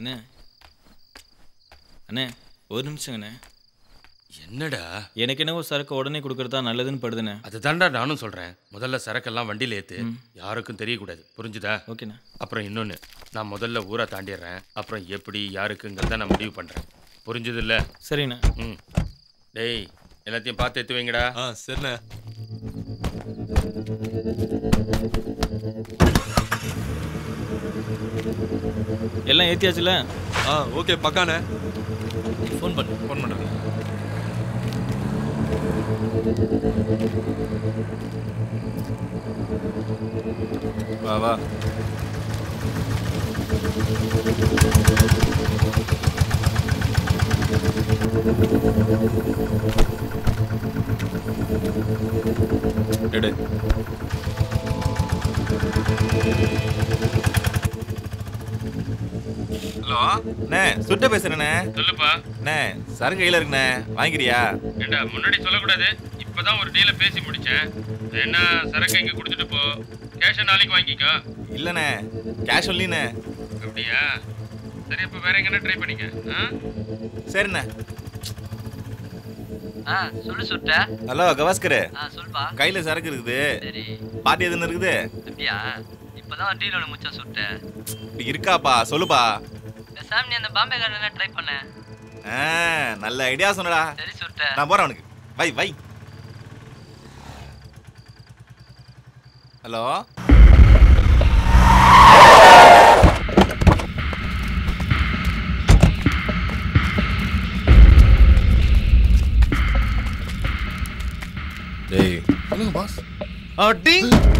அண்ணே அண்ணே ஒரு நிமிஷங்கண்ணே என்னடா எனக்கு என்னவோ சரக்கு உடனே கொடுக்கறதா நல்லதுன்னு படுதுண்ணே அதுதான்டா நானும் சொல்றேன் முதல்ல சரக்கெல்லாம் வண்டியில ஏத்து யாருக்கும் தெரியக்கூடாது புரிஞ்சுதா ஓகேண்ணா அப்புறம் இன்னொன்னு நான் முதல்ல ஊரை தாண்டிடுறேன் அப்புறம் எப்படி யாருக்குங்கிறத நான் முடிவு பண்றேன் புரிஞ்சது இல்ல சரிண்ணா ம் டேய் எல்லாத்தையும் பார்த்து எடுத்து வைங்கடா ஆ சரிண்ணே எல்லாம் ஏத்தியாச்சுல ஆ ஓகே பக்காண்ணே ஃபோன் பண்ணு ஃபோன் பண்ணுறேன் வா வா எடு ஹலோ அண்ணே சுட்ட பேசுறேண்ணே சொல்லுப்பா அண்ணே சரக்கு கையில் இருக்குண்ணே வாங்கிக்கிறியா ஏண்டா முன்னாடி சொல்லக்கூடாது இப்பதான் ஒரு டீலை பேசி முடிச்சேன் என்ன சரக்கு இங்க கொடுத்துட்டு போ கேஷை நாளைக்கு வாங்கிக்கோ இல்லைண்ணே கேஷ் ஒன்லிண்ணே அப்படியா சரி அப்ப வேற எங்கன்னா ட்ரை பண்ணிக்க ஆ? சரிண்ணே ஆ சொல்லு சுட்ட ஹலோ கவாஸ்கர் ஆ சொல்பா கையில் சரக்கு இருக்குது சரி பாட்டி எதுன்னு இருக்குது அப்படியா இப்பதான் டீல் ஒன்று முச்சா சுட்ட இப்படி இருக்காப்பா சொல்லுப்பா சாம் நீ அந்த பாம்பே கார்டன் ட்ரை பண்ண ஆ நல்ல ஐடியா சொன்னடா சரி சுட்ட நான் போறேன் அவனுக்கு வை வை ஹலோ டேய் சொல்லுங்க பாஸ் அடி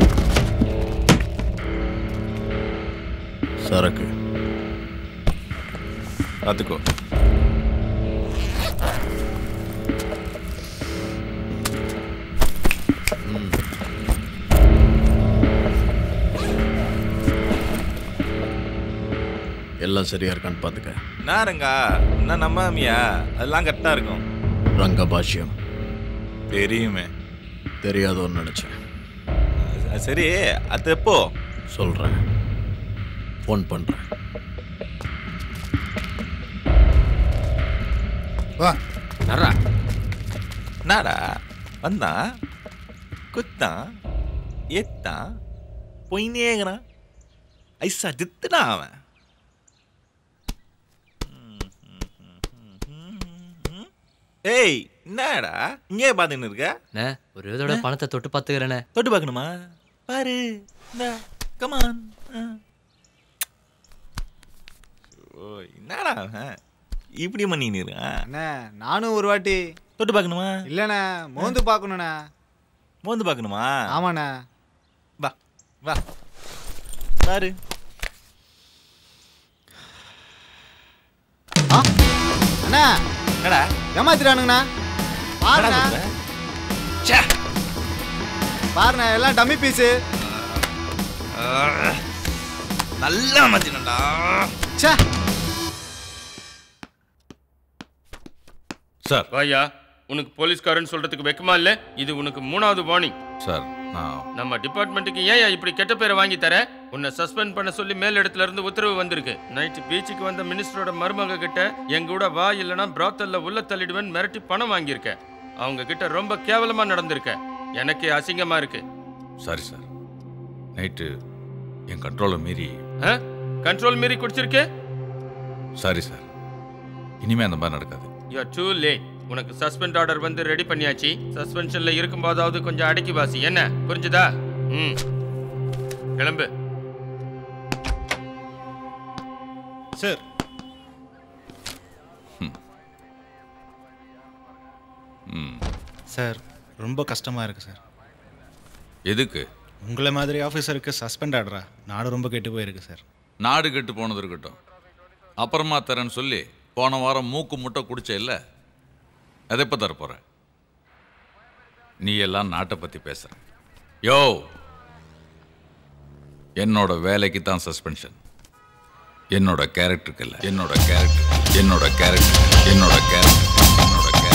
சரக்கு பார்த்துக்கோ எல்லாம் சரியா இருக்கான்னு பார்த்துக்க நான் ரங்கா என்ன நம்பாமியா அதெல்லாம் கரெக்டாக இருக்கும் ரங்க பாஷ்யம் தெரியுமே தெரியாதோன்னு நினச்சேன் அது சரி அது எப்போ சொல்கிறேன் ஃபோன் பண்ணுறேன் வா நர்றா என்னடா வந்தான் குத்தான் ஏத்தான் பொய்னேங்கிறான் ஐசா ஜித்துனா அவன் ஏய் என்னடா இங்கே பார்த்துன்னு இருக்க அண்ணே ஒரு இதோட பணத்தை தொட்டு பார்த்துக்கிறேண்ணே தொட்டு பார்க்கணுமா பாரு இந்த கமான் ஓ என்னடா அவன் இப்படி பண்ணின்னு இருக்கான் அண்ணே நானும் ஒரு வாட்டி தொட்டு பார்க்கணுமா இல்லைண்ணே மோந்து பார்க்கணுண்ணே மோந்து பார்க்கணுமா ஆமாண்ணே வா வா பாரு அண்ணா என்னடா ஏமாத்திரானுங்கண்ணா என்னடா பாருண்ணா சொல்ற? ச்சே. பாருண்ணே எல்லாம் டம்மி பீஸு ஆ, நல்லா மாத்தினடா ச்சே சார் வாயா உனக்கு போலீஸ்காரன் சொல்றதுக்கு வெக்கமா இல்ல இது உனக்கு மூணாவது வார்னிங் சார் நான் நம்ம டிபார்ட்மெண்ட்டுக்கு ஏன் இப்படி கெட்ட பேரை வாங்கி தர உன்னை சஸ்பெண்ட் பண்ண சொல்லி மேல் இடத்துல இருந்து உத்தரவு வந்திருக்கு நைட்டு பீச்சுக்கு வந்த மினிஸ்டரோட மருமக கிட்ட எங்க கூட வா இல்லனா பிராத்தல்ல உள்ள தள்ளிடுவேன் மிரட்டி பணம் வாங்கியிருக்க அவங்க கிட்ட ரொம்ப கேவலமா நடந்திருக்க எனக்கே அசிங்கமா இருக்கு சாரி சார் நைட்டு என் கண்ட்ரோலை மீறி கண்ட்ரோல் மீறி குடிச்சிருக்கே சாரி சார் இனிமே அந்த மாதிரி நடக்காது யூ டூ லேட் உனக்கு சஸ்பெண்ட் ஆர்டர் வந்து ரெடி பண்ணியாச்சு சஸ்பென்ஷன்ல இருக்கும்போதாவது கொஞ்சம் அடக்கி வாசி என்ன புரிஞ்சுதா ம் கிளம்பு சார் ம் சார் ரொம்ப கஷ்டமாக இருக்குது சார் எதுக்கு உங்களை மாதிரி ஆஃபீஸருக்கு சஸ்பெண்ட் ஆடுறா நாடு ரொம்ப கெட்டு போயிருக்கு சார் நாடு கெட்டு போனது இருக்கட்டும் அப்புறமா தரேன்னு சொல்லி போன வாரம் மூக்கு முட்டை குடிச்ச இல்ல அதை எப்போ தர போற நீ எல்லாம் நாட்டை பத்தி பேசுற யோ என்னோட வேலைக்கு தான் சஸ்பென்ஷன் என்னோட கேரக்டருக்கு இல்லை என்னோட கேரக்டர் என்னோட கேரக்டர் என்னோட கேரக்டர் என்னோட கேரக்டர்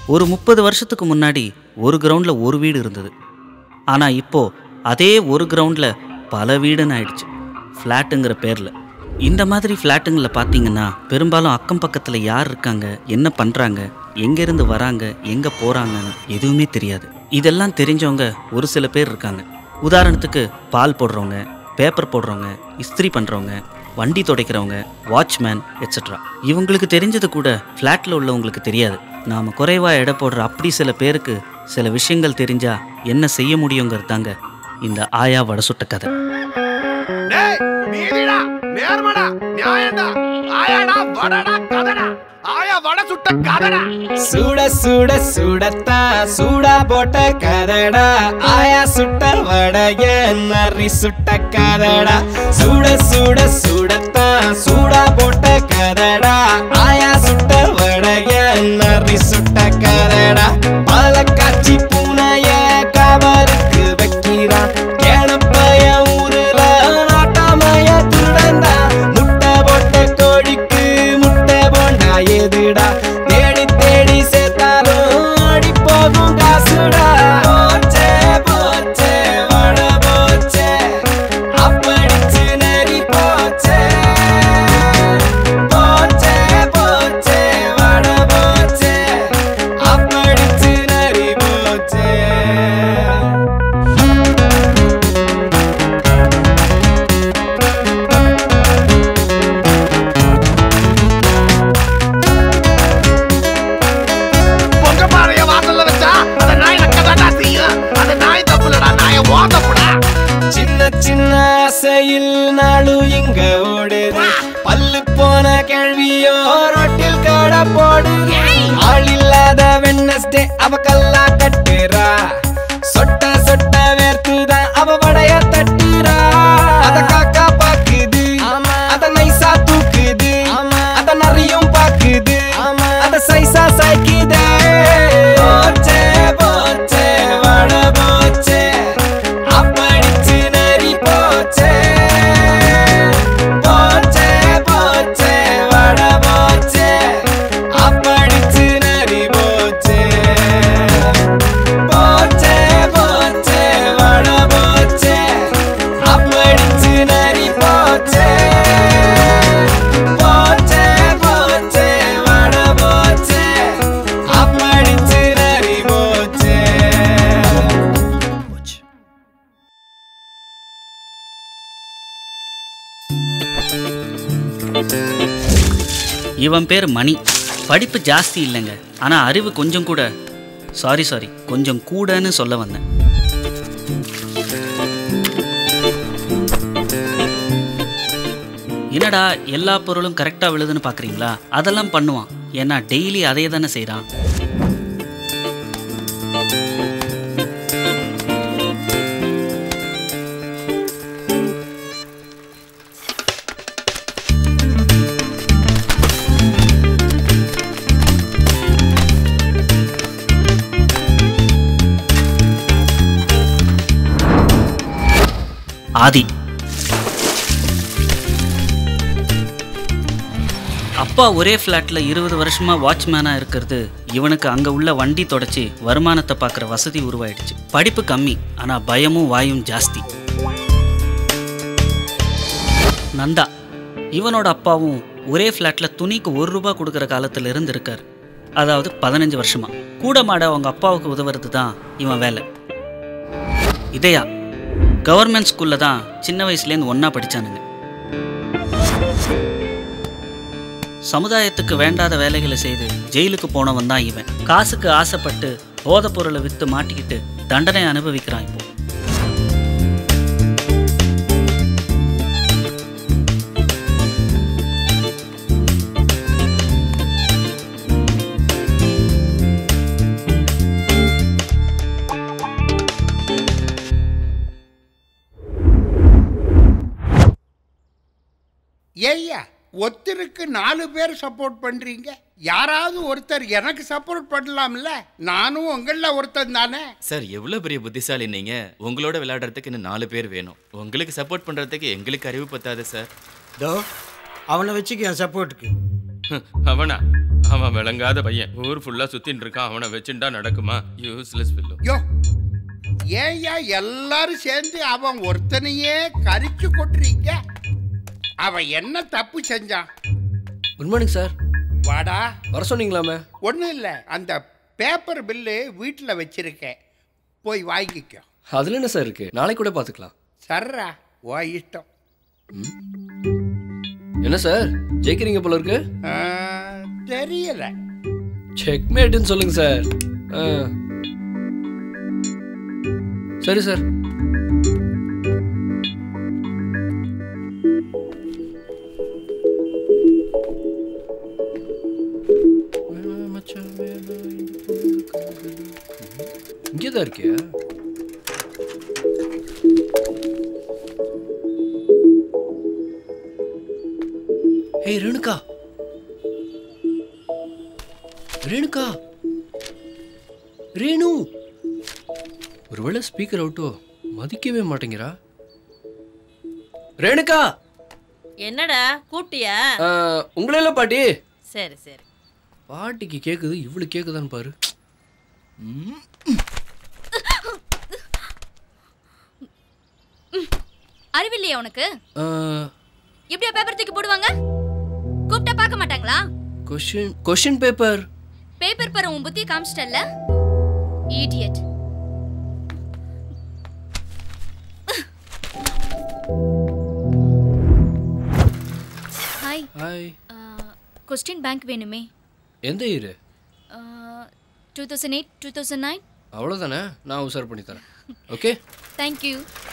ஒரு முப்பது வருஷத்துக்கு முன்னாடி ஒரு கிரவுண்டில் ஒரு வீடு இருந்தது ஆனால் இப்போ அதே ஒரு கிரவுண்டில் பல வீடுன்னு ஆயிடுச்சு ஃப்ளாட்டுங்கிற பேரில் இந்த மாதிரி ஃப்ளாட்டுங்களில் பார்த்தீங்கன்னா பெரும்பாலும் அக்கம் பக்கத்தில் யார் இருக்காங்க என்ன பண்ணுறாங்க எங்கேருந்து வராங்க எங்கே போகிறாங்கன்னு எதுவுமே தெரியாது இதெல்லாம் தெரிஞ்சவங்க ஒரு சில பேர் இருக்காங்க உதாரணத்துக்கு பால் போடுறவங்க பேப்பர் போடுறவங்க இஸ்திரி பண்ணுறவங்க வண்டி துடைக்கிறவங்க வாட்ச்மேன் எட்ஸட்ரா இவங்களுக்கு தெரிஞ்சது கூட ஃப்ளாட்டில் உள்ளவங்களுக்கு தெரியாது நாம் குறைவாக எடை போடுற அப்படி சில பேருக்கு சில விஷயங்கள் தெரிஞ்சா என்ன செய்ய முடியுங்கிறது தாங்க இந்த ஆயா வடை சுட்ட கதை நீதிடா நேர்மடா நியாயம்டா ஆயாடா வடடா கதடா ஆயா வட சுட்ட கதடா சுட சுட சுடத்தா சூடா போட்ட கதடா ஆயா சுட்ட வடைய நரி சுட்ட கதடா சுட சுட சுடத்தா சூடா போட்ட கதடா ஆயா சுட்ட வடைய நரி சுட்ட கதடா பல காட்சி பூனைய கவருக்கு வைக்கிறான் கேனப்பைய ஊருல நாட்டாமைய திருடண்டா முட்டை போட்ட கோழிக்கு முட்டை போண்டா எதுடா தேடி தேடி சேர்த்தாலும் ஆடி போகும் காசுடா போச்சே போச்சே வட போச்சே அப்படிச்சு நெறி போச்சே போச்சே போச்சே வட போச்சே அப்படிச்சு நெறி போச்சே பொங்க பாறைய வாசல்ல வச்சா அந்த நாய் நக்கதாடா செய்யும் அந்த நாய் தப்புலடா நாய ஓதப்புடா சின்ன சின்ன ஆசையில் நாளும் இங்க ஓடுது பல்லு போன கேள்வியோ ரொட்டில் கடை போடுது ஆள் இல்லாத வென்னஸ்டே அவ கல்லா கட்டுறா சொட்ட சொட்ட வேர்த்துதான் அவ வடைய தட்டுறா அத காக்கா பாக்குது அத நைசா தூக்குது அத நிறையும் பாக்குது அத சைசா சாய்க்குதே போச்சே போச்சே வட போச்சே அப்படிச்சு நரி போச்சே போச்சே போச்சே வட போச்சே அப்படிச்சு நரி போச்சே போச்சே போச்சே வட போச்சே அப்படிச்சு நரி போச்சே போச்சே போச்சே வட போச்சே அப்படிச்சு நரி போச்சே இவன் பேர் மணி படிப்பு ஜாஸ்தி இல்லைங்க ஆனால் அறிவு கொஞ்சம் கூட சாரி சாரி கொஞ்சம் கூடன்னு சொல்ல வந்தேன் என்னடா எல்லா பொருளும் கரெக்டாக விழுதுன்னு பார்க்குறீங்களா அதெல்லாம் பண்ணுவான் ஏன்னா டெய்லி அதே தானே செய்கிறான் ஆதி அப்பா ஒரே ஃப்ளாட்டில் இருபது வருஷமா வாட்ச்மேனாக இருக்கிறது இவனுக்கு அங்கே உள்ள வண்டி தொடச்சி வருமானத்தை பார்க்குற வசதி உருவாயிடுச்சு படிப்பு கம்மி ஆனால் பயமும் வாயும் ஜாஸ்தி நந்தா இவனோட அப்பாவும் ஒரே ஃப்ளாட்டில் துணிக்கு ஒரு ரூபா கொடுக்குற காலத்துல இருந்து இருக்கார் அதாவது பதினஞ்சு வருஷமா கூட மாட அவங்க அப்பாவுக்கு உதவுறது தான் இவன் வேலை இதயா கவர்மெண்ட் ஸ்கூலில் தான் சின்ன வயசுலேருந்து ஒன்றா படித்தானுங்க சமுதாயத்துக்கு வேண்டாத வேலைகளை செய்து ஜெயிலுக்கு போனவன் தான் இவன் காசுக்கு ஆசைப்பட்டு போதைப் பொருளை விற்று மாட்டிக்கிட்டு தண்டனை அனுபவிக்கிறான் இப்போ ஏய்யா ஒருத்தருக்கு நாலு பேர் சப்போர்ட் பண்றீங்க யாராவது ஒருத்தர் எனக்கு சப்போர்ட் பண்ணலாம்ல நானும் உங்கள ஒருத்தன் தானே சார் எவ்வளோ பெரிய புத்திசாலி நீங்க உங்களோட விளையாடுறதுக்கு இன்னும் நாலு பேர் வேணும் உங்களுக்கு சப்போர்ட் பண்றதுக்கு எங்களுக்கு அறிவு பத்தாது சார் தோ அவனை வச்சுக்க என் சப்போர்ட்டுக்கு அவனா அவன் விளங்காத பையன் ஊர் ஃபுல்லா சுத்தின்னு இருக்கான் அவனை வச்சுட்டா நடக்குமா யூஸ்லெஸ் பில்லு யோ ஏன்யா எல்லாரும் சேர்ந்து அவன் ஒருத்தனையே கரிச்சு கொட்டுறீங்க அவன் என்ன தப்பு செஞ்சான் குட் மார்னிங் சார் வாடா வர சொன்னீங்களாமே ஒன்றும் இல்லை அந்த பேப்பர் பில்லு வீட்டில் வச்சிருக்கேன் போய் வாங்கிக்கோ அதில் என்ன சார் இருக்கு நாளைக்கு கூட பார்த்துக்கலாம் சர்ரா ஓ இஷ்டம் என்ன சார் ஜெயிக்கிறீங்க போல இருக்கு ஆ, தெரியல செக்மேட்டுன்னு சொல்லுங்க சார் ஆ. சரி சார் இங்கே தான் இருக்கியா ஏய் ரேணுகா ரேணுகா ரேணு ஒருவேளை ஸ்பீக்கர் அவுட்டோ மதிக்கவே மாட்டேங்கிறா ரேணுகா என்னடா கூட்டியா ஆ, உங்களெல்லாம் பாட்டி சரி சரி பாட்டிக்கு கேக்குது இவளுக்கு கேக்குதான்னு பாரு அறிவில்லையா உனக்கு ஆ, இப்படியா பேப்பர் தூக்கி போடுவாங்க கூப்பிட்டா பார்க்க மாட்டாங்களா கொஷின் கொஷின் பேப்பர் பேப்பர் பாரு உன் புத்தி காமிச்சிட்டல்ல idiot hi hi question bank வேணுமே எந்த year two thousand eight two thousand nine அவ்வளோதானே நான் உசார் பண்ணி தரேன் ஓகே தேங்க்யூ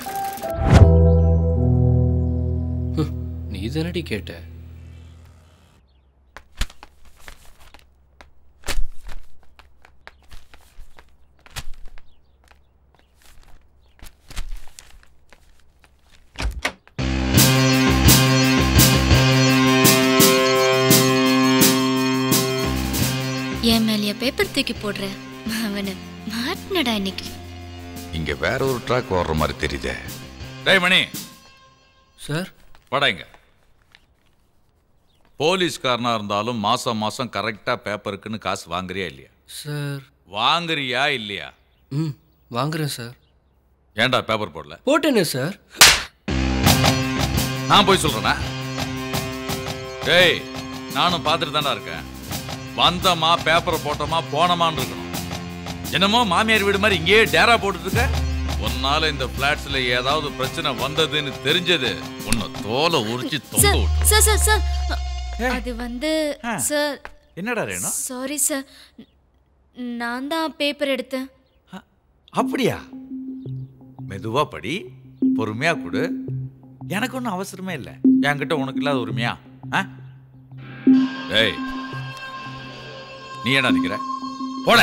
நீ தானடி கேட்ட என் மேலேயே பேப்பர் தூக்கி போடுற அவனை மாட்டினடா இன்னைக்கு இங்க வேற ஒரு ட்ராக் ஓடுற மாதிரி தெரியுதே டேய் மணி சார் வாடா இங்க போலீஸ்காரனா இருந்தாலும் மாசம் மாசம் கரெக்டா பேப்பருக்குன்னு காசு வாங்குறியா இல்லையா சார் வாங்குறியா இல்லையா ம் வாங்குறேன் சார் ஏன்டா பேப்பர் போடல போட்டேனே சார் நான் போய் சொல்றேனா டேய் நானும் பார்த்துட்டு தானே இருக்கேன் வந்தமா பேப்பரை போட்டோமா போனோமான்னு இருக்கணும் என்னமோ மாமியார் வீடு மாதிரி இங்கேயே டேரா போட்டுட்டு இருக்க உன்னால இந்த பிளாட்ஸ்ல ஏதாவது பிரச்சனை வந்ததுன்னு தெரிஞ்சது உன்னை தோலை உரிச்சு தொங்க சார் விட்டு சார் சார் சார் அது வந்து சார் என்னடா ரேணு சாரி சார் நான் தான் பேப்பர் எடுத்தேன் அப்படியா மெதுவா படி பொறுமையா கொடு எனக்கு ஒன்றும் அவசரமே இல்லை என்கிட்ட உனக்கு இல்லாத உரிமையா ஆ? டேய் நீ என்ன நிக்கிற போட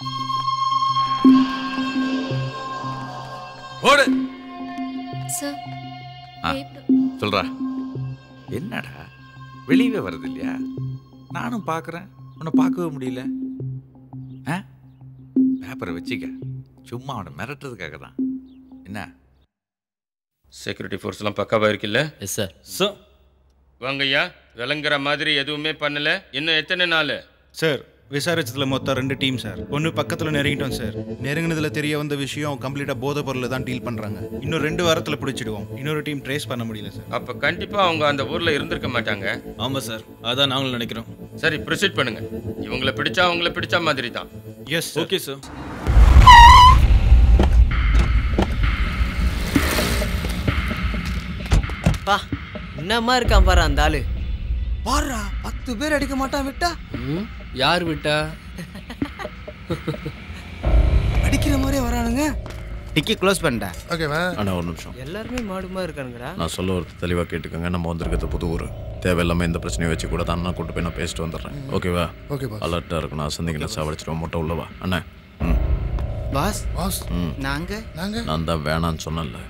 போடு சார் ஆ, சொல்றா என்னடா வெளியவே வருது இல்லையா நானும் பார்க்குறேன் உன்னை பார்க்கவே முடியல ஆ பேப்பரை வச்சுக்க சும்மா அவனை மிரட்டுறதுக்காக தான் என்ன செக்யூரிட்டி ஃபோர்ஸ்லாம் பக்காவா இருக்குல்ல எஸ் சார் ஸோ வாங்கய்யா விளங்குற மாதிரி எதுவுமே பண்ணல இன்னும் எத்தனை நாள் சார் விசாரிச்சதுல மொத்தம் ரெண்டு டீம் சார் ஒன்று பக்கத்தில் நெருங்கிட்டோம் சார் நெருங்கினதுல தெரிய வந்த விஷயம் கம்ப்ளீட்டாக போதை பொருள் தான் டீல் பண்ணுறாங்க இன்னும் ரெண்டு வாரத்தில் பிடிச்சிடுவோம் இன்னொரு டீம் ட்ரேஸ் பண்ண முடியல சார் அப்ப கண்டிப்பா அவங்க அந்த ஊர்ல இருந்திருக்க மாட்டாங்க ஆமாம் சார் அதான் நாங்களும் நினைக்கிறோம் சரி ப்ரொசீட் பண்ணுங்க இவங்கள பிடிச்சா அவங்கள பிடிச்ச மாதிரி தான் எஸ் ஓகே சார் பா என்னம்மா இருக்கான் பாரு அந்த ஆளு பாருடா பத்து பேர் அடிக்க மாட்டான் விட்டா ம் யார் விட்டா அடிக்கிற மாதிரியே வரானுங்க டிக்கி க்ளோஸ் பண்ணிட்டேன் ஓகேவா அண்ணா ஒரு நிமிஷம் எல்லாருமே மாடுமா இருக்கானுங்கடா நான் சொல்ல ஒரு தெளிவாக கேட்டுக்கோங்க நம்ம வந்திருக்கிறது புது ஊர் தேவையில்லாமல் இந்த பிரச்சனையை வச்சு கூட தான் நான் கூட்டு போய் நான் பேசிட்டு வந்துடுறேன் ஓகேவா ஓகே பாஸ். அலர்ட்டாக இருக்கணும் அசந்திங்கன்னா சாவடிச்சிருவோம் மொட்டை உள்ளவா அண்ணா ம் பாஸ் பாஸ் ம் நாங்க நாங்க நான் தான் வேணான்னு சொன்னேன்ல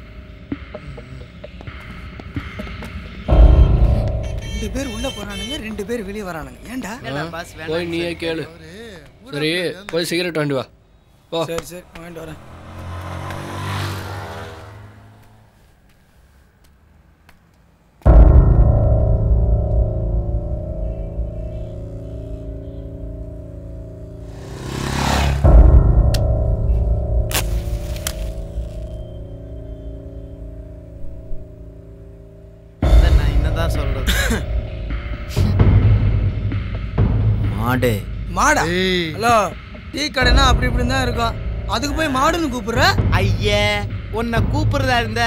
ரெண்டு பேர் உள்ள போறானுங்க ரெண்டு பேர் வெளியே வரானுங்க ஏன்டா ஆ, போய் நீயே கேளு சரி போய் சிகரெட் வாண்டி வா போ சரி சரி வாங்கிட்டு வரேன் என்னதான் சொல்றது மாடு மாடா ஹலோ டீ கடைனா அப்படி இப்படி தான் இருக்கும் அதுக்கு போய் மாடுன்னு கூப்பிடுற ஐயே உன்னை கூப்பிடுறதா இருந்த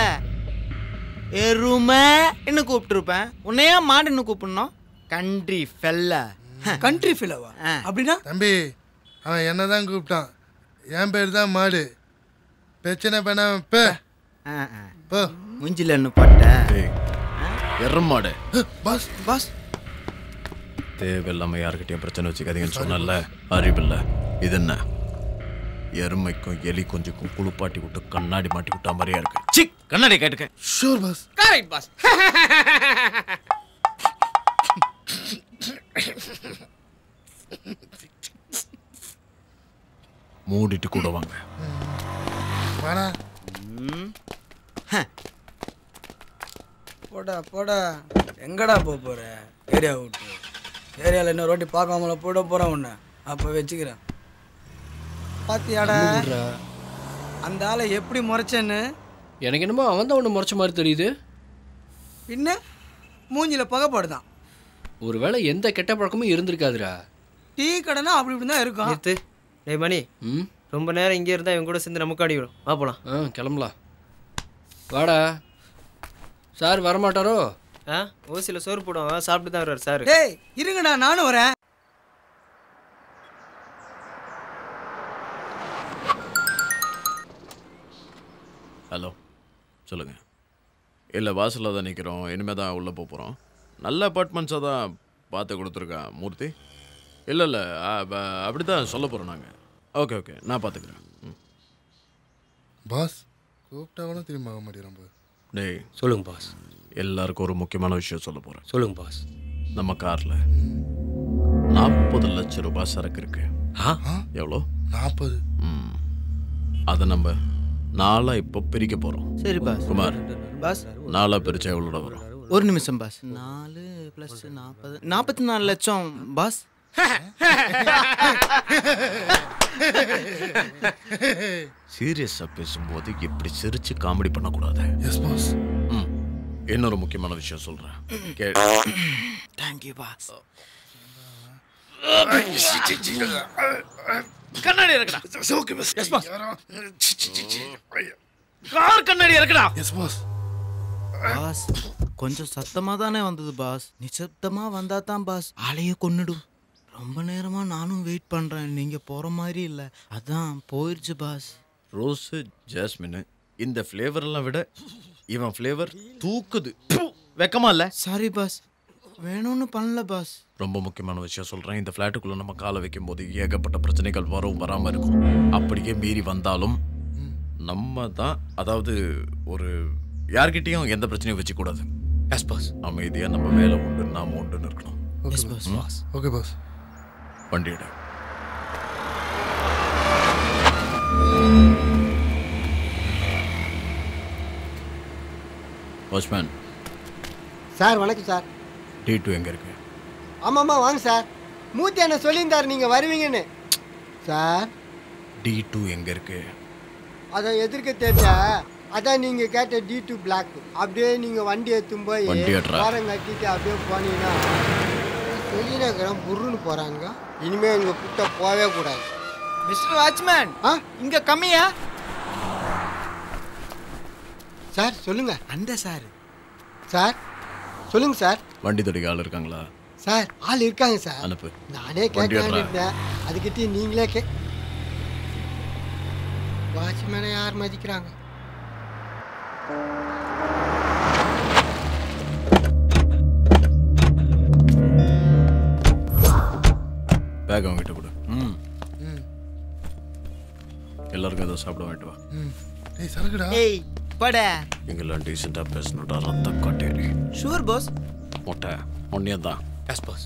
எருமை என்ன கூப்பிட்டுருப்பேன் உன்னையா மாடுன்னு கூப்பிடணும் கண்ட்ரி ஃபெல்ல கண்ட்ரி ஃபிலவா அப்படின்னா தம்பி அவன் என்ன தான் கூப்பிட்டான் என் பேர் தான் மாடு பிரச்சனை பண்ண பே போ மூஞ்சில என்ன பட்ட எருமாடு பாஸ் பாஸ் தேவையில்லாம யார்கிட்டயும் பிரச்சனை வச்சுக்காதீங்கன்னு சொன்னல அறிவில்ல இது என்ன எருமைக்கும் எலி கொஞ்சுக்கும் குளிப்பாட்டி விட்டு கண்ணாடி மாட்டி விட்டா மாதிரியா இருக்கு சி கண்ணாடி கேட்டுக்க ஷூர் பாஸ் கரெக்ட் பாஸ் மூடிட்டு கூட வாங்க வாடா போடா போடா எங்கடா போக போற ஏரியா விட்டு ஏரியாவில் இன்னொரு வாட்டி பார்க்காமல போட போகிறேன் உன்னை அப்போ வச்சுக்கிறேன் பாத்தியாடா அந்த ஆளை எப்படி முறைச்சேன்னு எனக்கு என்னமோ அவன் தான் ஒன்று முறைச்ச மாதிரி தெரியுது பின்ன மூஞ்சில பகைப்படுதான் ஒருவேளை எந்த கெட்ட பழக்கமும் இருந்திருக்காதுடா டீ கடைனா அப்படி இப்படி தான் இருக்கும் நிறுத்து டேய் மணி ம் ரொம்ப நேரம் இங்கே இருந்தால் இவன் கூட சேர்ந்து நமக்கு அடிவிடும் வா போலாம் ஆ கிளம்பலாம் வாடா சார் வரமாட்டாரோ ஆ ஓசியில் சோறு போடுவாங்க சாப்பிட்டு தான் வருவார் சார் டேய் இருங்கடா நானும் வரேன் ஹலோ சொல்லுங்க இல்லை வாசலில் தான் நிற்கிறோம் இனிமேல் தான் உள்ளே போக போகிறோம் நல்ல அப்பார்ட்மெண்ட்ஸாக தான் பார்த்து கொடுத்துருக்கேன் மூர்த்தி இல்லை இல்லை அப்படி தான் சொல்ல போகிறோம் நாங்கள் ஓகே ஓகே நான் பார்த்துக்கிறேன் ம் பாஸ் கூப்பிட்டா கூட திரும்ப ஆக மாட்டேங்கிறான் பாஸ் டேய் சொல்லுங்க பாஸ் எல்லாருக்கும் ஒரு முக்கியமான விஷயம் சொல்ல போகிறேன் சொல்லுங்க பாஸ் நம்ம காரில் நாற்பது லட்சம் ரூபாய் சரக்கு இருக்கு எவ்வளோ நாற்பது ம் அதை நம்ம நாளா இப்போ பிரிக்க போகிறோம் சரி பாஸ் குமார் பாஸ் நாளா பிரிச்சா எவ்வளோட வரும் ஒரு நிமிஷம் பாஸ் நாலு ப்ளஸ் நாற்பது நாற்பத்தி நாலு லட்சம் பாஸ் சீரியஸாக பேசும்போது இப்படி சிரிச்சு காமெடி பண்ணக்கூடாது எஸ் பாஸ் ம் இன்னொரு முக்கியமான விஷயம் சொல்கிறேன் கே தேங்க்யூ பாஸ் கண்ணாடி இருக்குடா okay boss yes boss car கண்ணாடி இருக்குடா எஸ் பாஸ் பாஸ் கொஞ்சம் சத்தமாக தானே வந்தது பாஸ் நிசப்தமா வந்தா தான் பாஸ் ஆளையே கொன்னுடும் ரொம்ப நேரமா நானும் வெயிட் பண்றேன் நீங்க போற மாதிரி இல்ல அதான் போயிருச்சு பாஸ் ரோஸு ஜாஸ்மின் இந்த ஃப்ளேவரெல்லாம் விட இவன் ஃப்ளேவர் தூக்குது வெக்கமா இல்ல சாரி பாஸ் வேணும்னு பண்ணல பாஸ் ரொம்ப முக்கியமான விஷயம் சொல்கிறேன் இந்த ஃப்ளாட்டுக்குள்ளே நம்ம காலை வைக்கும்போது ஏகப்பட்ட பிரச்சனைகள் வரும் வராமல் இருக்கும் அப்படியே மீறி வந்தாலும் நம்ம தான் அதாவது ஒரு யார்கிட்டயும் எந்த பிரச்சனையும் வச்சுக்கூடாது எஸ் பாஸ் அமைதியாக நம்ம வேலை உண்டு நாம உண்டுன்னு இருக்கணும் ஓகே பாஸ் ஓகே பாஸ் வண்டியிட வாட்ச்மேன் சார் வணக்கம் சார் டி டூ எங்கே இருக்கு ஆமாம்மா வாங்க சார் மூர்த்தி என்ன சொல்லியிருந்தார் நீங்கள் வருவீங்கன்னு சார் டி டூ எங்கே இருக்கு அதை எதிர்க்க தெரிஞ்ச அதான் நீங்கள் கேட்ட டி டூ பிளாக் அப்படியே நீங்கள் வண்டி எடுத்தும் போய் வண்டி ஏட்றா. ஓரம் கட்டிட்டு அப்படியே போனீங்கன்னா சொல்லினக்கிறேன் புருன்னு போகிறாங்க இனிமேல் இங்கே கிட்ட போகவே கூடாது மிஸ்டர் வாட்ச்மேன் ஆ இங்க கம்மியா சார் சொல்லுங்க அந்த சார் சார் சொல்லுங்க சார் வண்டி தொடிக்க ஆள் இருக்காங்களா சார் ஆள் இருக்காங்க சார் அனுப்பு நானே வண்டி கேட்கலான்னு ஏட்றா. இருந்தேன் அதுக்கிட்டே நீங்களே கே வாட்ச்மேனை யார் மதிக்கிறாங்க பேக் அவங்ககிட்ட கொடு ம் ம் எல்லாருக்கும் ஏதோ சாப்பிட வேண்டிட்டு வா ம் ஏய் சரக்குடா ஏய் பட இங்கெல்லாம் டீசெண்டாக பேசணுடா ரத்த காட்டேரி ஷூர் பாஸ் முட்டை ஒன்னே தான் எஸ் பாஸ்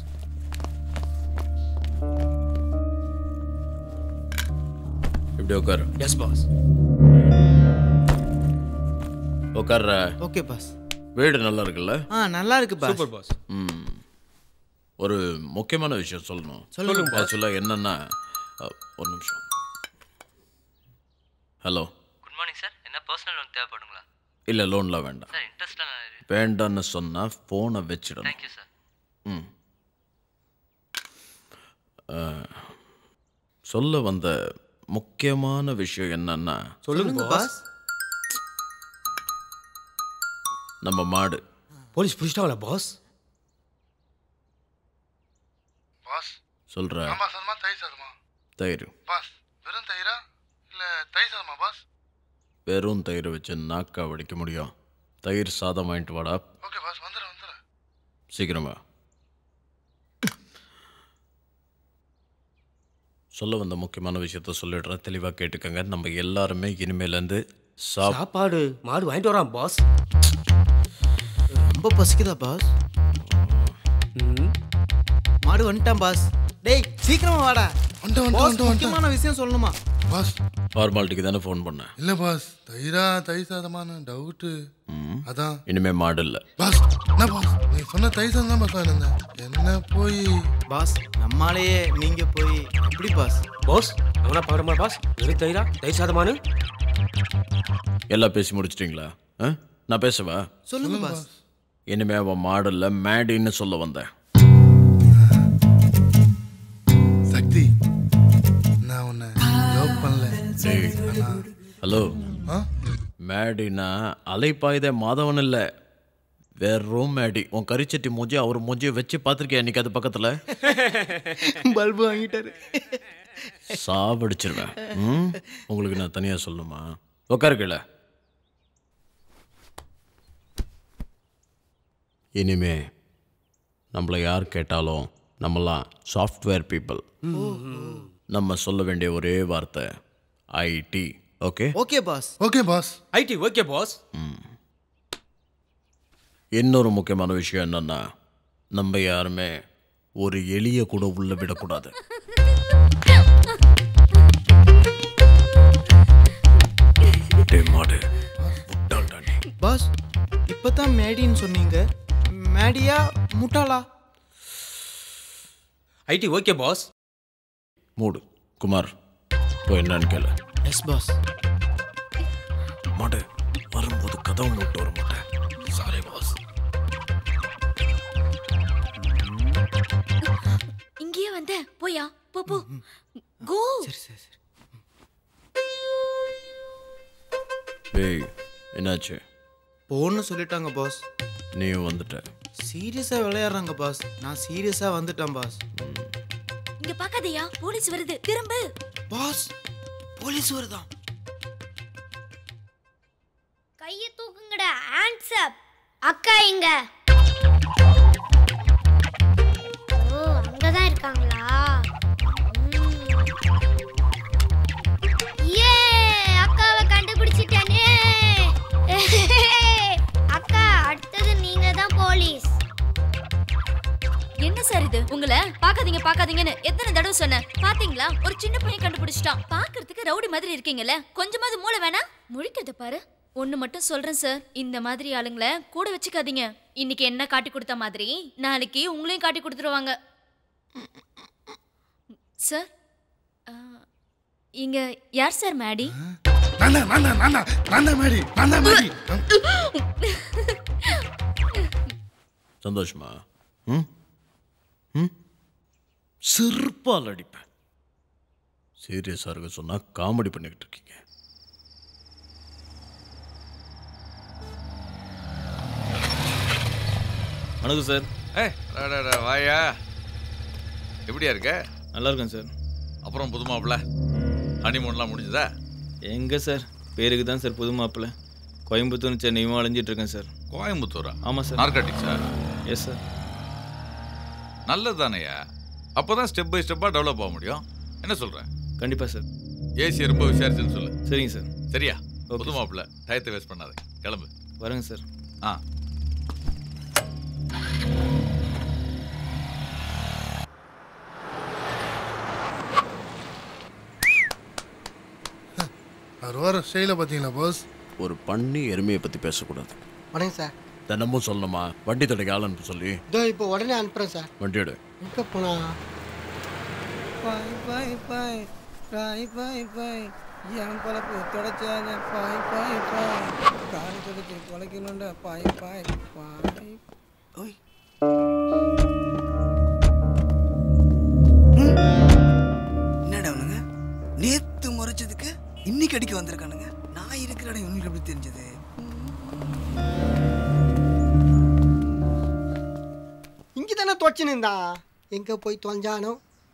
இப்படி உட்காரு எஸ் பாஸ் உட்கார்ற ஓகே பாஸ் வீடு நல்லா இருக்குல்ல ஆ நல்லா இருக்கு பாஸ் சூப்பர் பாஸ் ம் ஒரு முக்கியமான விஷயம் சொல்லணும் சொல்லுங்க, boss. ஆக்சுவலாக என்னன்னா அ, ஒரு நிமிஷம் ஹலோ குட் மார்னிங் சார் என்ன பர்சனல் லோன் தேவைப்படுங்களா இல்லை லோனில் வேண்டாம் சார் இன்ட்ரெஸ்டாக வேண்டான்னு சொன்னால் ஃபோனை வச்சிடணும் தேங்க்யூ சார் ம் ஆ, சொல்ல வந்த முக்கியமான விஷயம் என்னன்னா சொல்லுங்க பாஸ் நம்ம மாடு போலீஸ் பிடிச்சிட்டாங்களா பாஸ் பாஸ் சொல்ற சாம்பார் சாதமா தயிர் சாதமா தயிர் பாஸ் வெறும் தயிரா இல்ல தயிர் சாதமா பாஸ் வெறும் தயிர் வச்சு நாக்கா வடிக்க முடியும் தயிர் சாதம் வாங்கிட்டு வாடா ஓகே பாஸ் வந்துடுறேன் வந்துடுறேன் சீக்கிரமா சொல்ல வந்த முக்கியமான விஷயத்த சொல்லிடுறேன் தெளிவாக கேட்டுக்கங்க நம்ம எல்லாருமே இனிமேலேருந்து சாப் சாப்பாடு மாடு வாங்கிட்டு வரான் பாஸ் ரொம்ப பசிக்குதா பாஸ் மாடு வந்துட்டான் பாஸ் டேய் சீக்கிரமா வாடா வந்துட்டேன், வந்துட்டேன், Boss, வந்துட்டேன். முக்கியமான விஷயம் சொல்லணுமா பாஸ் ஃபார்மாலிட்டிக்கு தானே ஃபோன் பண்ணேன் இல்ல பாஸ் தயிரா தயிர் சாதமான டவுட்டு அதான் இனிமே மாடு இல்லை பாஸ் என்ன பாஸ் நீ சொன்ன தயிர் சாதம் தான் பாஸ் வாங்கினேன் என்ன போய் பாஸ் நம்மாலேயே நீங்க போய் எப்படி பாஸ் பாஸ் அவனா பாடுமா பாஸ் வெறும் தயிரா தயிர் சாதமானு எல்லாம் பேசி முடிச்சிட்டிங்களா ஆ? நான் பேசவா சொல்லுங்க பாஸ் இனிமே அவன் மாடல்ல மேடின்னு சொல்ல வந்தேன் சக்தி நான் உன்னை லவ் பண்ணல டேய், ஆனா ஹலோ ஆ? மேடினா அலைப்பாயுதே மாதவன் இல்லை வெறும் மேடி உன் கரிச்சட்டி மூஞ்சி அவர் மூஞ்சியை வச்சு பார்த்துருக்கியா இன்னைக்கு அது பக்கத்தில் பல்பு வாங்கிட்டாரு சாவடிச்சிருவேன் ம்? உங்களுக்கு நான் தனியாக சொல்லணுமா உட்காருக்கல இனிமே நம்மளை யார் கேட்டாலும் நம்மலாம் சாஃப்ட்வேர் பீப்புள் நம்ம சொல்ல வேண்டிய ஒரே வார்த்தை IT okay okay boss okay boss IT okay boss இன்னொரு முக்கியமான விஷயம் என்னன்னா நம்ம யாருமே ஒரு எலிய கூட உள்ள விடக்கூடாது டேய் மாடு முட்டாள்டா நீ. பாஸ் இப்பதான் மேடின்னு சொன்னீங்க மேடியா முட்டாளா ஐடி ஓகே பாஸ் மூடு குமார் இப்போ என்னன்னு கேளு எஸ் பாஸ் மாடு வரும்போது கதவு மூட்டு வர மாட்டேன் சாரி பாஸ் இங்கேயே வந்த போயா போ போ கோ ஏய் என்னாச்சு போன்னு சொல்லிட்டாங்க பாஸ் நீ வந்துட்ட சீரியஸா விளையாடுறாங்க பாஸ் நான் சீரியஸா வந்துட்டேன் பாஸ் இங்க பாக்காதயா போலீஸ் வருது திரும்பு பாஸ் போலீஸ் வருதான் கையை தூக்குங்கடா ஹேண்ட்ஸ் அப் அக்கா இங்க ஓ அங்கதான் இருக்காங்களா ஏ அக்காவை கண்டுபிடிச்சிட்டேனே அக்கா அடுத்தது நீங்க தான் போலீஸ் என்ன சார் இது உங்களை பாக்காதீங்க பாக்காதீங்கன்னு எத்தனை தடவை சொன்னேன் பாத்தீங்களா ஒரு சின்ன பையன் கண்டுபிடிச்சிட்டான் பாக்குறதுக்கு ரவுடி மாதிரி இருக்கீங்கல்ல கொஞ்சமாவது மூளை வேணா முழிக்கிறத பாரு ஒண்ணு மட்டும் சொல்றேன் சார் இந்த மாதிரி ஆளுங்களை கூட வச்சுக்காதீங்க இன்னைக்கு என்ன காட்டி கொடுத்த மாதிரி நாளைக்கு உங்களையும் காட்டி கொடுத்துருவாங்க சார் ஆ, இங்க யார் சார் மேடி நான்தா நான்தா நான்தா நான்தா மேடி நான்தா மேடி சந்தோஷமா ம் ம் செருப்பால் அடிப்பேன் சீரியஸாக இருக்க சொன்னா காமெடி பண்ணிக்கிட்டு இருக்கீங்க வணக்கம் சார் ஏ அடடா, வாயா எப்படியா இருக்க நல்லா இருக்கேன் சார் அப்புறம் புது மாப்பிள்ள ஹனிமூன்லாம் முடிஞ்சதா எங்கே சார் பேருக்கு தான் சார் புது மாப்பிள்ளை கோயம்புத்தூர் சென்னையும் அலைஞ்சிட்டு இருக்கேன் சார் கோயம்புத்தூரா ஆமாம் சார் நார்காட்டிக்ஸா எஸ் சார் நல்லது தானேயா அப்போ தான் ஸ்டெப் பை ஸ்டெப்பாக டெவலப் ஆக முடியும் என்ன சொல்கிறேன் கண்டிப்பாக சார் ஏசி ரொம்ப விசாரிச்சுன்னு சொல்லு சரிங்க சார் சரியா Okay, புது sir. மாப்பிள்ள டயத்தை வேஸ்ட் பண்ணாத கிளம்பு வரேங்க சார் ஆ அவர் வர ஸ்டைல பார்த்தீங்களா பாஸ் ஒரு பண்ணி எருமையை பற்றி பேசக்கூடாது வணக்கம் சார் தினமும் சொல்லணுமா வண்டி தடைக்கு ஆள் அனுப்ப சொல்லி இதோ இப்போ உடனே அனுப்புகிறேன் சார் வண்டி எடு எங்கே போனா பாய் பாய் பாய் பாய் பாய் பாய் என் பழப்பு தொடச்சாத பாய் பாய் பாய் காரை தொடச்சி தொலைக்கணும்டா பாய் பாய் பாய் ஓய் ம். என்னடா அவனுங்க நேத்து முறைச்சதுக்கு இன்னைக்கு அடிக்க வந்திருக்கானுங்க நான் இருக்கிற இடம் இவனுக்கு எப்படி தெரிஞ்சது இங்கே தானே தொலைச்சுன்னு இருந்தான் எங்கே போய் தொலைஞ்சானோ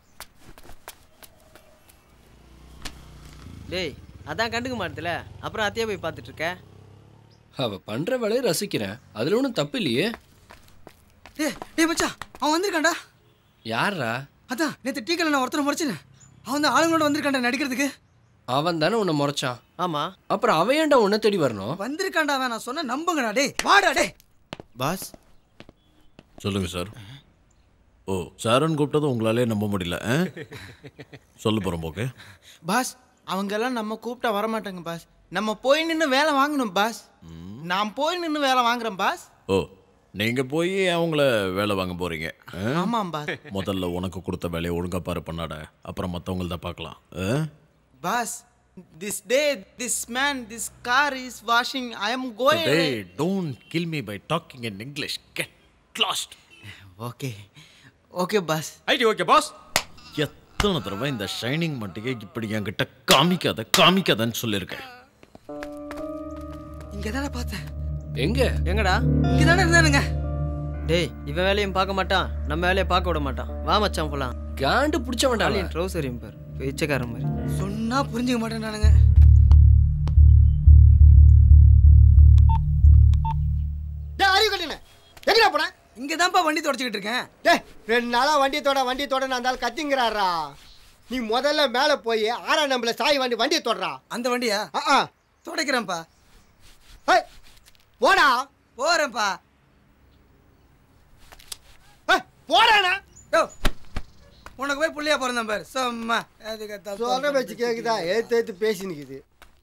டேய் அதான் கண்டுக்க மாட்டதுல அப்புறம் அத்தையா போய் பார்த்துட்டு இருக்க அவ பண்ற வேலையை ரசிக்கிறேன் அதுல ஒன்றும் தப்பு இல்லையே டேய் டேய் மச்சான் அவன் வந்திருக்கான்டா யாரா அதான் நேற்று டீ கல்ல நான் ஒருத்தனை முறைச்சினேன் அவன் தான் ஆளுங்களோட வந்திருக்கான்டா நடிக்கிறதுக்கு அவன் தானே உன்னை முறைச்சான் ஆமா அப்புறம் அவன் ஏன்டா உன்னை தேடி வரணும் வந்திருக்கான்டா அவன் நான் சொன்ன நம்புங்கடா டேய் வாடா டேய் பாஸ் சொல்லுங்க சார் ஓ சாரன் கூப்பிட்டது உங்களாலே நம்ப முடியல ஆ? சொல்ல போகிறோம் ஓகே பாஸ் அவங்கெல்லாம் நம்ம கூப்பிட்டா வரமாட்டாங்க பாஸ் நம்ம போய் நின்று வேலை வாங்கணும் பாஸ் நான் போய் நின்று வேலை வாங்குறேன் பாஸ் ஓ நீங்கள் போய் அவங்கள வேலை வாங்க போகிறீங்க ஆமாம் பாஸ் முதல்ல உனக்கு கொடுத்த வேலையை ஒழுங்கா பாரு பண்ணாட அப்புறம் மற்றவங்கள்த பார்க்கலாம் ஆ? Boss this day this man this car is washing I am going Today, don't kill me by talking in English. Get lost. Okay okay boss IT okay boss எத்தனை தடவை இந்த ஷைனிங் மட்டுக்கே இப்படி என்கிட்ட காமிக்காத காமிக்காதன்னு சொல்லியிருக்கேன் இங்க தானே பார்த்தேன் எங்க எங்கடா இங்க தானே இருந்தானுங்க டேய் இவன் வேலையும் பார்க்க மாட்டான் நம்ம வேலையை பார்க்க விட மாட்டான் வா மச்சான் போலாம் காண்டு பிடிச்ச வேண்டாம் ட்ரௌசரையும் பாரு பிச்சைக்காரன் மாதிரி சொன்னா புரிஞ்சுக்க மாட்டேன்டானுங்க டேய் அறிவு கட்டின எங்கடா போன இங்க தான்ப்பா வண்டி தொடச்சிக்கிட்டு இருக்கேன் டேய் ரெண்டு நாளா வண்டி தொட வண்டி தொட நான் இருந்தாலும் கத்திங்கிறாரா நீ முதல்ல மேலே போய் ஆறாம் நம்பல சாய் வண்டி வண்டியை தொடறா அந்த வண்டியா ஆ துடைக்கிறேன்ப்பா ஏய் போடா போறேன்ப்பா ஏய் போடாண்ணா யோ உனக்கு போய் புள்ளையா பிறந்தேன் பாரு சும்மா அதுக்கு தப்பா சொல்ற வச்சு கேக்குதா ஏத்து ஏத்து பேசி நிக்குது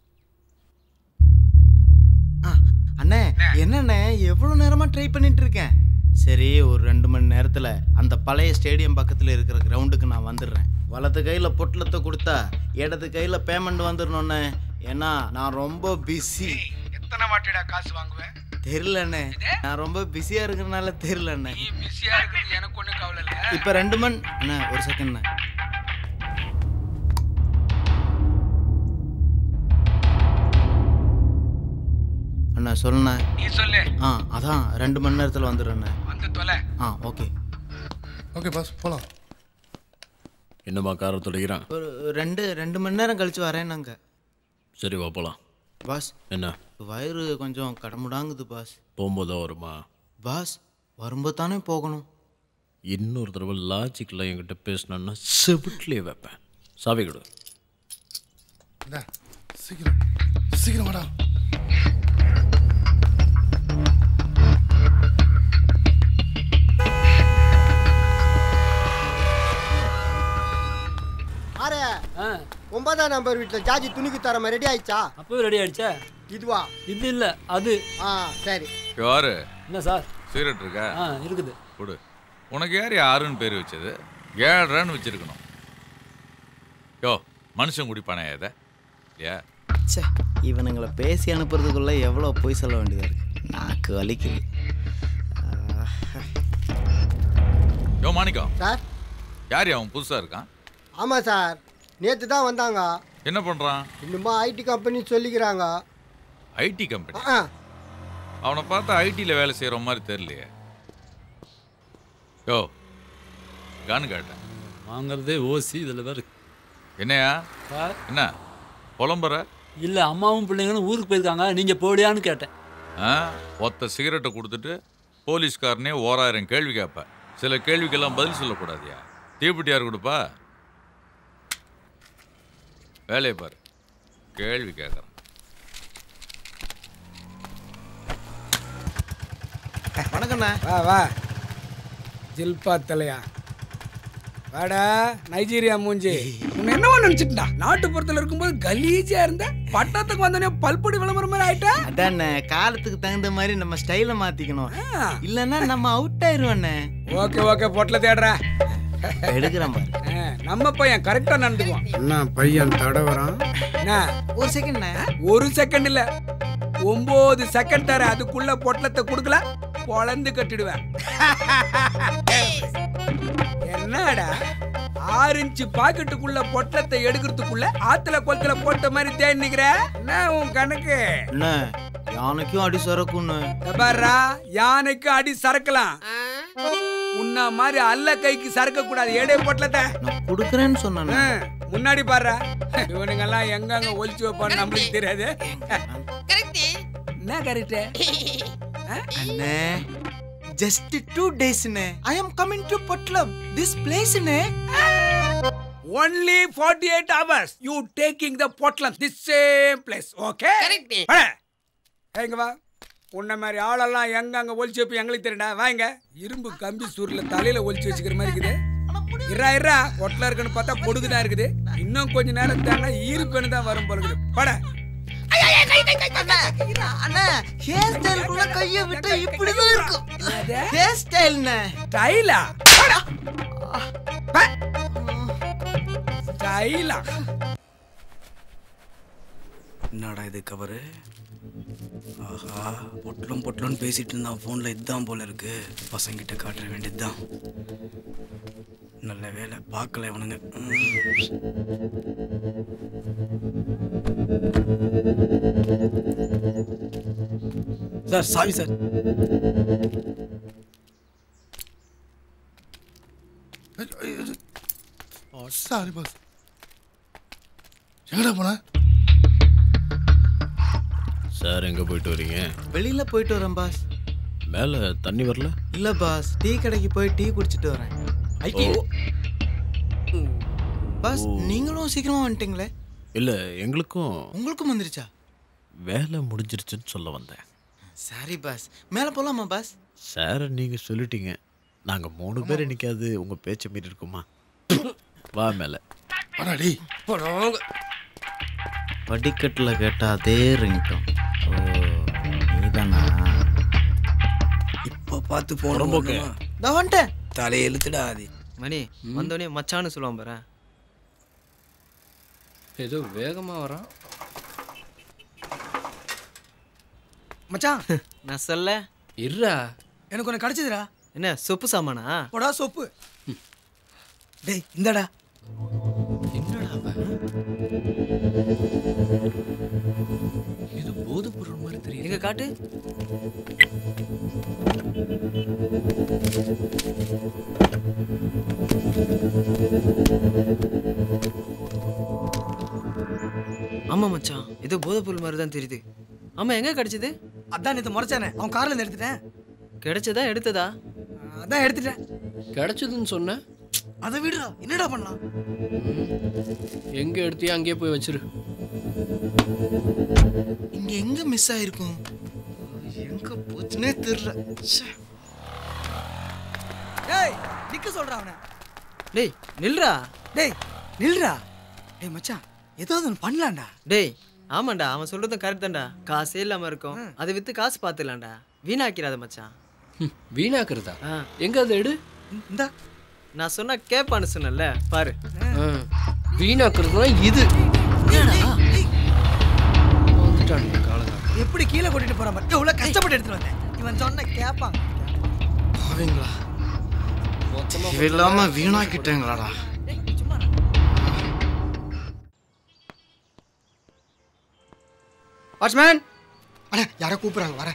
அண்ணே என்னண்ணே எவ்வளோ நேரமா ட்ரை பண்ணிட்டு இருக்கேன் சரி ஒரு ரெண்டு மணி நேரத்தில் அந்த பழைய ஸ்டேடியம் பக்கத்தில் இருக்கிற கிரவுண்டுக்கு நான் வந்துடுறேன் வலது கையில் பொட்டலத்தை கொடுத்தா இடது கையில் பேமெண்ட் வந்துடணுண்ணே ஏன்னா நான் ரொம்ப பிஸி எத்தனை வாட்டிடா காசு வாங்குவேன் தெரிலண்ணே நான் ரொம்ப பிஸியாக இருக்கிறனால தெரிலண்ணே பிஸியா இருக்குது எனக்கு ஒன்றும் கவலை இல்லை இப்போ ரெண்டு மணி அண்ணா ஒரு செகண்ட்ண்ணே அண்ணா சொல்லுண்ணே நீ சொல்லு ஆ அதான் ரெண்டு மணி நேரத்தில் வந்துடுறேண்ணே வந்து தொலை ஆ ஓகே ஓகே பாஸ் போகலாம் என்னம்மா காரை துடைக்கிறான் ஒரு ரெண்டு ரெண்டு மணி நேரம் கழிச்சு வரேன் நாங்க சரி வா போலாம் பாஸ் என்ன வயிறு கொஞ்சம் கடமுடாங்குது பாஸ் போகும்போதா வருமா பாஸ் வரும்போது தானே போகணும் இன்னொரு தடவை லாஜிக்கில் என்கிட்ட பேசினேன்னா செவிட்லேயே வைப்பேன் சாவி கொடு இந்தா, சீக்கிரம் சீக்கிரம் வாடா ஆரே ஒன்பதாம் நம்பர் வீட்டில் ஜாஜி துணிக்கு தரமா ரெடி ஆயிடுச்சா அப்பவே ரெடி ஆயிடுச்சா இதுவா இது இல்ல அது ஆ சரி யாரு என்ன சார் சிகரெட் இருக்கா ஆ இருக்குது கொடு உனக்கு யார் யாருன்னு பேர் வச்சது ஏழ்றான்னு வச்சிருக்கணும் யோ மனுஷன் குடிப்பானே இதை இல்லையா ச்சே இவனுங்களை பேசி அனுப்புறதுக்குள்ள எவ்வளோ பொய் சொல்ல வேண்டியதா இருக்கு நாக்கு வலிக்குது யோ மாணிக்கம் சார் யார் அவன் புதுசாக இருக்கான் ஆமாம் சார் நேற்று தான் வந்தாங்க என்ன பண்ணுறான் இன்னுமா ஐடி கம்பெனி சொல்லிக்கிறாங்க ஐடி கம்பெனி ஆ அவனை பார்த்தா ஐடியில் வேலை செய்கிற மாதிரி தெரியலையே யோ கானு கேட்டேன் வாங்குறதே ஓசி இதில் வேறு என்னையா சார் என்ன புலம்புற இல்லை அம்மாவும் பிள்ளைங்களும் ஊருக்கு போயிருக்காங்க நீங்கள் போடியான்னு கேட்டேன் ஆ ஒத்த சிகரெட்டை கொடுத்துட்டு போலீஸ்காரனே ஓராயிரம் கேள்வி கேட்ப சில கேள்விக்கெல்லாம் பதில் சொல்லக்கூடாதியா தீப்பெட்டி யார் கொடுப்பா வேலையை பாரு கேள்வி கேட்குறேன் வணக்கண்ணா வா வா ஜில்பா தலையா வாடா நைஜீரியா மூஞ்சி உன்னை என்னவா நினைச்சிட்டா நாட்டுப்புறத்துல இருக்கும்போது கலீஜியா இருந்த பட்டத்துக்கு வந்தோடனே பல்பொடி விளம்பரம் மாதிரி ஆயிட்டா அதானே காலத்துக்கு தகுந்த மாதிரி நம்ம ஸ்டைலை மாத்திக்கணும் இல்லைன்னா நம்ம அவுட் ஆயிருவோண்ணே ஓகே ஓகே பொட்டல தேடுற எடுக்கிறேன் பாரு ஆ, நம்ம பையன் கரெக்டா நடந்துக்குவான் என்ன பையன் தடவறான் என்ன ஒரு செகண்ட் ஒரு செகண்ட் இல்ல ஒன்பது செகண்ட் தர அதுக்குள்ள பொட்டலத்தை கொடுக்கல பொழந்து கட்டிடுவேன் என்னடா ஆறு இன்ச்சு பாக்கெட்டுக்குள்ள பொட்டலத்தை எடுக்கிறதுக்குள்ள ஆத்துல கொளத்துல போட்ட மாதிரி தேன் நிக்கிற என்ன உன் கணக்கு என்ன யானைக்கும் அடி சரக்குன்னு இங்க பாருடா யானைக்கு அடி சரக்கலாம் உன்ன மாதிரி அல்ல கைக்கு சரக்க கூடாது ஏடே பொட்டலத்தை நான் கொடுக்குறேன்னு சொன்னேன் ஆ, முன்னாடி பாரு இவனுங்க எல்லாம் எங்க அங்க ஒளிச்சு வைப்பான்னு நம்மளுக்கு தெரியாது என்ன கரெக்ட் அண்ணே ஜஸ்ட் டூ டேஸ்ண்ணே ஐ அம் கமிங் டு பொட்லம் திஸ் பிளேஸ்ண்ணே only forty eight hours you taking the பொட்லம் திஸ் சேம் பிளேஸ் ஓகே எங்க வா உன்ன மாதிரி ஆளெல்லாம் எங்க அங்க ஒளிச்சு வைப்போம் எங்களுக்கு தெரியுடா வாங்க இரும்பு கம்பி சூர்ல தலையில ஒளிச்சு வச்சுக்கிற மாதிரி இருக்குது இரா இரா ஒட்டல இருக்குன்னு பார்த்தா பொடுகு தான் இருக்குது இன்னும் கொஞ்ச நேரம் தானே ஈர்ப்பெண்ணு தான் வரும் போல இருக்குது பட அண்ணா ஹேர் ஸ்டைலுக்குள்ள கைய விட்டா இப்படிதான் இருக்கும் ஹேர் ஸ்டைல்ண்ணே ஸ்டைலா ஸ்டைலா என்னடா இது கவரு ஆஹா பொட்டலும் பொட்டலும் பேசிட்டு இருந்தான் ஃபோனில் இதுதான் போல இருக்கு பசங்கிட்ட காட்ட வேண்டியதுதான் நல்ல வேலை பார்க்கல இவனுங்க sir sorry sir sorry boss எங்கடா போன சார் எங்கே போயிட்டு வரீங்க வெளியில போயிட்டு வரேன் பாஸ் மேலே தண்ணி வரல இல்ல பாஸ் டீ கடைக்கு போய் டீ குடிச்சிட்டு வரேன் ஓ. பாஸ் நீங்களும் சீக்கிரமா வந்துட்டீங்களே இல்லை எங்களுக்கும் உங்களுக்கும் வந்துருச்சா வேலை முடிஞ்சிருச்சுன்னு சொல்ல வந்தேன் சாரி பாஸ் மேல போலாமா பாஸ் சார் நீங்கள் சொல்லிட்டீங்க நாங்கள் மூணு பேர் என்னைக்காவது உங்கள் பேச்சை மீறி இருக்குமா வா மேலே வாடாடி படிக்கட்டில் கேட்ட அதே ரிங்டோன் ஓ நீதானா இப்போ பார்த்து போன புறம்போக்கு. நான் வந்துட்டேன் தலையை இழுத்துடா அது மணி வந்தோடனே மச்சான்னு சொல்லுவான் பாரு ஏதோ வேகமா வரான் மச்சான் நான் சொல்ல இருடா எனக்கு ஒன்று கிடைச்சதுடா என்ன சொப்பு சாமானா போடா சோப்பு டேய் இந்தடா இது போதை பொருள் மாதிரி தெரியும் எங்க காட்டு ஆமா மச்சான் ஏதோ போதை பொருள் மாதிரி தான் தெரியுது ஆமா எங்க கிடைச்சது அதான் நேற்று முறைச்சானே அவன் கார்ல இருந்து எடுத்துட்டேன் கிடைச்சதா எடுத்ததா அதான் எடுத்துட்டேன் கிடைச்சதுன்னு சொன்ன அதை விடுறா என்னடா பண்ணலாம் எங்க எடுத்தியோ அங்கேயே போய் வச்சிரு இங்க எங்க மிஸ் ஆயிருக்கும் எங்க போச்சுனே தெரியல ச்சே. டேய் நிக்க சொல்றான் அவனை டேய் நில்றா டேய் நில்றா டேய் மச்சான் ஏதாவது ஒன்று பண்ணலாம்டா டேய் ஆமாண்டா அவன் சொல்றதும் கரெக்ட் தான்டா காசே இல்லாம இருக்கும் அதை வித்து காசு பார்த்துலாம்டா வீணாக்கிறாத மச்சான் ம், வீணாக்குறதா எங்க அதை எடு இந்த நான் சொன்னா கேப்பான்னு சொன்னல பாரு ஆ, வீணாக்குறதுனா இது வந்துட்டான் காலகா எப்படி கீழே கொட்டிட்டு போறான் பாரு எவ்வளவு கஷ்டப்பட்டு எடுத்துட்டு வந்தேன் இவன் சொன்ன கேட்பான் பாவீங்களா இது இல்லாம வீணாக்கிட்டேங்களாடா வாட்ச்மேன் அட யாரோ கூப்பிட்றாங்க வரேன்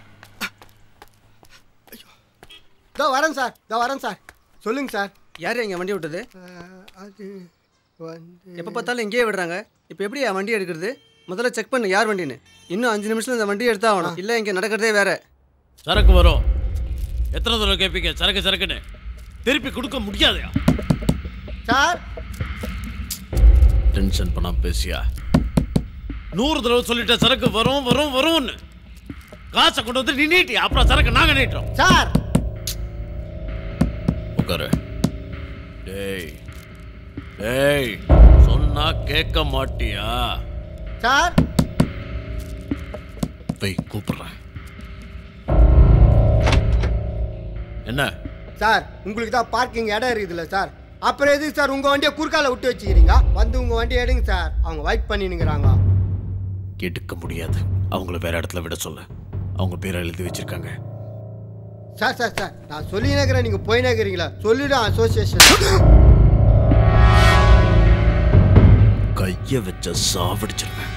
இதோ வரேன் சார் இதோ வரேன் சார் சொல்லுங்க சார் யார் எங்க வண்டி விட்டது அது வந்து எப்போ பார்த்தாலும் இங்கேயே விடுறாங்க இப்போ எப்படி என் வண்டி எடுக்கிறது முதல்ல செக் பண்ணு யார் வண்டின்னு இன்னும் அஞ்சு நிமிஷத்துல இந்த வண்டி எடுத்தா ஆகணும் இல்லை இங்கே நடக்கிறதே வேற சரக்கு வரும் எத்தனை தடவை கேட்பீங்க சரக்கு சரக்குன்னு திருப்பி கொடுக்க முடியாதயா சார் டென்ஷன் பண்ணாம பேசியா நூறு தடவை சொல்லிட்டேன் சரக்கு வரும் வரும் வரும்னு காசை கொண்டு வந்து நீ நீட்டி அப்புறம் சரக்கு நாங்க நீட்டுறோம் சார் உட்காரு டேய் டேய் சொன்னா கேட்க மாட்டியா சார் போய் கூப்பிடுறேன் என்ன சார் உங்களுக்கு தான் பார்க்கிங் இடம் இருக்குதுல்ல சார் அப்புறம் எதுக்கு சார் உங்கள் வண்டியை குறுக்கால விட்டு வச்சுக்கிறீங்க வந்து உங்கள் வண்டியை எடுங்க சார் அவங்க வெயிட் பண்ணினுங்கிறாங்க எடுக்க முடியாது அவங்கள வேற இடத்துல விட சொல்ல அவங்க பேரை எழுதி வச்சிருக்காங்க சார் சார் சார் நான் சொல்லினே இருக்கிறேன் நீங்கள் போயினே இருக்கிறீங்களா சொல்லிடும் அசோசியேஷன் கைய வச்ச சாவடிச்சிருவேன்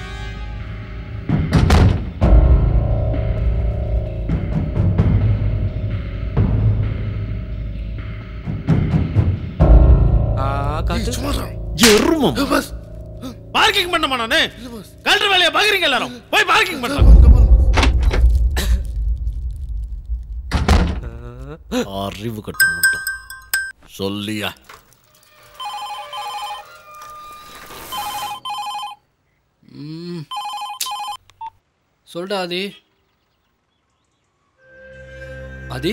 எருமம் பார்க்கிங் பண்ணமா நானு கல்ற வேலையை பாக்குறீங்க எல்லாரும் போய் பார்க்கிங் பண்ணலாம் அறிவு கட்ட முட்டம் சொல்லியா ம். சொல்டா ஆதி ஆதி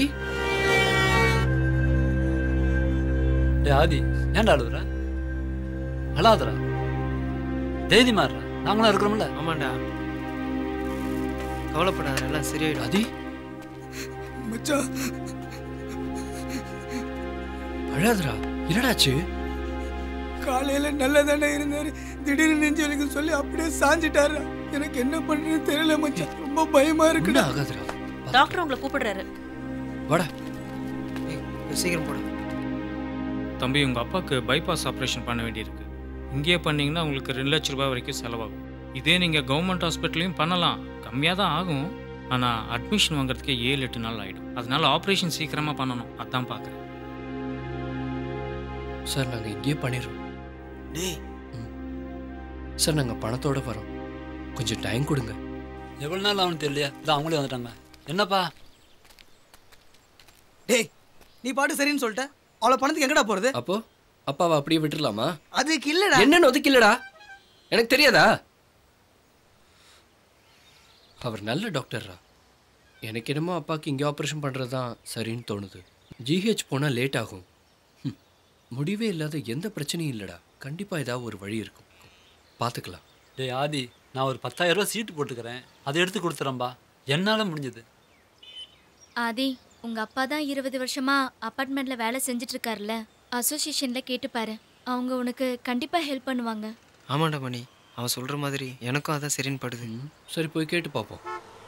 டேய் ஆதி ஏன்டா அழுகுற அழாதடா தைரியமாடுறா நாங்களும் இருக்கிறோம்ல ஆமாண்டா கவலைப்படாத எல்லாம் சரியாயிடும் ஆதி மச்சான் அழாதடா என்னடாச்சு காலையில நல்லா தானே இருந்தாரு திடீர்னு நெஞ்சு வலிக்கு சொல்லி அப்படியே சாஞ்சிட்டாரு எனக்கு என்ன பண்றதுன்னு தெரியல மச்சான் ரொம்ப பயமா இருக்குடா ஆகாதுடா டாக்டர் உங்களை கூப்பிடுறாரு வாடா சீக்கிரம் போட தம்பி உங்கள் அப்பாவுக்கு பைபாஸ் ஆப்ரேஷன் பண்ண வேண்டியிருக்கு இங்கேயே பண்ணீங்கன்னா உங்களுக்கு ரெண்டு லட்ச ரூபாய் வரைக்கும் செலவாகும் இதே நீங்கள் கவர்மெண்ட் ஹாஸ்பிட்டல்லையும் பண்ணலாம் கம்மியாக தான் ஆகும் ஆனால் அட்மிஷன் வாங்குறதுக்கே ஏழு எட்டு நாள் ஆகிடும் அதனால ஆப்ரேஷன் சீக்கிரமாக பண்ணணும் அதான் பார்க்குறேன் சார் நாங்கள் இங்கேயே பண்ணிடுறோம் டேய் சார் நாங்கள் பணத்தோட வரோம் கொஞ்சம் டைம் கொடுங்க எவ்வளோ நாள் ஆகும்னு தெரியலையா இதான் அவங்களே வந்துட்டாங்க என்னப்பா டேய் நீ பாட்டு சரின்னு சொல்லிட்ட அவ்வளோ பணத்துக்கு எங்கடா போறது அப்போ அப்பாவை அப்படியே விட்டுறலாமா அதுக்கு இல்லடா என்னன்னு ஒதுக்கி இல்லடா எனக்கு தெரியாதா அவர் நல்ல டாக்டர்ரா எனக்கு என்னமோ அப்பாவுக்கு இங்கே ஆப்ரேஷன் பண்ணுறது தான் சரின்னு தோணுது ஜிஹெச் போனால் லேட் ஆகும் ஹம், முடிவே இல்லாத எந்த பிரச்சனையும் இல்லைடா கண்டிப்பாக ஏதாவது ஒரு வழி இருக்கும் பார்த்துக்கலாம் டேய் ஆதி நான் ஒரு பத்தாயிரம் ரூபாய் சீட்டு போட்டுக்கிறேன் அதை எடுத்து கொடுத்துறேன்பா என்னால் முடிஞ்சது ஆதி உங்க அப்பா தான் இருபது வருஷமா அப்பார்ட்மெண்ட்ல வேலை செஞ்சுட்டு இருக்காருல்ல அசோசியேஷன்ல கேட்டுப்பாரு அவங்க உனக்கு கண்டிப்பா ஹெல்ப் பண்ணுவாங்க ஆமாண்டா மணி அவன் சொல்ற மாதிரி எனக்கும் அதான் சரின்னு படுது சரி போய் கேட்டு பார்ப்போம்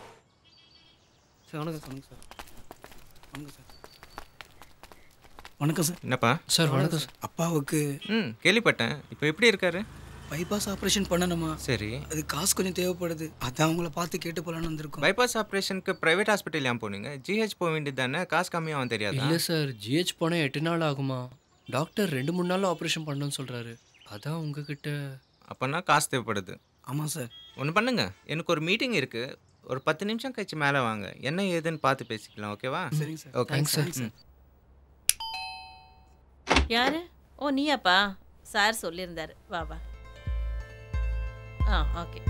சார் வணக்கம் சொல்லுங்க சார் வணக்கம் சார் வணக்கம் சார் என்னப்பா சார் வணக்கம் சார் அப்பாவுக்கு ம் கேள்விப்பட்டேன் இப்போ எப்படி இருக்காரு பைபாஸ் ஆப்ரேஷன் பண்ணணுமா சரி அது காசு கொஞ்சம் தேவைப்படுது அதான் உங்களை பார்த்து கேட்டு போலான்னு வந்திருக்கோம் பைபாஸ் ஆப்ரேஷனுக்கு பிரைவேட் ஹாஸ்பிட்டல் ஏன் போனீங்க ஜிஹெச் போக வேண்டியது தானே காசு கம்மியாகும் தெரியாதா இல்லை சார் ஜிஹெச் போனால் எட்டு நாள் ஆகுமா டாக்டர் ரெண்டு மூணு நாள் ஆப்ரேஷன் பண்ணணும்னு சொல்கிறாரு அதான் உங்ககிட்ட அப்போனா காசு தேவைப்படுது ஆமாம் சார் ஒன்று பண்ணுங்க எனக்கு ஒரு மீட்டிங் இருக்கு ஒரு பத்து நிமிஷம் கழிச்சு மேலே வாங்க என்ன ஏதுன்னு பார்த்து பேசிக்கலாம் ஓகேவா சரிங்க சார். Okay Thanks, sir. ம். யாரு ஓ நீயாப்பா சார் சொல்லியிருந்தாரு வா வா ஆ ஓகே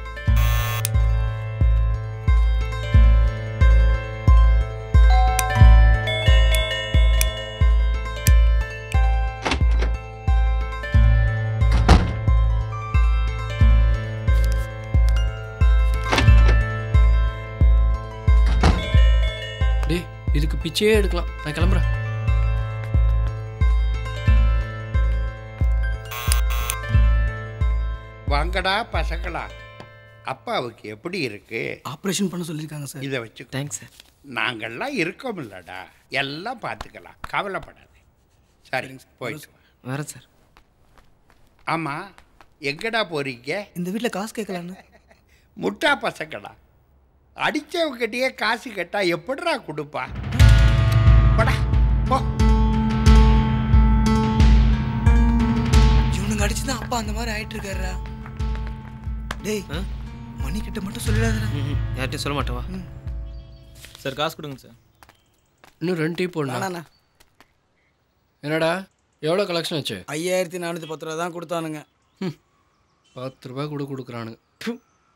டேய் இதுக்கு பிச்சையே எடுக்கலாம் நான் கிளம்புறேன் வாங்கடா பசங்களா அப்பாவுக்கு எப்படி இருக்கு ஆப்ரேஷன் பண்ண சொல்லியிருக்காங்க சார் இதை வச்சு தேங்க்ஸ் சார் நாங்கள்லாம் இருக்கோம் இல்லடா எல்லாம் பார்த்துக்கலாம் கவலைப்படாத சரி போயிட்டு வா. வரேன் சார் ஆமா எங்கடா போறீங்க இந்த வீட்டில் காசு கேட்கலான்னு முட்டா பசங்களா அடிச்சவங்கிட்டயே காசு கேட்டா எப்படிடா கொடுப்பா போடா போ இவனுங்க அடிச்சு தான் அப்பா அந்த மாதிரி ஆயிட்டு இருக்காருடா டேய் மணி கிட்ட மட்டும் சொல்லிடாதடா யார்கிட்டயும் சொல்ல மாட்டேவா சார் காசு கொடுங்க சார் இன்னும் ரெண்டு டீ போடணும் வேணாண்ணா என்னடா எவ்வளோ கலெக்ஷன் ஆச்சு ஐயாயிரத்தி நானூற்றி பத்து ரூபா தான் கொடுத்தானுங்க பத்து ரூபாய் கூட கொடுக்குறானுங்க ப்பு.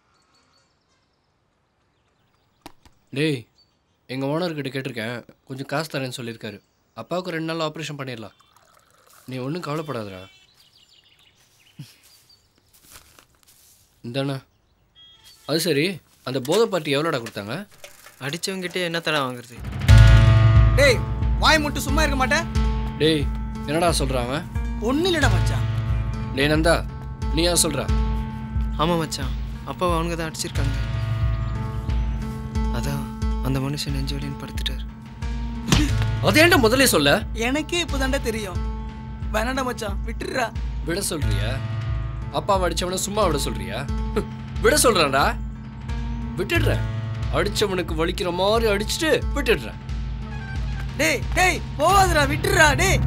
டேய் எங்கள் ஓனர்கிட்ட கேட்டிருக்கேன் கொஞ்சம் காசு தரேன்னு சொல்லியிருக்காரு அப்பாவுக்கு ரெண்டு நாள் ஆப்ரேஷன் பண்ணிடலாம் நீ ஒன்றும் கவலைப்படாதடா இந்தாண்ணா அது சரி அந்த போதை பார்ட்டி எவ்வளோடா கொடுத்தாங்க அடிச்சவங்கிட்டே என்ன தடை வாங்குறது டேய் வாய் மட்டும் சும்மா இருக்க மாட்டேன் டேய் என்னடா சொல்கிறான் அவன் ஒன்றும் இல்லைடா மச்சான் டே நந்தா நீ ஏன் சொல்ற ஆமாம் மச்சான் அப்பாவை அவனுங்க தான் அடிச்சிருக்காங்க அதான் அந்த மனுஷன் நெஞ்சு வலின்னு படுத்துட்டார் அது ஏன்டா முதல்ல சொல்ல எனக்கே இப்போதான்டா தெரியும் வேணாடா மச்சான் விட்டுடுறா விட சொல்றியா அப்பாவை அடிச்சவன சும்மா விட சொல்றியா விட சொல்றான்டா விட்டுடுறேன் அடிச்சவனுக்கு வலிக்கிற மாதிரி அடிச்சுட்டு விட்டுடுறேன் டேய் டேய் போகாதடா விட்டுடுறா டேய்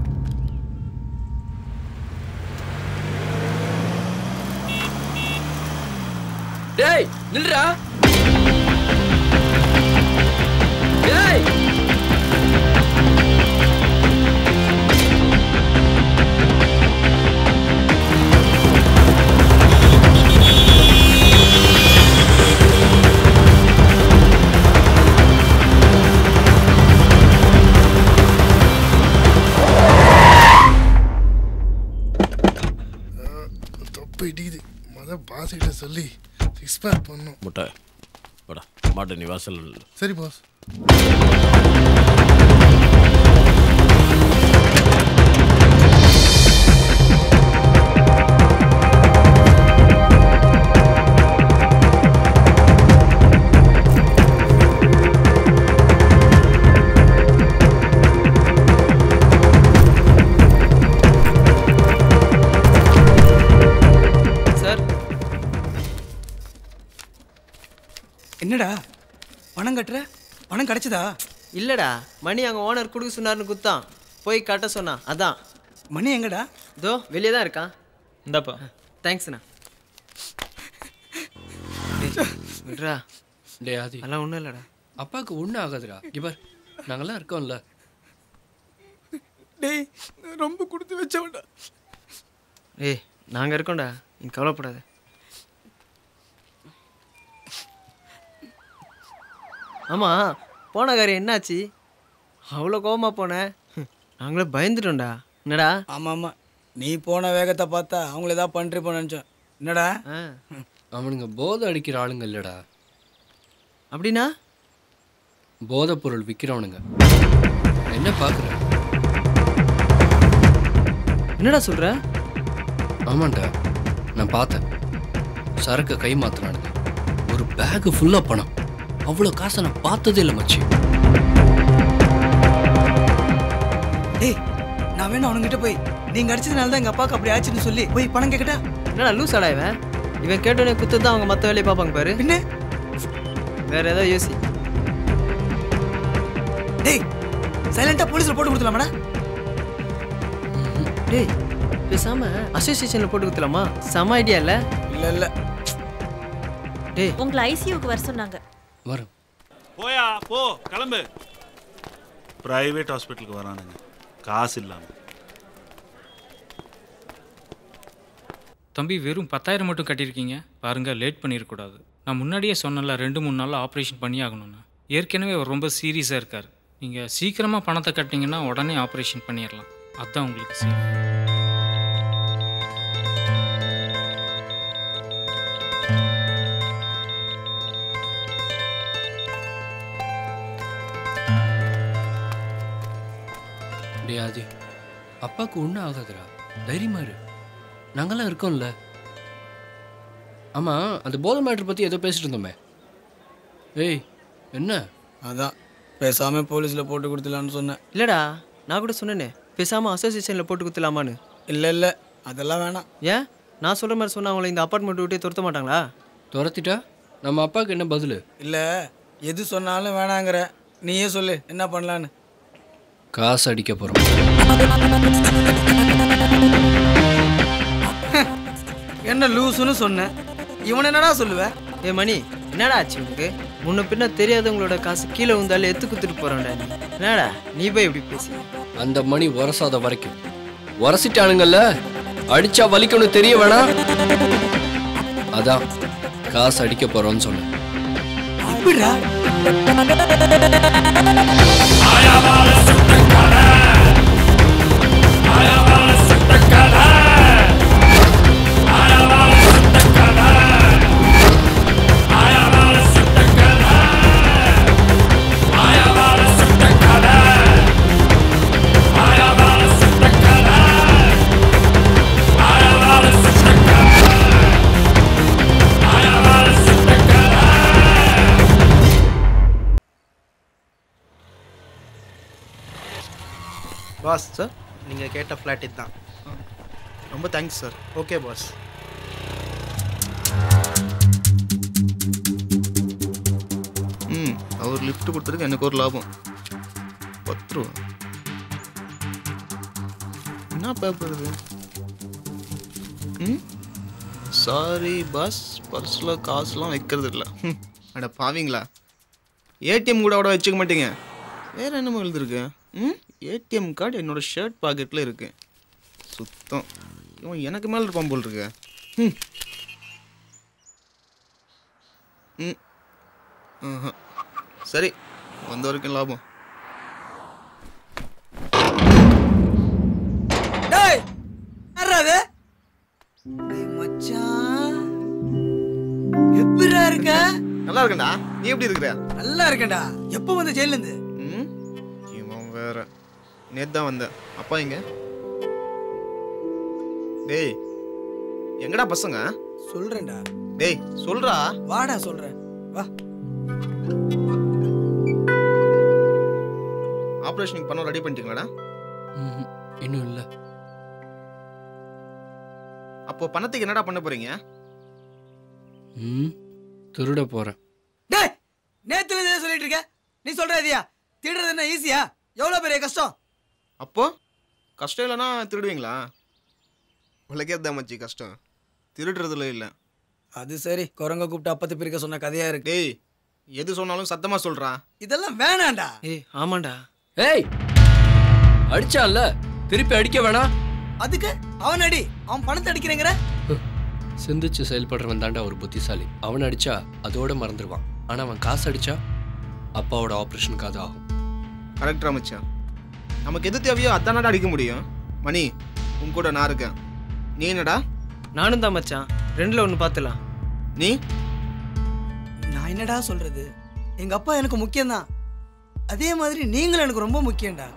டேய் நில்றா டேய் தொப்பு இடிக்குது முத பாஸ் கிட்ட சொல்லி சிக்ஸ் பேக் பண்ணும் முட்டை வாடா மாட்டு நீ வாசல் நில்லு. சரி பாஸ் சார் என்னடா பணம் கட்டுற பணம் கிடைச்சதா இல்லடா மணி அங்கே ஓனர் கொடுக்க சொன்னார்னு குத்தான் போய் கட்ட சொன்னான் அதான் மணி எங்கடா இதோ வெளியே தான் இருக்கான் இந்தாப்பா தேங்க்ஸ்ண்ணா விட்றா டே ஆதி அதெல்லாம் ஒன்றும் இல்லைடா அப்பாவுக்கு ஒன்றும் ஆகாதுடா இவர் நாங்கெல்லாம் இருக்கோம்ல டேய் நான் ரொம்ப கொடுத்து வச்சவன்டா ஏய் நாங்கள் இருக்கோம்டா நீ கவலைப்படாத ஆமாம் போன காரியம் என்னாச்சு அவ்வளோ கோவமா போனேன் நாங்களே பயந்துட்டோம்டா என்னடா ஆமாம் ஆமாம் நீ போன வேகத்தை பார்த்தா அவங்கள ஏதாவது பண்ணிருப்போம் நினச்சோம் என்னடா அவனுங்க போதை அடிக்கிற ஆளுங்க இல்லடா அப்படின்னா போதைப் பொருள் விற்கிறவனுங்க என்ன பார்க்குற என்னடா சொல்ற ஆமாண்டா நான் பார்த்தேன் சரக்கு கை மாத்துறானுங்க ஒரு பேக் ஃபுல்லாக பணம் அவ்வளோ காசை நான் பார்த்ததே இல்லை மச்சி டேய் நான் வேணும் அவனுங்கிட்ட போய் நீங்க அடிச்சதுனால தான் எங்க அப்பாவுக்கு அப்படி ஆச்சுன்னு சொல்லி போய் பணம் கேட்கட்டா என்னடா லூஸ் ஆடா இவன் இவன் கேட்டோன்னே குத்து தான் அவங்க மற்ற வேலையை பார்ப்பாங்க பாரு பின்ன வேற ஏதாவது யோசி டேய் சைலண்டா போலீஸ்ல போட்டு கொடுத்துலாமாடா டேய் பேசாம அசோசியேஷன்ல போட்டு குத்தலாமா செம ஐடியா இல்ல இல்ல இல்ல டேய் உங்களை ஐசியூக்கு வர சொன்னாங்க வரும் போயா போ கிளம்பு பிரைவேட் ஹாஸ்பிட்டலுக்கு வரானுங்க காசு இல்லாமல் தம்பி வெறும் பத்தாயிரம் மட்டும் கட்டியிருக்கீங்க பாருங்க லேட் பண்ணிடக்கூடாது நான் முன்னாடியே சொன்னல ரெண்டு மூணு நாளில் ஆப்ரேஷன் பண்ணி ஆகணும்னு ஏற்கனவே அவர் ரொம்ப சீரியஸாக இருக்கார் நீங்கள் சீக்கிரமாக பணத்தை கட்டினீங்கன்னா உடனே ஆப்ரேஷன் பண்ணிடலாம் அதுதான் உங்களுக்கு சரி டே ஆதி அப்பாவுக்கு ஒன்றும் ஆகாதுடா தைரியமா இரு நாங்கெல்லாம் இருக்கோம்ல ஆமாம் அந்த போதை மேட்ரு பற்றி ஏதோ பேசிட்டு இருந்தோமே ஏய் என்ன அதான் பேசாம போலீஸ்ல போட்டு கொடுத்துலான்னு சொன்னேன் இல்லடா நான் கூட சொன்னேனே பேசாம அசோசியேஷன்ல போட்டு குத்தலாமான்னு இல்ல இல்ல அதெல்லாம் வேணாம் ஏன் நான் சொல்ற மாதிரி சொன்னா அவங்கள இந்த அப்பார்ட்மெண்ட் விட்டே துரத்த மாட்டாங்களா துரத்திட்டா நம்ம அப்பாவுக்கு என்ன பதில் இல்ல எது சொன்னாலும் வேணாங்கிற நீயே சொல்லு என்ன பண்ணலான்னு காசு அடிக்க போகிறோம் என்ன லூசுன்னு சொன்னேன் இவன் என்னடா சொல்லுவ ஏ மணி என்னடா ஆச்சு உனக்கு முன்ன பின்ன தெரியாதவங்களோட காசு கீழே வந்தாலும் எத்து குத்துட்டு போறான்டா நீ என்னடா நீ போய் இப்படி பேசி அந்த மணி உரசாத வரைக்கும் உரசிட்டானுங்கல்ல அடிச்சா வலிக்கணும் தெரிய வேணாம் அதான் காசு அடிக்க போறோம்னு சொன்னேன் எப்படிடா I பாஸ் சார் நீங்கள் கேட்ட ஃப்ளாட் இதுதான் ரொம்ப தேங்க்ஸ் சார் ஓகே பாஸ் ம் அவர் லிஃப்ட் கொடுத்ததுக்கு எனக்கு ஒரு லாபம் பத்து ரூபா என்ன பேப்பர் இது ம் சாரி பாஸ் பர்ஸில் காசுலாம் வைக்கிறது இல்லை ம், அட பாவீங்களா ஏடிஎம் கூட கூட வச்சுக்க மாட்டீங்க வேற என்னமோ எழுதிருக்கு ம் ஏடிஎம் கார்டு என்னோட ஷர்ட் பாக்கெட்டில் இருக்கு சுத்தம் இவன் எனக்கு மேலே இருப்பான் போல் இருக்கு ம் ம் ஆஹா. சரி வந்த வரைக்கும் லாபம் டேய் யாரா அது டேய் மச்சான் எப்படிடா இருக்க நல்லா இருக்கேன்டா நீ எப்படி இருக்கிற நல்லா இருக்கேன்டா எப்போ வந்த ஜெயில இருந்து ம் இவன் வேற நேத்து தான் வந்தேன் அப்பா எங்க டேய் எங்கடா பசங்க சொல்றேன்டா டேய் சொல்றா வாடா சொல்றேன் வா ஆப்ரேஷனுக்கு பணம் ரெடி பண்ணிட்டீங்களாடா ம்ஹும். இன்னும் இல்லை அப்போ பணத்துக்கு என்னடா பண்ண போறீங்க ம் திருட போகிறேன் டேய் நேத்துல இருந்து சொல்லிட்டு இருக்க நீ சொல்றதியா திருடுறது என்ன ஈஸியா எவ்வளவு பெரிய கஷ்டம் அப்போ கஷ்டம் இல்லைன்னா திருடுவீங்களா உலகே தான் மச்சி கஷ்டம் திருடுறதுல இல்லை அது சரி குரங்க கூப்பிட்டு அப்பத்து பிரிக்க சொன்ன கதையா இருக்கு டேய் எது சொன்னாலும் சத்தமா சொல்றா இதெல்லாம் வேணாம்டா ஏய் ஆமாண்டா ஏய் அடிச்சான்ல திருப்பி அடிக்க வேணாம் அதுக்கு அவன் அடி அவன் பணத்தை அடிக்கிறேங்கிற சிந்திச்சு செயல்படுறவன் தாண்டா ஒரு புத்திசாலி அவன் அடிச்சா அதோட மறந்துடுவான் ஆனா அவன் காசு அடிச்சா அப்பாவோட ஆப்ரேஷனுக்கு அது ஆகும் கரெக்டா மச்சான் நமக்கு எது தேவையோ அதானடா அடிக்க முடியும் மணி உன் கூட நான் இருக்கேன் நீ என்னடா நானும் தான் மச்சான் ரெண்டுல ஒன்று பார்த்துலாம் நீ நான் என்னடா சொல்றது எங்க அப்பா எனக்கு முக்கியம்தான் அதே மாதிரி நீங்களும் எனக்கு ரொம்ப முக்கியம்டா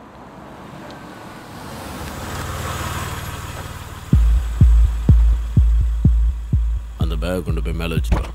அந்த பேக்கை கொண்டு போய் மேலே வச்சுட்டு வா.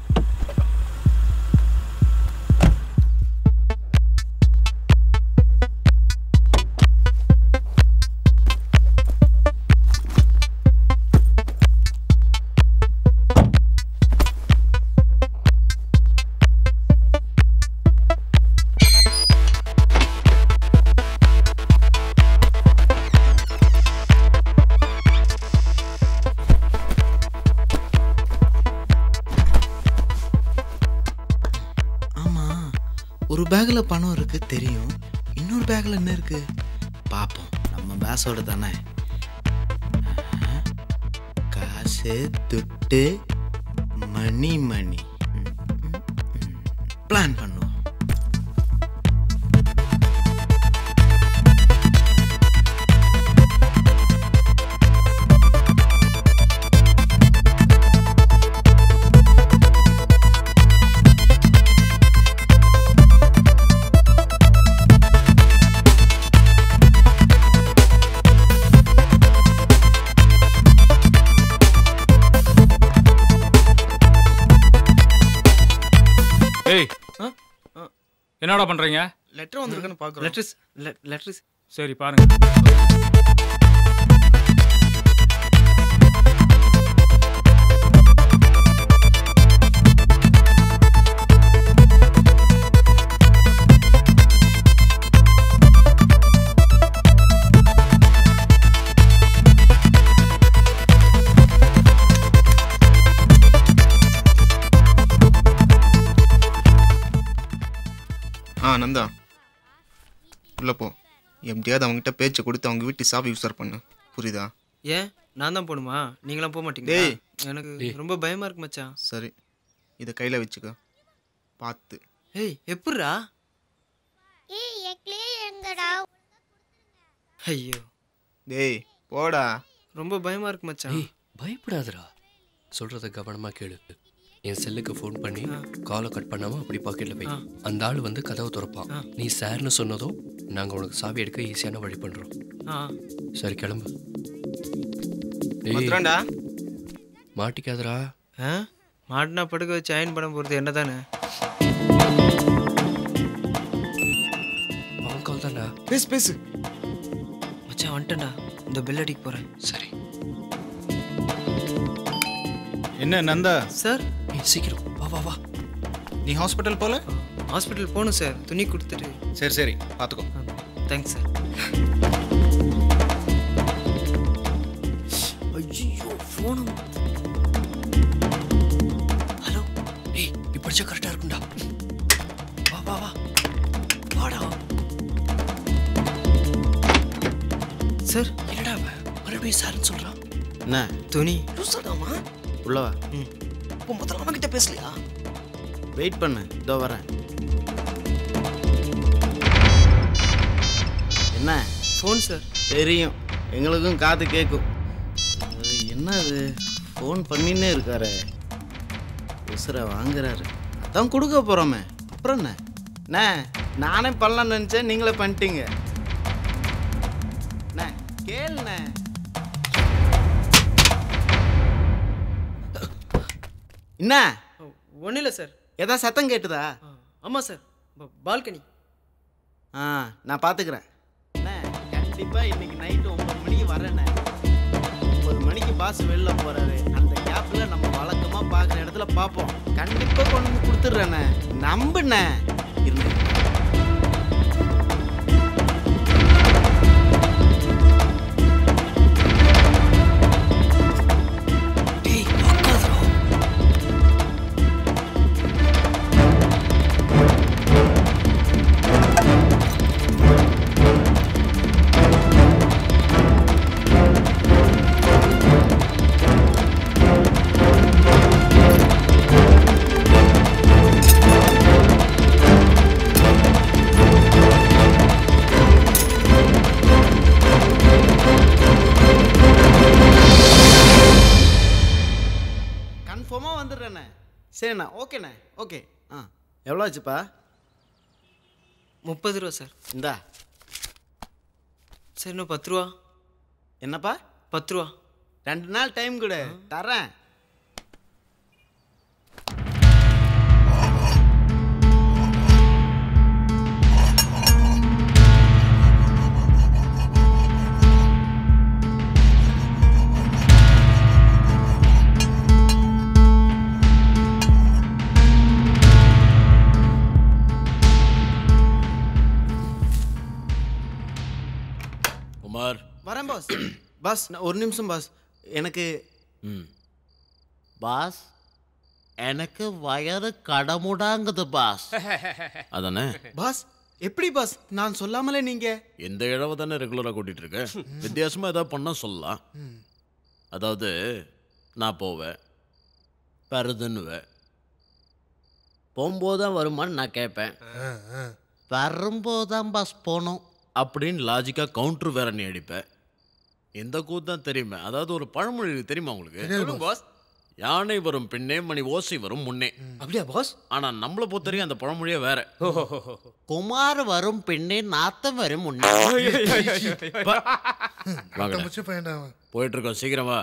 ஆமா ஒரு பேக்ல பணம் இருக்கு தெரியும் இன்னொரு பேக்ல என்ன இருக்கு பாப்போம் நம்ம பேஸோட தானே ஆஹா. காசு துட்டு மணி மணி பிளான் பண்ணுவோம் ஏய் என்னடா பண்றீங்க லெட்டர் வந்திருக்குன்னு பார்க்குறோம் லெட்டர்ஸ் லெட்டர்ஸ் சரி பாருங்க ஆ நந்தா உள்ள போ எப்படியாவது அவங்ககிட்ட பேச்சை கொடுத்து அவங்க வீட்டு சாவி யூஸர் பண்ணு புரியுதா ஏன் நான் தான் போகணுமா நீங்களாம் போக மாட்டீங்க டேய். எனக்கு ரொம்ப பயமா இருக்கு மச்சான் சரி இதை கையில் வச்சுக்க பார்த்து ஏய் எப்படிரா ஏய் என் கிளே எங்கடா ஐயோ டேய் போடா ரொம்ப பயமா இருக்கு மச்சான் ஏய் பயப்படாதடா சொல்றத கவனமா கேளு என் செல்லுக்கு ஃபோன் பண்ணி காலை கட் பண்ணாம அப்படி பாக்கெட்ல வை அந்த ஆள் வந்து கதவை திறப்பான் நீ சார்னு சொன்னதும் நாங்க உனக்கு சாவி எடுக்க ஈஸியான வழி பண்றோம் ஆ சரி கிளம்பு வந்துடுறேன்டா. மாட்டிக்காதடா ஆ மாட்டினா படுக்க வச்சு அயன் பண்ண போகிறது என்ன தானே அவன் கால் தான்டா பேசு பேசு மச்சான் வந்துட்டேன்டா இந்த பெல் அடிக்க போகிறேன் சரி என்ன நந்தா சார் சீக்கிரம் வா வா வா நீ ஹாஸ்பிட்டல் போல ஹாஸ்பிட்டல் போகணும் சார் துணி கொடுத்துட்டு சரி சரி பார்த்துக்கோ தேங்க்ஸ் சார் ஐயோ ஃபோனு ஹலோ ஏய் இப்படி படிச்சா கரெக்டாக இருக்கும்டா வா வா வா வாடா சார் என்னடா அவன் மறுபடியும் சார்னு சொல்கிறான் என்ன துணி லூசாடாமா உள்ளவா இப்போ முதல்ல அவன் கிட்ட பேசலையா வெயிட் பண்ணு இதோ வரேன் என்ன ஃபோன் சார் தெரியும் எங்களுக்கும் காது கேட்கும் அது என்ன அது ஃபோன் பண்ணின்னே இருக்காரு உசுரை வாங்குறாரு அதான் கொடுக்க போகிறோமே அப்புறம் என்ன அண்ணே நானே பண்ணலாம்னு நினச்சேன் நீங்களே பண்ணிட்டீங்க அண்ணே கேளுண்ணே என்ன ஒன்றும் இல்லை சார் ஏதா சத்தம் கேட்டுதா ஆமாம் சார் பால்கனி ஆ நான் பார்த்துக்கிறேன் அண்ணே கண்டிப்பாக இன்னைக்கு நைட்டு ஒம்பது மணிக்கு வரேண்ணே ஒம்பது மணிக்கு பாஸ் வெளில போகிறாரு அந்த கேப்பில் நம்ம வழக்கமாக பார்க்குற இடத்துல பார்ப்போம் கண்டிப்பாக கொண்டு வந்து கொடுத்துட்றேண்ணே நம்புண்ணே இருந்து கன்ஃபார்மாக வந்துடுறேண்ணே சரிண்ணா ஓகேண்ணே ஓகே ஆ எவ்வளோ ஆச்சுப்பா முப்பது ரூபா சார் இந்தா சார் இன்னும் பத்து ரூபா என்னப்பா பத்து ரூபா ரெண்டு நாள் டைம் கொடு தரேன் குமார் வரேன் பாஸ் பாஸ் நான் ஒரு நிமிஷம் பாஸ் எனக்கு ம் பாஸ் எனக்கு வயது கடமுடாங்குது பாஸ் அதானே பாஸ் எப்படி பாஸ் நான் சொல்லாமலே நீங்க இந்த இழவை தானே ரெகுலராக கூட்டிகிட்டு இருக்கேன் வித்தியாசமாக ஏதாவது பண்ணால் சொல்லலாம் அதாவது நான் போவேன் பருதுன்னுவேன் போகும்போது தான் வருமான்னு நான் கேட்பேன் வரும்போது தான் பாஸ் போகணும் அப்படின்னு லாஜிக்காக கவுண்டர் வேற நீ அடிப்பேன் இந்த கூத்து தான் தெரியுமே அதாவது ஒரு பழமொழி இருக்கு தெரியுமா உங்களுக்கு தெரியாது சொல்லுங்க பாஸ் யானை வரும் பின்னே மணி ஓசை வரும் முன்னே அப்படியா பாஸ் ஆனா நம்மளை பொறுத்த வரைக்கும் அந்த பழமொழியே வேற குமார் வரும் பெண்ணே நாத்தம் வரும் முன்னே வாங்கடா. முச்சு பையன்டா அவன். போயிட்டு இருக்கோம் சீக்கிரமா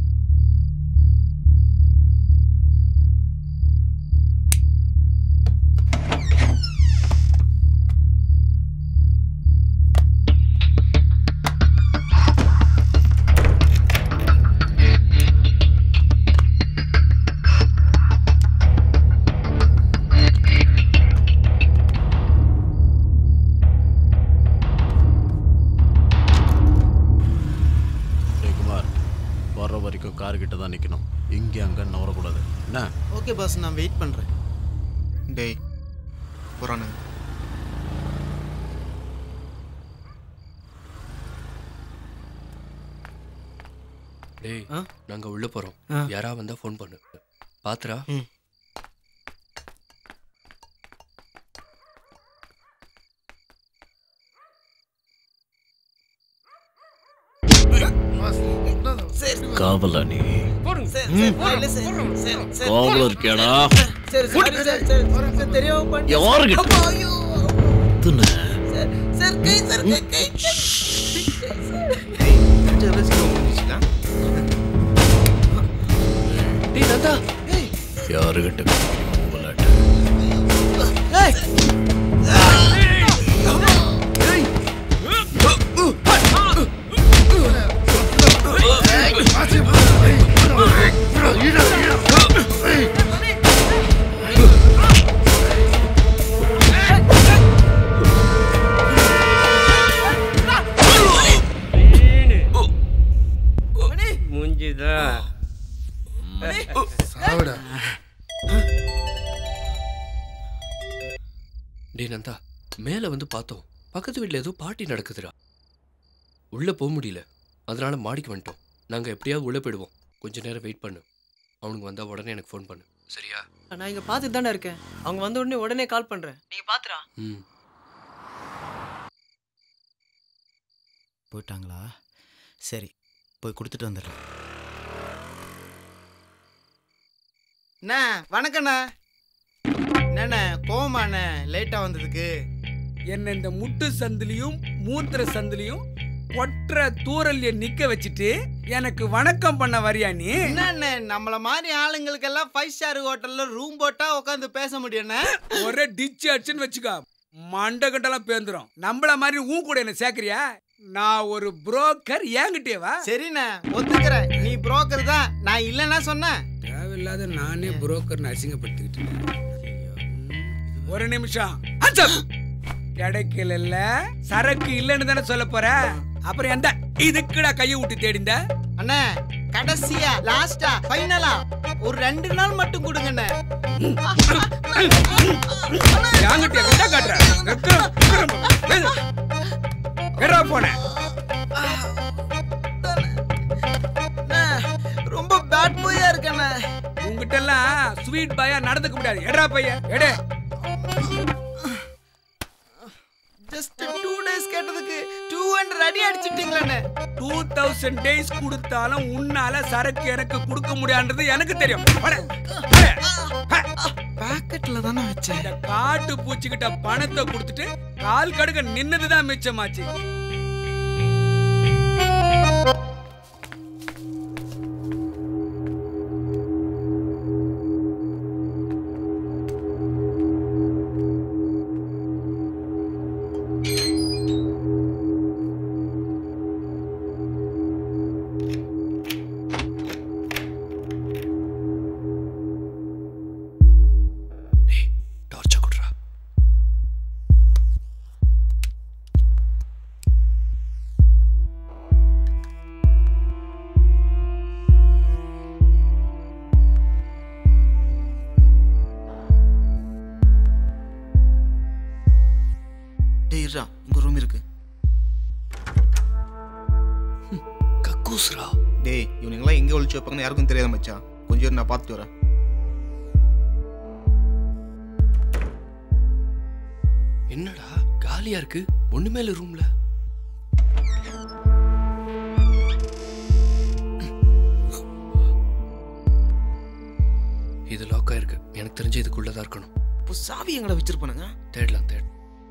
டேய் குமார் வர்ற வரைக்கும் கார் கிட்ட தான் நிற்கணும் இங்கே அங்கே நவரக்கூடாது என்ன ஓகே பாஸ் நான் வெயிட் பண்றேன் டேய் புறானு டேய் நாங்க உள்ள போறோம் ஆ. யாரா வந்தா ஃபோன் பண்ணு பாத்துரா காவலா நீ போடுங்க சார் ம். சார் இல்ல சார் சார் சார் காவலா இருக்கியாடா sir sorry sir sir sir தெரியாம பண்ணி யாருகிட்ட? அப்பா, ஐயோ துணை சார் சார் கை சார் கை கை டேய் நந்தா யாருகிட்ட விளையாட்டு ஏய் மேலே வந்து பார்த்தோம் பக்கத்து வீட்டில் ஏதோ பார்ட்டி நடக்குதுடா உள்ளே போக முடியல அதனால மாடிக்கு வந்துட்டோம் நாங்கள் எப்படியாவது உள்ளே போயிடுவோம் கொஞ்ச நேரம் வெயிட் பண்ணு அவனுக்கு வந்தால் உடனே எனக்கு ஃபோன் பண்ணு சரியா நான் இங்க பார்த்துட்டு தானே இருக்கேன் அவங்க வந்த உடனே உடனே கால் பண்றேன் நீங்க பாத்துறா ம் போயிட்டாங்களா சரி போய் கொடுத்துட்டு வந்துடுறேன் அண்ணா வணக்கண்ணா என்னண்ணே கோமாண்ணே லேட்டாக வந்ததுக்கு என்ன இந்த முட்டு சந்திலையும் மூத்திர சந்திலையும் ஒற்ற தூரல்ய நிக்க வச்சுட்டு எனக்கு வணக்கம் பண்ண வரியா நீ என்னண்ணே நம்மள மாதிரி ஆளுங்களுக்கெல்லாம் ஃபைவ் ஸ்டார் ஹோட்டல்ல ரூம் போட்டா உட்காந்து பேச முடியும்ண்ணே ஒரே டிச் அடிச்சுன்னு வச்சுக்கோ மண்டை கண்டெல்லாம் பேந்துரும் நம்மள மாதிரி ஊன் கூட என்ன சேர்க்கறியா நான் ஒரு புரோக்கர் ஏங்கிட்டே வா சரிண்ணே ஒத்துக்கிறேன் நீ புரோக்கர் தான் நான் இல்லைன்னா சொன்னேன் தேவையில்லாத நானே புரோக்கர் அசிங்கப்படுத்திக்கிட்டு ஒரு நிமிஷம் அச்சம். கிடைக்கல சரக்கு இல்லைன்னு தானே சொல்ல போற அப்புறம் எந்த இதுக்குடா கையை விட்டு தேடிந்த அண்ணே கடைசியா லாஸ்டா ஃபைனலா ஒரு ரெண்டு நாள் மட்டும் கொடுங்கண்ணே யாங்கிட்ட விட்டா காட்டுறேன் வெக்கம், வெக்கம். எடா போன ரொம்ப பேட் பாயா இருக்கண்ணே உங்ககிட்ட எல்லாம் ஸ்வீட் பாயா நடந்துக்க முடியாது எடா பையன் எடே ஜஸ்ட் டூ டேஸ் கேட்டதுக்கு டூ ஹண்ட்ரட் அடி அடிச்சிட்டீங்களே டூ தௌசண்ட் டேஸ் கொடுத்தாலும் உன்னால சரக்கு எனக்கு கொடுக்க முடியான்றது எனக்கு தெரியும் பாக்கெட்ல தானே வச்சேன் இந்த காட்டு பூச்சிக்கிட்ட பணத்தை கொடுத்துட்டு கால் கடுக்க நின்னதுதான் மிச்சமாச்சு டார்ச்சா கொடுறா டேய் இருடா உங்க ரூம் இருக்கு கக்கூஸ்ரா டேய் இவனுங்களாம் எங்கே ஒழிச்சு வைப்பாங்கன்னு யாருக்கும் தெரியாத மச்சான் கொஞ்சம் இரு, நான் பார்த்துட்டு வரேன் என்னடா காலியா இருக்கு ஒண்ணுமே இல்ல ரூம்ல இது லாக் ஆயிருக்கு எனக்கு தெரிஞ்சு இதுக்குள்ளதான் இருக்கணும் இப்போ சாவி எங்கடா வச்சிருப்பானுங்க தேடலாம் தேட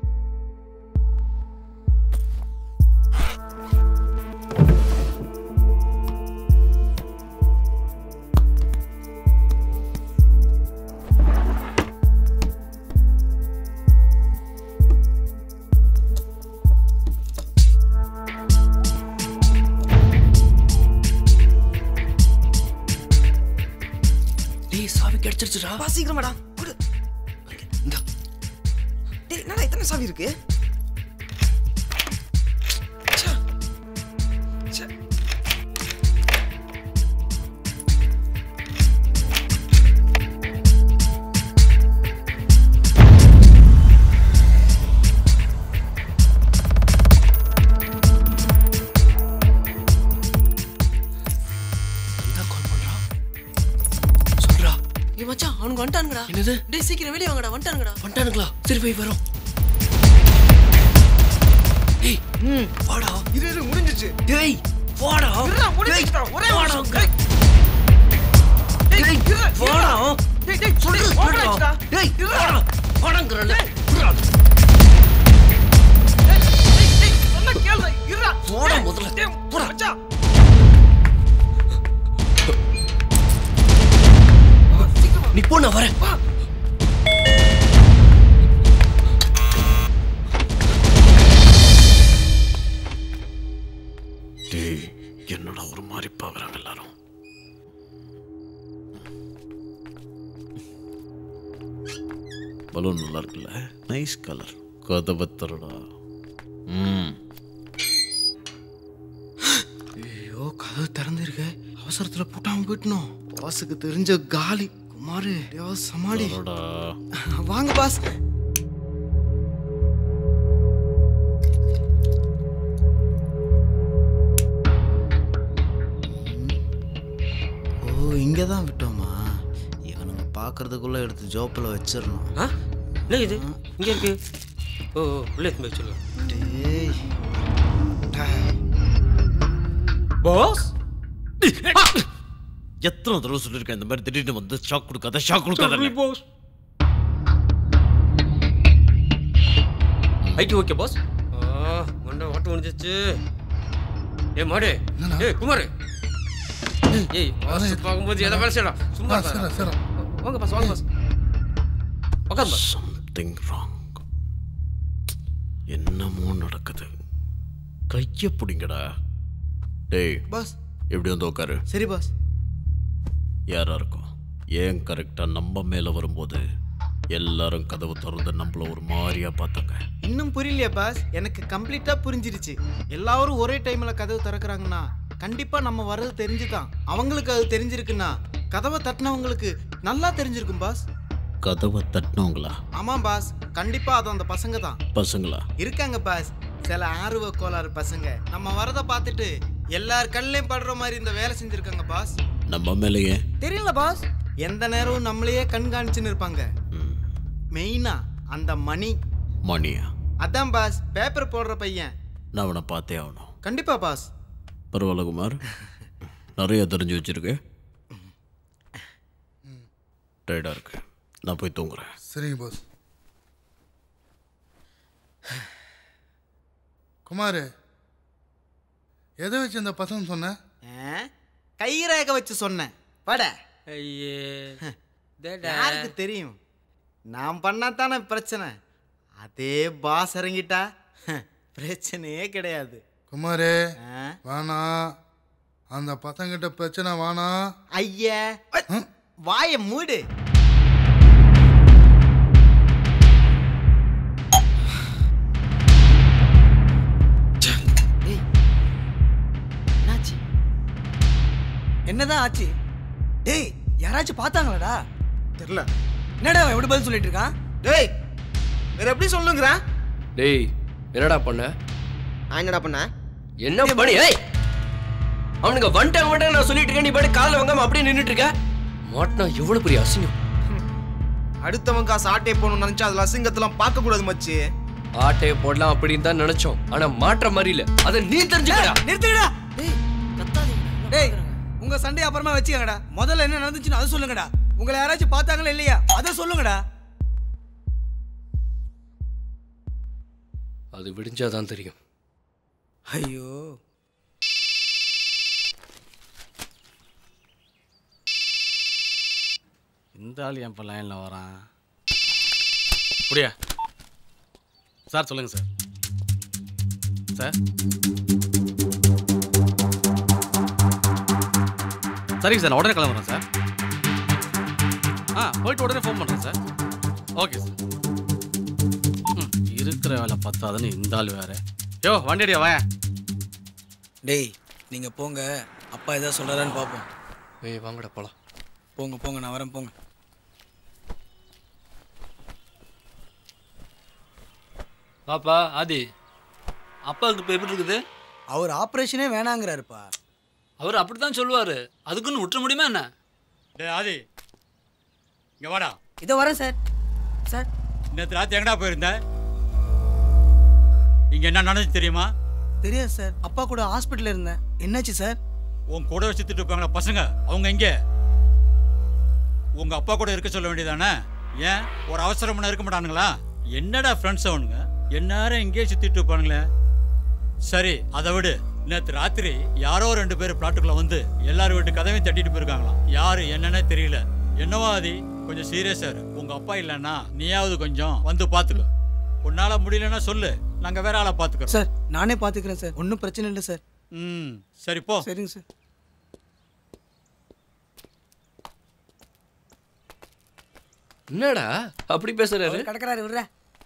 டேய் சாவி கிடைச்சிருச்சுடா வா சீக்கிரமாடா குடு இந்தா டேய் என்னடா இத்தனை சாவி இருக்கு ச்சே. ச்சே. சொல்றா ஏய் மச்சான் அவனுக்கு வந்துட்டானுங்கடா என்னது டேய் சீக்கிரம் வெளியே வாங்கடா வந்துட்டானுங்கடா வந்துட்டானுங்களா சரி போய் வரோம் டேய் ம் வாடா இரு இரு முடிஞ்சிச்சு டேய் வாடா இருடா, முடிஞ்சிச்சுடா, ஒரே வாடா நிமிஷம். டேய். டேய், இருடா, வாடா இருடா. டேய், டேய், சொல்லு, ஓபன் ஆயிடுச்சுடா. டேய் இருடா. வாடா வாடங்கறல சொன்னா கேளுடா, இருடா. போடா டேய், முதல்ல. டேய், மச்சான். நீ போ நான் வரேன் டேய் என்னடா ஒரு மாதிரி பார்க்குறாங்க எல்லாரும் பலூன் நல்லா இருக்குல்ல நைஸ் கலர் கதவை தரடா ம் ஐயோ கதவு திறந்திருக்க அவசரத்துல பூட்டாம போயிட்டணும் பாஸுக்கு தெரிஞ்ச காலி குமாரு ஐயோ சமாளி தரடா வாங்க பாஸ் பார்க்கறதுக்குள்ள எடுத்து ஜோப்பில் வச்சிடணும் ஆ என்ன இது இங்கே இருக்கு ஓ ஓ உள்ள எடுத்து போய் வச்சிடலாம் டேய் பாஸ் எத்தனை தடவை சொல்லியிருக்கேன் இந்த மாதிரி திடீர்னு வந்து ஷாக் கொடுக்காத ஷாக் கொடுக்காத பாஸ் ஐடி ஓகே பாஸ் ஆ மண்டை ஓட்ட முடிஞ்சிச்சு ஏ மாடு ஏய் குமார் ஏய் பாஸ் பார்க்கும்போது எதை வேலை செய்யலாம் சும்மா ஆ, சரி, சரி. வாங்க பாஸ் வாங்க பாஸ் உட்காந்து பாஸ் சம்திங் ராங் என்னமோ நடக்குது கைய பிடிங்கடா டேய் பாஸ் எப்படி வந்து உட்காரு சரி பாஸ் யாரா இருக்கும் ஏன் கரெக்டா நம்ம மேல வரும்போது எல்லாரும் கதவு திறந்து நம்மள ஒரு மாதிரியா பார்த்தாங்க இன்னும் புரியலையா பாஸ் எனக்கு கம்ப்ளீட்டா புரிஞ்சிருச்சு எல்லாரும் ஒரே டைம்ல கதவு திறக்கறாங்கன்னா கண்டிப்பா நம்ம வர்றது தெரிஞ்சுதான் அவங்களுக்கு அது தெரிஞ்சிருக்குன்னா கதவை தட்டினவங்களுக்கு நல்லா தெரிஞ்சிருக்கும் பாஸ் கதவை தட்டினவங்களா ஆமா பாஸ் கண்டிப்பா அது அந்த பசங்க தான் பசங்களா இருக்காங்க பாஸ் சில ஆர்வ கோளாறு பசங்க நம்ம வரத பார்த்துட்டு எல்லார் கண்ணிலையும் படுற மாதிரி இந்த வேலை செஞ்சிருக்காங்க பாஸ் நம்ம மேலேயே தெரியல பாஸ் எந்த நேரமும் நம்மளையே கண்காணிச்சுன்னு இருப்பாங்க மெயினா அந்த மணி மணியா அதான் பாஸ் பேப்பர் போடுற பையன் நான் அவனை பார்த்தே ஆகணும் கண்டிப்பா பாஸ் பரவாயில்ல குமார் நிறைய தெரிஞ்சு வச்சிருக்கு டயர்டாக இருக்கு நான் போய் தூங்குறேன் சரிங்க பாஸ் குமார் எதை வச்சு இந்த பசங்க சொன்ன கைரேகை வச்சு சொன்னேன் பட ஐயே யாருக்கு தெரியும் நான் பண்ணா தானே பிரச்சனை அதே பாஸ் இறங்கிட்டா பிரச்சனையே கிடையாது குமாரே வேணாம் அந்த பசங்கிட்ட பிரச்சனை வேணாம் ஐயா வாய மூடு என்னாச்சு என்னதான் ஆச்சு டேய் யாராச்சும் பார்த்தாங்களாடா தெரியல என்னடா அவன் எப்படி பதில் சொல்லிட்டு இருக்கான் டேய் வேற எப்படி சொல்லுங்கிறான் டேய் என்னடா பண்ண நான் என்னடா பண்ண என்ன பண்ணி ஏய் அவனுங்க வந்துட்டாங்க வந்துட்டாங்க நான் சொல்லிட்டு இருக்கேன் நீ பாட்டு காலில் வாங்காம அப்படியே நின்றுட்டு இருக்க மாட்டினா எவ்வளவு பெரிய அசிங்கம் அடுத்தவன் காசு ஆட்டே போகணும்னு நினைச்சா அதுல அசிங்கத்தெல்லாம் பார்க்க கூடாது மச்சி ஆட்டையை போடலாம் அப்படின்னு தான் நினைச்சோம் ஆனா மாற்ற மாதிரி இல்ல அதை நீ தெரிஞ்சுக்கடா நிறுத்துங்கடா டேய் டேய் உங்க சண்டை அப்புறமா வச்சுக்கங்கடா முதல்ல என்ன நடந்துச்சுன்னு அதை சொல்லுங்கடா உங்களை யாராச்சும் பார்த்தாங்களா இல்லையா அதை சொல்லுங்கடா அது விடிஞ்சாதான் தெரியும் ஐயோ இந்த ஆள் என் இப்போ லைனில் வரான் அப்படியா சார் சொல்லுங்கள் சார் சார் சரிங்க சார் நான் உடனே கிளம்புறேன் சார் ஆ போயிட்டு உடனே ஃபோன் பண்ணுறேன் சார் ஓகே சார் ம் இருக்கிற வேலை பத்தாதுன்னு இந்த ஆள் வேறு யோ வண்டி அடியா வாயேன் டேய் நீங்க போங்க அப்பா ஏதாவது சொல்றாரான்னு பார்ப்போம் ஏய் வாங்கடா போலாம் போங்க போங்க நான் வரேன் போங்க பாப்பா ஆதி அப்பாவுக்கு இப்போ எப்படி இருக்குது அவர் ஆப்ரேஷனே வேணாங்கிறாருப்பா அவர் அப்படித்தான் சொல்லுவாரு அதுக்குன்னு விட்டுற முடியுமா என்ன டே ஆதி இங்க வாடா இதோ வரேன் சார் சார் நேற்று ராத்திரி எங்கடா போயிருந்த இங்க என்ன நடந்துச்சு தெரியுமா தெரியாது சார் அப்பா கூட ஹாஸ்பிட்டல்ல இருந்தேன் என்னாச்சு சார் உன் கூட வச்சுட்டு இருப்பாங்களா பசங்க அவங்க எங்க உங்க அப்பா கூட இருக்க சொல்ல வேண்டியதானே ஏன் ஒரு அவசரம் இருக்க மாட்டானுங்களா என்னடா ஃப்ரெண்ட்ஸ் அவனுங்க எந்நேரம் இங்கேயே சுத்திட்டு இருப்பானுங்களே சரி அதை விடு நேற்று ராத்திரி யாரோ ரெண்டு பேர் பிளாட்டுக்குள்ள வந்து எல்லாரும் வீட்டு கதவையும் தட்டிட்டு போயிருக்காங்களாம் யாரு என்னன்னே தெரியல என்னவோ ஆதி கொஞ்சம் சீரியஸா இரு உங்க அப்பா இல்லைன்னா நீயாவது கொஞ்சம் வந்து பாத்துக்கோ உன்னால முடியலன்னா சொல்லு நாங்க வேற ஆளை பாத்துக்கிறோம் சார் நானே பார்த்துக்கிறேன் சார் ஒன்றும் பிரச்சனை இல்லை சார் ம் சரி போ சரிங்க சார் என்னடா அப்படி பேசுறாரு கிடக்குறாரு விடுற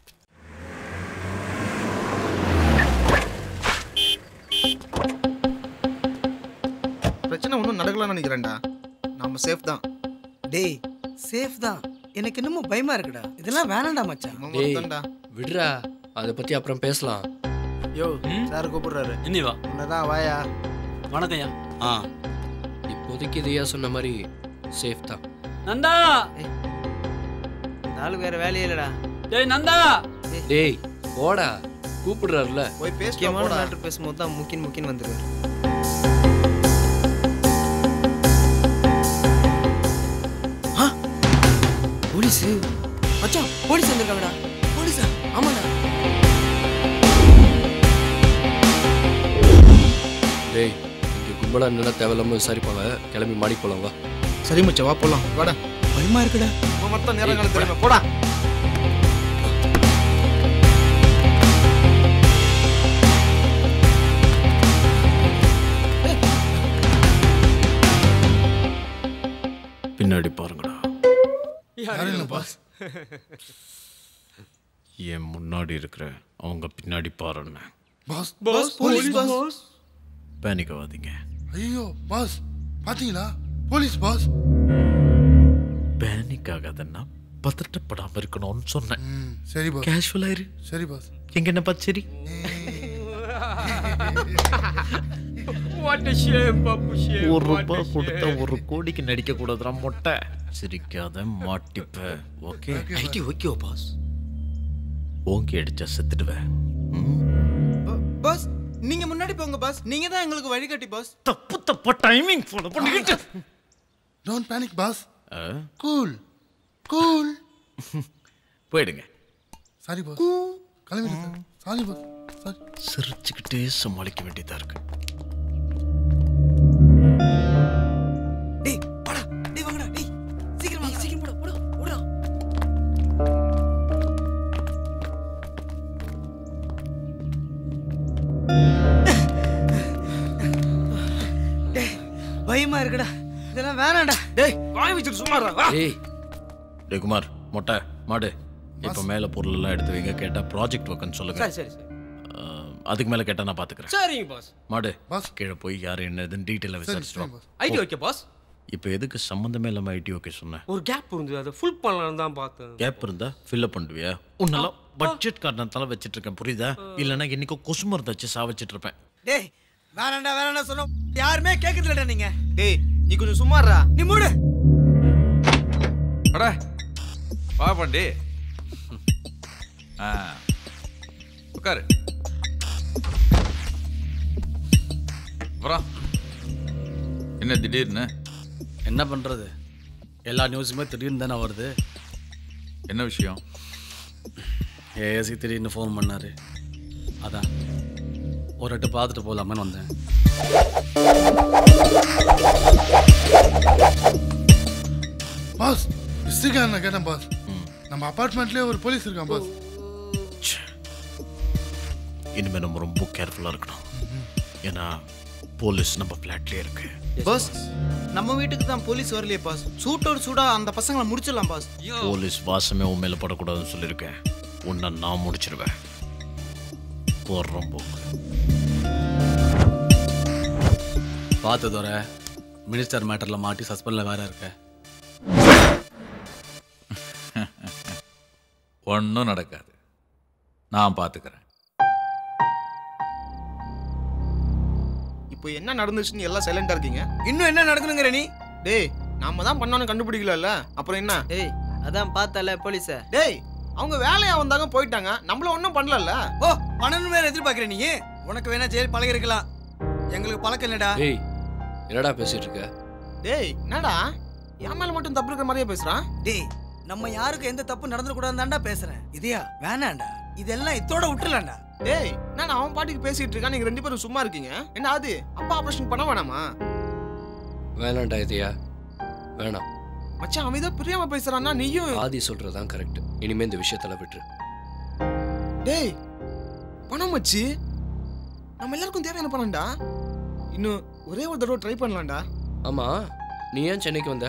பிரச்சனை ஒன்றும் நடக்கலாம்னு நினைக்கிறேன்டா நம்ம சேஃப் தான் டேய் சேஃப் தான் எனக்கு என்னமோ பயமா இருக்குடா இதெல்லாம் வேணாம்டா மச்சான் டேய் விடுறா அதை பத்தி அப்புறம் பேசலாம் யோ சார் கூப்பிடுறாரு இன்னி வா உன்னதான் வாயா வணக்கம்யா ஆ இப்போதைக்கு இதையா சொன்ன மாதிரி சேஃப் தான் நந்தா ஆளுக்கு வேற வேலையே இல்லடா டேய் நந்தா டேய் போடா கூப்பிடுறாருல போய் முக்கியமான போடா. மேட்ரு பேசும்போது தான் முக்கின் முக்கின் வந்துருக்காரு போலீஸ் மச்சான் போலீஸ் வந்திருக்காங்கடா போலீஸா ஆமாடா டேய் இங்க கும்பலா நின்னா தேவையில்லாம விசாரிப்பாங்க கிளம்பி மாடி போலாம் வா சரி மச்சான் வா போலாம் வாடா பயமா இருக்குடா உன் மொத்தம் நேரம் காலம் தெரியுமா போடா பின்னாடி பாருங்கடா யாரும் பாஸ் என் முன்னாடி இருக்கிற அவங்க பின்னாடி பாருன்னு boss boss police boss panic ஆகாதீங்க ஐயோ பாஸ் பாத்தீங்களா போலீஸ் பாஸ் பேனிக் ஆகாதன்னா பதட்டப்படாம இருக்கணும்னு சொன்னேன் சரி பாஸ் கேஷுவலா இரு சரி பாஸ் எங்க என்ன பார்த்து சரி வாட் a shame பாப்பு shame ஒரு what a ரூபாய் கொடுத்தா shame. ஒரு கோடிக்கு நடிக்க கூடாதுடா மொட்டை சிரிக்காத மாட்டிப்ப ஓகே ஐடி ஓகே பாஸ் ஓங்கி அடிச்சா செத்துடுவேன் பாஸ் நீங்க முன்னாடி போங்க பாஸ் நீங்க தான் எங்களுக்கு வழிகாட்டி பாஸ் தப்பு தப்பா டைமிங் ஃபாலோ பண்ணிக்கிட்டு don't panic boss cool cool போயிடுங்க சாரி பாஸ் கிளம்பிடு சாரி பாஸ் சாரி சிரிச்சுக்கிட்டே சமாளிக்க வேண்டியதா இருக்கு டேய் வாடா டேய் வாங்கடா டேய் சீக்கிரம் வாங்க சீக்கிரம் போடா போடா போடா டேய் பயமா இருக்குடா இதெல்லாம் வேணாம்டா டேய் வாய் வச்சிட்டு சும்மா இருடா, வா டேய் டேய் குமார் மொட்டை மாடு இப்போ மேலே பொருள் எல்லாம் எடுத்து வைங்க கேட்டா ப்ராஜெக்ட் ஒர்க்குன்னு சொல்லுங்க சரி சரி சரி அஹ், அதுக்கு மேலே கேட்டா நான் பார்த்துக்கிறேன் சரிங்க பாஸ் மாடு கீழே போய் யார் என்னதுன்னு டீட்டெயிலாக விசாரிச்சிட்டு வா. ஐடி ஓகே பாஸ் இப்போ எதுக்கு சம்மந்தமே இல்லாமல் ஐடி ஓகே சொன்னேன் ஒரு கேப் இருந்தது அதை ஃபுல் பண்ணலாம்னு தான் பார்த்தேன் கேப் இருந்தா ஃபில்அப் பண்ணுவியா உன்னெல்லாம் பட்ஜெட் காரணத்தால வச்சிட்டு இருக்கேன் புரியுதா இல்லைன்னா இன்னைக்கு கொசு மருந்து வச்சு சாவச்சிட்டு இருப்பேன் டேய் வேணாம்டா வேணாம்டா சொன்னோம் யாருமே கேட்கறது இல்லடா நீங்க டேய் நீ கொஞ்சம் சும்மாறா நீ மூடு அட வா பாண்டி ஆ உட்காரு அப்புறம் என்ன திடீர்னு என்ன பண்ணுறது எல்லா நியூஸுமே திடீர்னு தானே வருது என்ன விஷயம் ஏஎஸ்சி திடீர்னு ஃபோன் பண்ணாரு அதான் ஒரு எட்டு பார்த்துட்டு போகலாமேன்னு வந்தேன் பாஸ் மிஸ்டேக்கான கேட்டேன் பாஸ் நம்ம அபார்ட்மெண்ட்லயே ஒரு போலீஸ் இருக்கான் பாஸ் இனிமே நம்ம ரொம்ப கேர்ஃபுல்லாக இருக்கணும் ஏன்னா போலீஸ் நம்ம ஃப்ளாட்லேயே இருக்கு பாஸ் நம்ம வீட்டுக்கு தான் போலீஸ் வரலையே பாஸ் சூட்டோட சூடா அந்த பசங்களை முடிச்சிடலாம் பாஸ் போலீஸ் வாசமே உன் மேல படக்கூடாதுன்னு சொல்லியிருக்கேன் உன்னை நான் முடிச்சிருவேன் போடுறோம் போக்கு பார்த்து தோற மினிஸ்டர் மேட்டரில் மாட்டி சஸ்பெண்டில் வேற இருக்க ஒன்றும் நடக்காது நான் பார்த்துக்கிறேன் இப்போ என்ன நடந்துச்சுன்னு எல்லாம் சைலண்டா இருக்கீங்க இன்னும் என்ன நடக்கணுங்கிற நீ டேய் நாம தான் பண்ணோன்னு கண்டுபிடிக்கலல்ல அப்புறம் என்ன டேய் அதான் பார்த்தல போலீஸ டேய் அவங்க வேலையா வந்தாங்க போயிட்டாங்க நம்மள ஒன்றும் பண்ணலல்ல ஓ பண்ணணும் வேற எதிர்பார்க்கிற நீ உனக்கு வேணா ஜெயில் பழகி இருக்கலாம் எங்களுக்கு பழக்கம் இல்லடா டேய் என்னடா பேசிட்டு இருக்க டேய் என்னடா என் மேல மட்டும் தப்பு இருக்கிற மாதிரியே பேசுறான் டேய் நம்ம யாருக்கும் எந்த தப்பு நடந்துடக்கூடாதுதான்டா பேசுறேன் இதையா வேணாம்டா இதெல்லாம் இத்தோட விட்டுலாம்டா டேய் என்னடா அவன் பாட்டுக்கு பேசிட்டு இருக்கான் நீங்க ரெண்டு பேரும் சும்மா இருக்கீங்க என்ன அது அப்பா ஆபரேஷன் பண்ண வேணாமா வேணாம்டா இதையா வேணாம் மச்சான் அவன் ஏதோ பிரியாம பேசுறான்னா நீயும் ஆதி சொல்றதுதான் கரெக்ட் இனிமே இந்த விஷயத்தெல்லாம் விட்டுரு டேய் பணம் மச்சி நம்ம எல்லாருக்கும் தேவையான பணம்டா இன்னும் ஒரே ஒரு தடவை ட்ரை பண்ணலாம்டா ஆமா நீ ஏன் சென்னைக்கு வந்த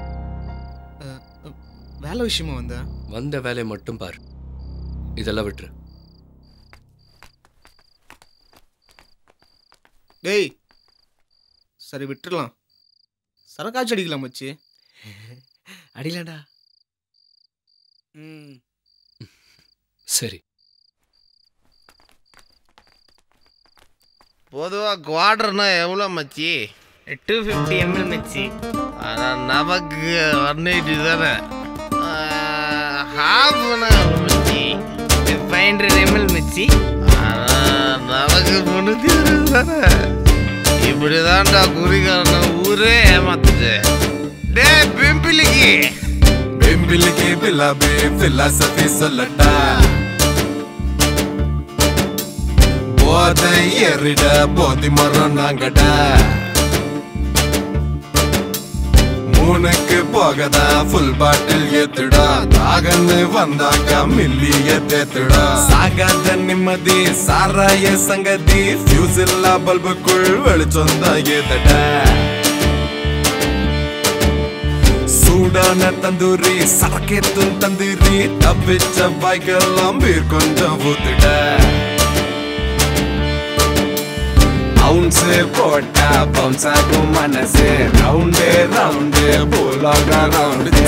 வேலை விஷயமா வந்தேன் வந்த வேலையை மட்டும் பாரு இதெல்லாம் விட்டுரு டேய் சரி விட்டுறலாம் சரக்காச்சு அடிக்கலாம் மச்சி அடிலடா ம் சரி பொதுவாக குவார்டர்னா எவ்வளோ மச்சி டூ ஃபிஃப்டி எம்எல் மச்சி ஆனால் நமக்கு ஒன் எயிட்டி தானே ஹாஃப் அன் ஹவர் மச்சி ஃபைவ் ஹண்ட்ரட் எம்எல் மச்சி அதான் நமக்கு முன்னூத்தி இருபது தானே இப்படிதான்டா குறிகாரன ஊரே ஏமாத்துது டே பிம்பிளிக்கு பிம்பிளிக்கு பிலாபி பிலாசபி சொல்லட்டா போதை ஏறிட போதி மரம் நாங்கடா மூணுக்கு போகதா ஃபுல் பாட்டில் ஏத்துடா தாகன்னு வந்தாக்கா மில்லிய தேத்துடா சாகாத நிம்மதி சாராய சங்கதி ஃபியூஸ் இல்லா பல்புக்குள் வெளிச்சம் தான் ஏத்தடா சூடான தந்தூரி சரக்கேத்தும் தந்தூரி தப்பிச்ச பாய்க்கெல்லாம் பீர் கொஞ்சம் ஊத்துட அவுன்ஸு போட்டா பவுன்ஸ் ஆகும் மனசு ரவுண்டு ரவுண்டு பூலாக ரவுண்டு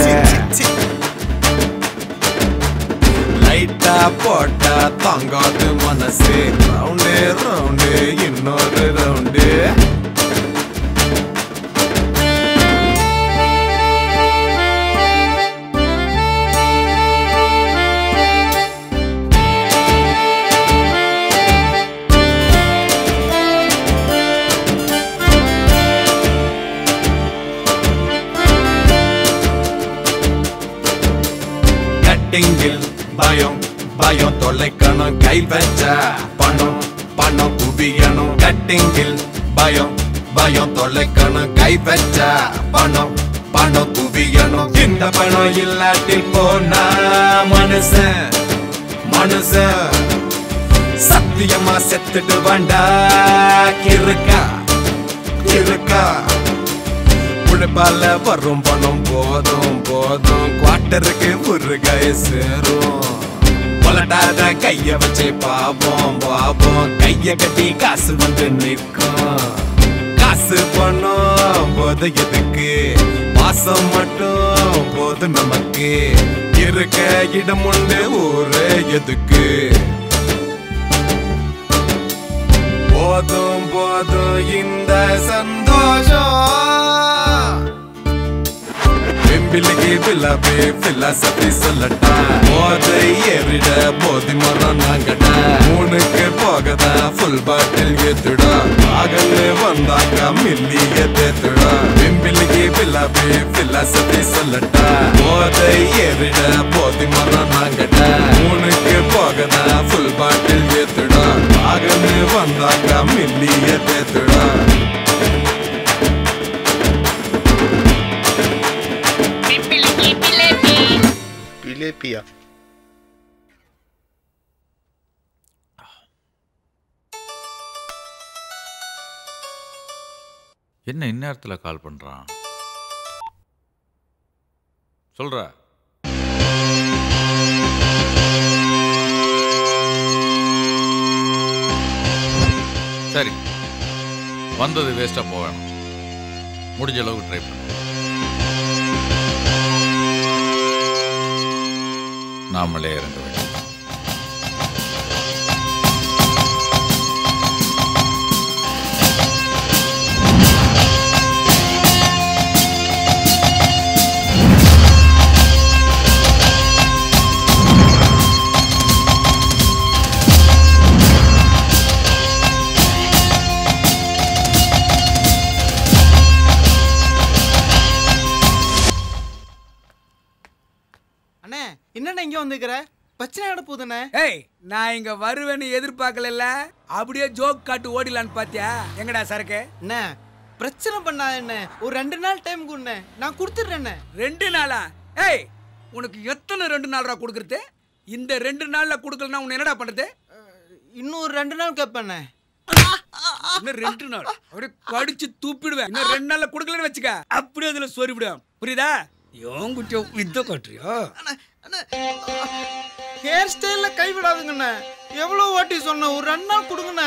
லைட்டா போட்டா தாங்காது மனசு ரவுண்டு ரவுண்டு இன்னொரு ரவுண்டு கட்டிங்கில் பயம் பயம் தொலைக்கணும் கை வச்ச பணம் பணம் குவியணும் கட்டிங்கில் பயம் பயம் தொலைக்கணும் கை வச்ச பணம் பணம் குவியணும் இந்த பணம் இல்லாட்டி போனா மனுஷன் மனுஷன் சத்தியமா செத்துட்டு வேண்டா கிறுக்கா கிறுக்கா உழைப்பால வரும் பணம் போதும் போதும் குவார்ட்டருக்கு ஒரு கை சேரும் கொலட்டாத கைய வச்சு பாப்போம் பாப்போம் கைய கட்டி காசு வந்து நிற்கும் காசு பணம் போது எதுக்கு பாசம் மட்டும் போது நமக்கு இருக்க இடம் உண்டு ஊரே எதுக்கு போதும் போதும் இந்த சந்தோஷம் பிம்பிளிக்கு பிலாபி பிலாசபி சொல்லட்டா போதை ஏறிட போதி மரம் நாங்கடா மூணுக்கு போகதா ஃபுல் பாட்டில் ஏத்துடா ஆகன்னு வந்தாக்கா மில்லிய தேத்துடா பிம்பிளிக்கு பிலாபி பிலாசபி சொல்லட்டா போதை ஏறிட போதி மரம் நாங்கடா மூணுக்கு போகதா ஃபுல் பாட்டில் ஏத்துடா ஆகன்னு வந்தாக்கா மில்லிய தேத்துடா பிலேப்பியா என்ன இந்நேரத்தில் கால் பண்ணுறான் சொல்ற சரி வந்தது வேஸ்ட்டாக போக வேணாம் முடிஞ்ச அளவுக்கு ட்ரை பண்ண நாமளே இறங்க வேண்டும் அண்ணே என்னண்ணே இங்கே வந்துக்கிற பிரச்சனை ஆட போகுதுண்ணே ஏய் நான் இங்க வருவேன்னு எதிர்பார்க்கல அப்படியே ஜோக் காட்டு ஓடிலான்னு பாத்தியா எங்கடா சரக்கு அண்ணே பிரச்சனை பண்ணா என்ன ஒரு ரெண்டு நாள் டைம் கொடுண்ணே நான் கொடுத்துட்றேண்ணே ரெண்டு நாளா ஏய் உனக்கு எத்தனை ரெண்டு நாள்ரா கொடுக்கறது இந்த ரெண்டு நாள்ல கொடுக்கலனா உன்னை என்னடா பண்றது இன்னும் ஒரு ரெண்டு நாள் கேட்பேண்ணே இன்னும் ரெண்டு நாள் அப்படியே கடிச்சு தூப்பிடுவேன் இன்னும் ரெண்டு நாள்ல கொடுக்கலன்னு வச்சுக்க அப்படியே அதுல சொறிவிடுவேன் புரியுதா யோன் குட்டியோ வித்த காட்டுறியோ ஹேர் ஸ்டைல்ல கை விடாதுங்கண்ணே எவ்வளோ வாட்டி சொன்னேன் ஒரு ரெண்டு நாள் கொடுங்கண்ணே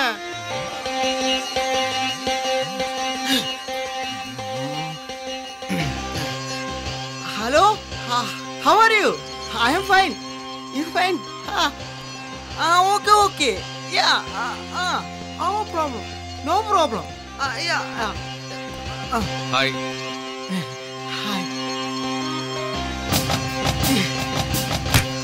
hello how are you I am fine you fine ஆ okay okay ya no problem no problem ya hi hi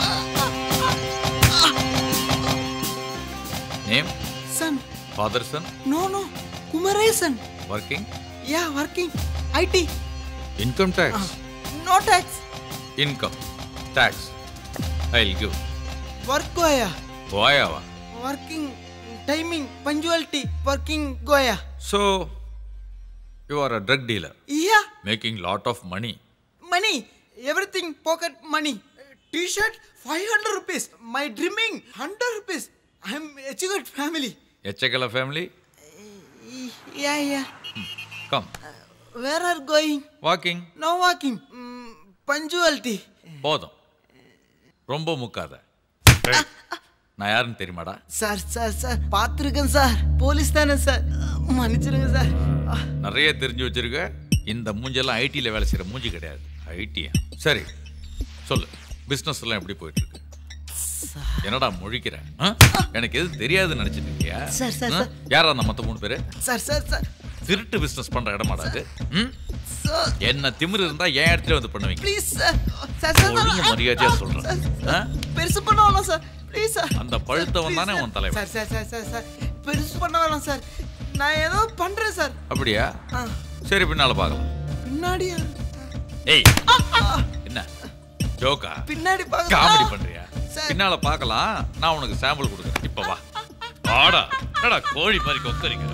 Father, son, no no Kumaresan working? Ya working IT Income tax? No tax Income. Tax. I'll give. Work கோயா Goyava. Working timing punctuality working கோயா So, you are a drug dealer, ya making lot of money. Money everything pocket money T shirt five hundred rupees my dreaming hundred rupees I am educated family Echekala family, ya ya come. Where are going Walking. No walking punctuality போதும் ரொம்ப முக்காத ஏய், நான் யாருன்னு தெரியுமாடா sir sir sir பார்த்துருக்கேன் sir police தானே sir மன்னிச்சிருங்க சார் நிறைய தெரிஞ்சு வச்சிருக்க இந்த மூஞ்செல்லாம் ஐடியில் வேலை செய்கிற மூஞ்சி கிடையாது ஐடியா சரி சொல்லு பிஸ்னஸ் எல்லாம் எப்படி போயிட்டு இருக்கு என்னடா முழிக்கிறேன் ஆ? எனக்கு எதுவும் தெரியாதுன்னு நினைச்சிட்டு இருக்கியா சார், சார், ஆ? சார். யாரா அந்த மத்த மூணு பேரு சார் சார் சார் திருட்டு பிசினஸ் பண்ற இடமாடா அது ம்? சார் என்ன திமிரு இருந்தா என் இடத்துல வந்து பண்ணுவீங்க ப்ளீஸ் சார் சார் சார் ஒழுங்கு மரியாதையா சொல்றேன் ஆ? பெருசு பண்ண வேணாம் சார் ப்ளீஸ் சார் அந்த பழுத்தவன் தானே உன் தலைவன் sir sir sir sir sir பெருசு பண்ண வேணாம் சார் நான் ஏதோ பண்றேன் சார் அப்படியா ஆ சரி பின்னால பார்க்கலாம் பின்னாடியா ஏய் என்ன ஜோக்கா பின்னாடி பார்க்க காமெடி பண்றியா பின்னால பார்க்கலாம் நான் உனக்கு சாம்பிள் கொடுக்குறேன் இப்ப வா ஆடா என்னடா கோழி மாதிரி கொக்கரிக்கிற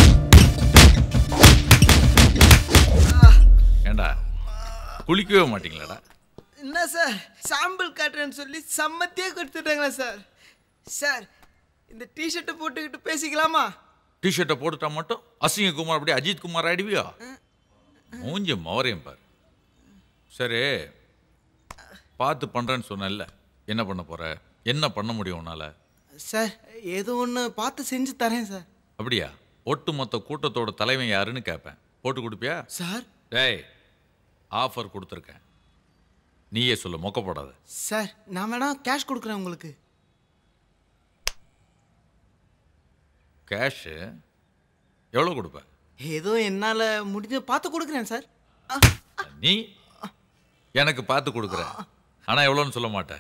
ஏண்டா குளிக்கவே மாட்டீங்களாடா என்ன சார் சாம்பிள் காட்டுறேன்னு சொல்லி சம்மத்தியே கொடுத்துட்டாங்களா சார் சார் இந்த டிஷர்ட்டை போட்டுக்கிட்டு பேசிக்கலாமா டிஷர்ட்டை போட்டுட்டா மட்டும் அசிங்க குமார் அப்படியே அஜித் குமார் ஆயிடுவியா மூஞ்சி மவரையும் பாரு சரி பார்த்து பண்றேன்னு சொன்னேன்ல என்ன பண்ண போற என்ன பண்ண முடியும் உன்னால சார் ஏதோ ஒன்று பார்த்து செஞ்சு தரேன் சார் அப்படியா ஒட்டுமொத்த கூட்டத்தோட தலைவன் யாருன்னு கேட்பேன் போட்டு கொடுப்பியா சார் டேய் ஆஃபர் கொடுத்துருக்கேன் நீயே சொல்லு மொக்க போடாத சார் நான் வேணா கேஷ் கொடுக்குறேன் உங்களுக்கு கேஷு எவ்வளோ கொடுப்ப ஏதோ என்னால் முடிஞ்ச பார்த்து கொடுக்குறேன் சார் நீ எனக்கு பார்த்து கொடுக்குற ஆனால் எவ்வளோன்னு சொல்ல மாட்டேன்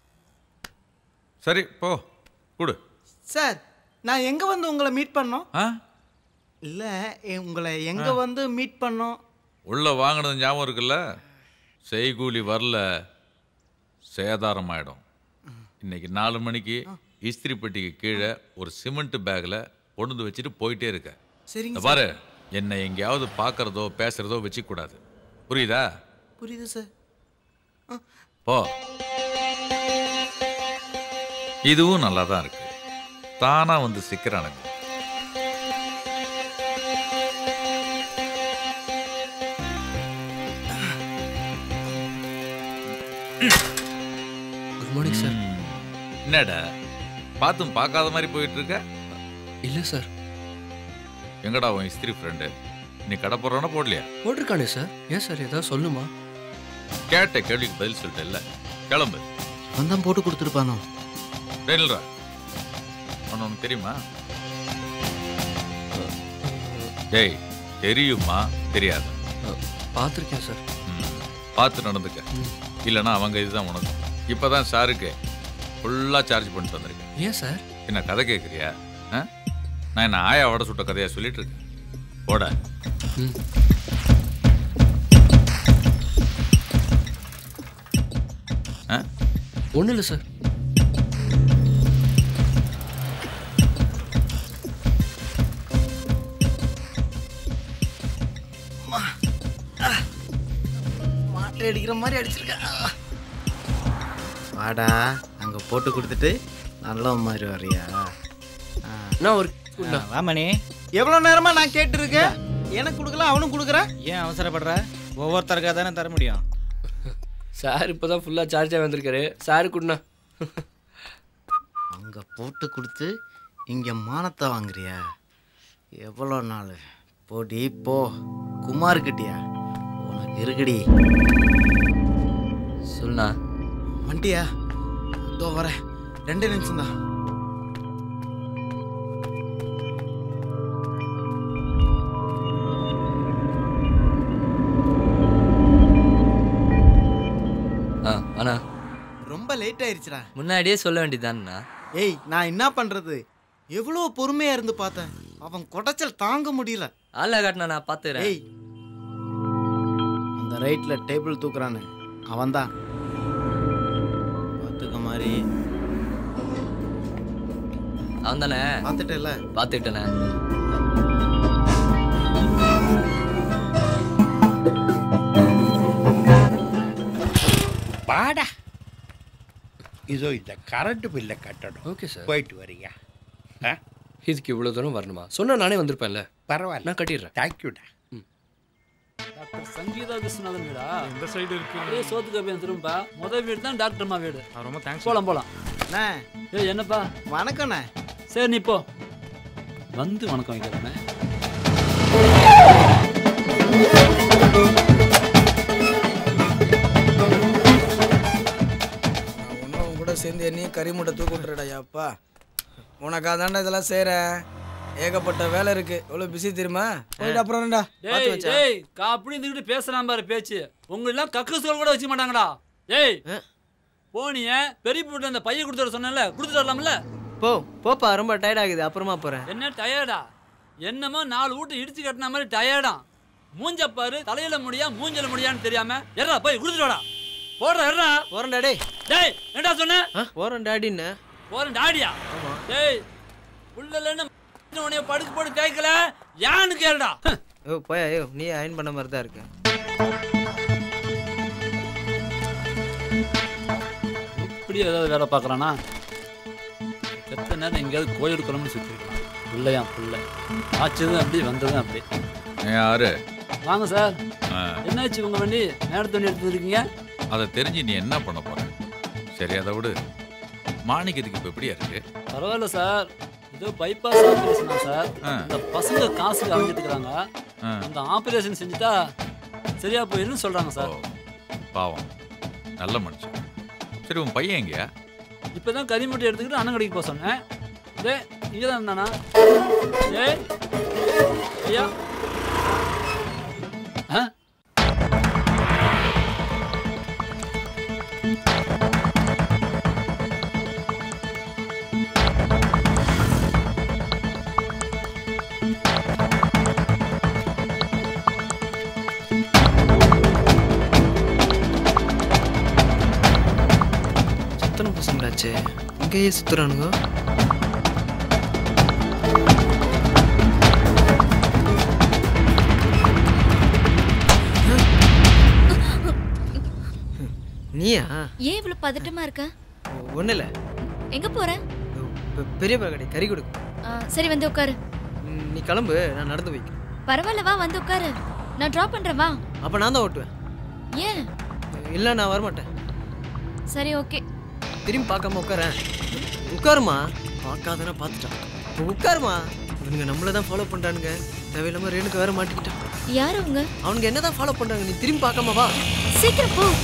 சரி போ கொடு சார் நான் எங்கே வந்து உங்களை மீட் பண்ணோம் ஆ இல்லை உங்களை எங்கே வந்து மீட் பண்ணோம் உள்ள வாங்கினது ஞாபகம் இருக்குல்ல செய்கூலி வரல சேதாரம் ஆயிடும் இன்னைக்கு நாலு மணிக்கு இஸ்திரி பெட்டிக்கு கீழே ஒரு சிமெண்ட் பேக்கில் கொண்டு வந்து வச்சுட்டு போயிட்டே இருக்க சரிங்க இந்த பாரு என்னை எங்கேயாவது பார்க்கறதோ பேசுறதோ வச்சுக்க கூடாது புரியுதா புரியுது சார் போ இதுவும் நல்லா தான் இருக்கு தானா வந்து சிக்கிறானுங்க குட் மார்னிங் சார் என்னடா பார்த்தும் பார்க்காத மாதிரி போயிட்டு இருக்க இல்லை சார் எங்கடா உன் இஸ்திரி ஃப்ரெண்டு நீ கடை போடுறானா போடலையா போட்டிருக்கானே சார் ஏன் சார் ஏதாவது சொல்லுமா கேட்ட கேள்விக்கு பதில் சொல்லிட்டேல்ல கிளம்பு வந்தான் போட்டு கொடுத்துருப்பானோ டெய்லரா உன்னை உனக்கு தெரியுமா டேய் தெரியுமா தெரியாது பார்த்துருக்கேன் சார் பார்த்து நடந்துக்க இல்லைன்னா அவங்க இதுதான் உனக்கு இப்போதான் சாருக்கு ஃபுல்லாக சார்ஜ் பண்ணிட்டு வந்திருக்கேன் ஏன் சார் என்ன கதை கேட்குறியா ஆ நான் என்ன ஆயா வடை சுட்ட கதையா சொல்லிட்டு இருக்கேன் போட ஆ ஒன்றும் இல்லை சார் மாட்டை அடிக்கிற மாதிரி அடிச்சிருக்கேன் வாடா அங்கே போட்டு கொடுத்துட்டு நல்ல மாதிரி வரியா நான் ஒரு வாமணி எவ்வளோ நேரமா நான் கேட்டிருக்கேன் எனக்கு கொடுக்கல அவனும் கொடுக்குறேன் ஏன் அவசரப்படுற ஒவ்வொருத்தருக்காக தானே தர முடியும் சார் இப்போ தான் ஃபுல்லாக சார்ஜாக வந்திருக்காரு சார் குட்ண்ணா அங்கே போட்டு கொடுத்து இங்கே மானத்தை வாங்குறியா எவ்வளோ நாள் போடி போ குமார் கிட்டியா உனக்கு இருக்குடி சொல்லுண்ணா வண்டியா இதோ வரேன் ரெண்டு நிமிஷம் தான் ஆ அண்ணா ரொம்ப லேட் ஆயிருச்சுடா முன்னாடியே சொல்ல வேண்டியதான்ண்ணா ஏய் நான் என்ன பண்றது எவ்வளோ பொறுமையா இருந்து பார்த்தேன் அவன் குடைச்சல் தாங்க முடியல ஆள காட்டினா நான் பார்த்துக்கிறேன் ஏய் அந்த ரைட்ல டேபிள் தூக்குறானே அவன்தான் பார்த்துக்க மாதிரி அவன் தானே பார்த்துட்டேல்ல பார்த்துக்கிட்டேனே பாடா இதோ இந்த கரண்ட் பில்லை கட்டணும் ஓகே சார் போயிட்டு வரியா ஆ இதுக்கு இவ்வளோ தூரம் வரணுமா சொன்னா நானே வந்திருப்பேன்ல பரவாயில்ல நான் கட்டிடுறேன் தேங்க்யூடா டாக்டர் சங்கீதா விஸ்வநாதன் வீடா இந்த சைடு இருக்கு அப்படியே சோத்து கபியன் திரும்ப முதல் வீடு தான் டாக்டர் அம்மா வீடு ரொம்ப தேங்க்ஸ் போலாம் போலாம் அண்ணே ஏய் என்னப்பா வணக்கண்ணே சரி நீ போ வந்து வணக்கம் வைக்கிறேன் ஒன்றும் உன் கூட சேர்ந்து என்னையும் கறி மூட்டை தூக்கி விட்டுறடா அப்பா உனக்காக தாண்டா இதெல்லாம் செய்கிறேன் ஏகப்பட்ட வேலை இருக்கு எவ்வளோ பிஸி தெரியுமா போயிட்டு அப்புறம்டா ஏய் ஏய் கா அப்படி இருந்துக்கிட்டு பேசுறான் பாரு பேச்சு உங்களெல்லாம் கக்கு கூட வச்சுக்க மாட்டாங்கடா ஏய் போனிய பெரிய போட்டு அந்த பைய கொடுத்துட சொன்னேன்ல கொடுத்துட்டு வரலாம்ல போ போப்பா ரொம்ப டயர்ட் ஆகுது அப்புறமா போறேன் என்ன டயர்டா என்னமோ நாலு வீட்டு இடிச்சு கட்டின மாதிரி டயர்டா மூஞ்ச பாரு தலையில முடியா மூஞ்சல முடியான்னு தெரியாம எறா போய் கொடுத்துட்டு வாடா போடுற எறா போறேன்டா டேய் டேய் என்னடா சொன்ன போறேன் டாடின்னு போறேன் டாடியா டேய் புள்ளலன்னு உன்னைய படுக்க போட்டு தேய்க்கல யான்னு கேளுடா ஓ போயா ஐயோ நீ அயன் பண்ண மாதிரி தான் இருக்க இப்படி ஏதாவது வேலை பார்க்குறானா எத்தனை நேரம் எங்கேயாவது கோயில் இருக்கணும்னு சுற்றிருக்கலாம் பிள்ளையா பிள்ளை ஆச்சதும் அப்படி வந்ததும் அப்படி யாரு வாங்க சார் ஆ, என்னாச்சு உங்க வண்டி நேரத்து வண்டி எடுத்துருக்கீங்க அதை தெரிஞ்சு நீ என்ன பண்ண போற சரி அதை விடு மாணிக்கத்துக்கு இப்போ எப்படியா இருக்கு பரவாயில்ல சார் ஏதோ பைபாஸ் ஆப்ரேஷனா சார் ஆ. இந்த பசங்க காசுக்கு அலைஞ்சிட்டு இருக்காங்க ஆ. அந்த ஆப்ரேஷன் செஞ்சுட்டா சரியா போயிருன்னு சொல்றாங்க சார் பாவம் நல்ல மனுஷன் சரி உன் பையன் எங்கயா இப்பதான் கறி மூட்டை எடுத்துக்கிட்டு அண்ணன் கடைக்கு போக சொன்னேன் டே இங்கே தான் இருந்தானா ஏய் ஐயா ஆ சுத்தன பசங்களாச்சே இங்கேயே சுத்துறானுங்க நீயா ஏன் இவ்வளவு பதட்டமா இருக்க ஒன்றும் இல்லை எங்க போற பெரிய கடை கறி கொடு ஆ, சரி வந்து உட்காரு ம், நீ கிளம்பு நான் நடந்து வைக்கிறேன் பரவாயில்ல வா வந்து உட்காரு நான் டிராப் பண்றேன் வா அப்போ நான் தான் ஓட்டுவேன் ஏன் இல்லை நான் வரமாட்டேன் சரி ஓகே திரும்பி பார்க்காம உட்காரேன் உட்காருமா பார்க்காதனா பார்த்துட்டான் இப்போ உட்காருமா இவனுங்க நம்மள தான் ஃபாலோ பண்ணுறானுங்க தேவையில்லாம ரேணுக்கு வேற மாட்டிக்கிட்டான் யார் அவங்க அவனுங்க என்ன தான் ஃபாலோ பண்ணுறாங்க நீ திரும்பி பார்க்காம வா சீக்கிரம் போ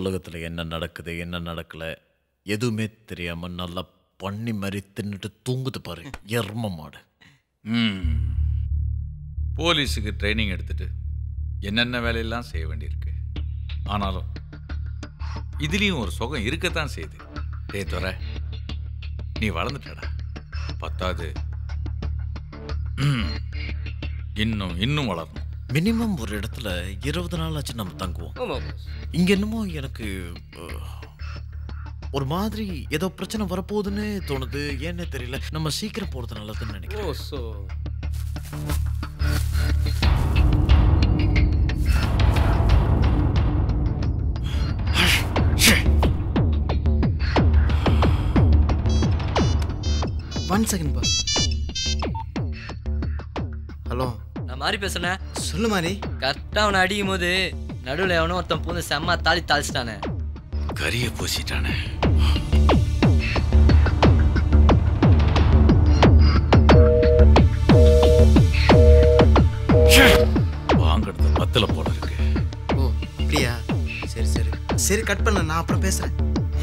உலகத்துல என்ன நடக்குது என்ன நடக்கல எதுவுமே தெரியாம நல்லா பண்ணி மாதிரி தின்னுட்டு தூங்குது பாரு எர்ம மாடு ம் போலீஸுக்கு ட்ரைனிங் எடுத்துட்டு என்னென்ன வேலையெல்லாம் செய்ய வேண்டியிருக்கு ஆனாலும் இதுலேயும் ஒரு சுகம் இருக்கத்தான் செய்யுது டேய் துறை நீ வளர்ந்துட்டடா பத்தாது ம், இன்னும் இன்னும் வளரணும் மினிமம் ஒரு இடத்துல இருபது நாள் ஆச்சு நம்ம தங்குவோம் ஆமா இங்க என்னமோ எனக்கு அஹ், ஒரு மாதிரி ஏதோ பிரச்சனை வரப்போகுதுன்னு தோணுது ஏன்னே தெரியல நம்ம சீக்கிரம் போறது நல்லதுன்னு நினைக்கிறேன் oh so one second boss hello நான் மாதிரி பேசுனேன் சொல்லு மாதிரி கரெக்டாக அவனை அடிக்கும் போது நடுவில் எவனோ ஒருத்தன் பூந்து செம்ம தாளி தாளிச்சிட்டானே கரிய பூசிட்டானே வாங்குறது பத்துல போல இருக்கு ஓ அப்படியா சரி சரி சரி கட் பண்ண நான் அப்புறம் பேசுறேன்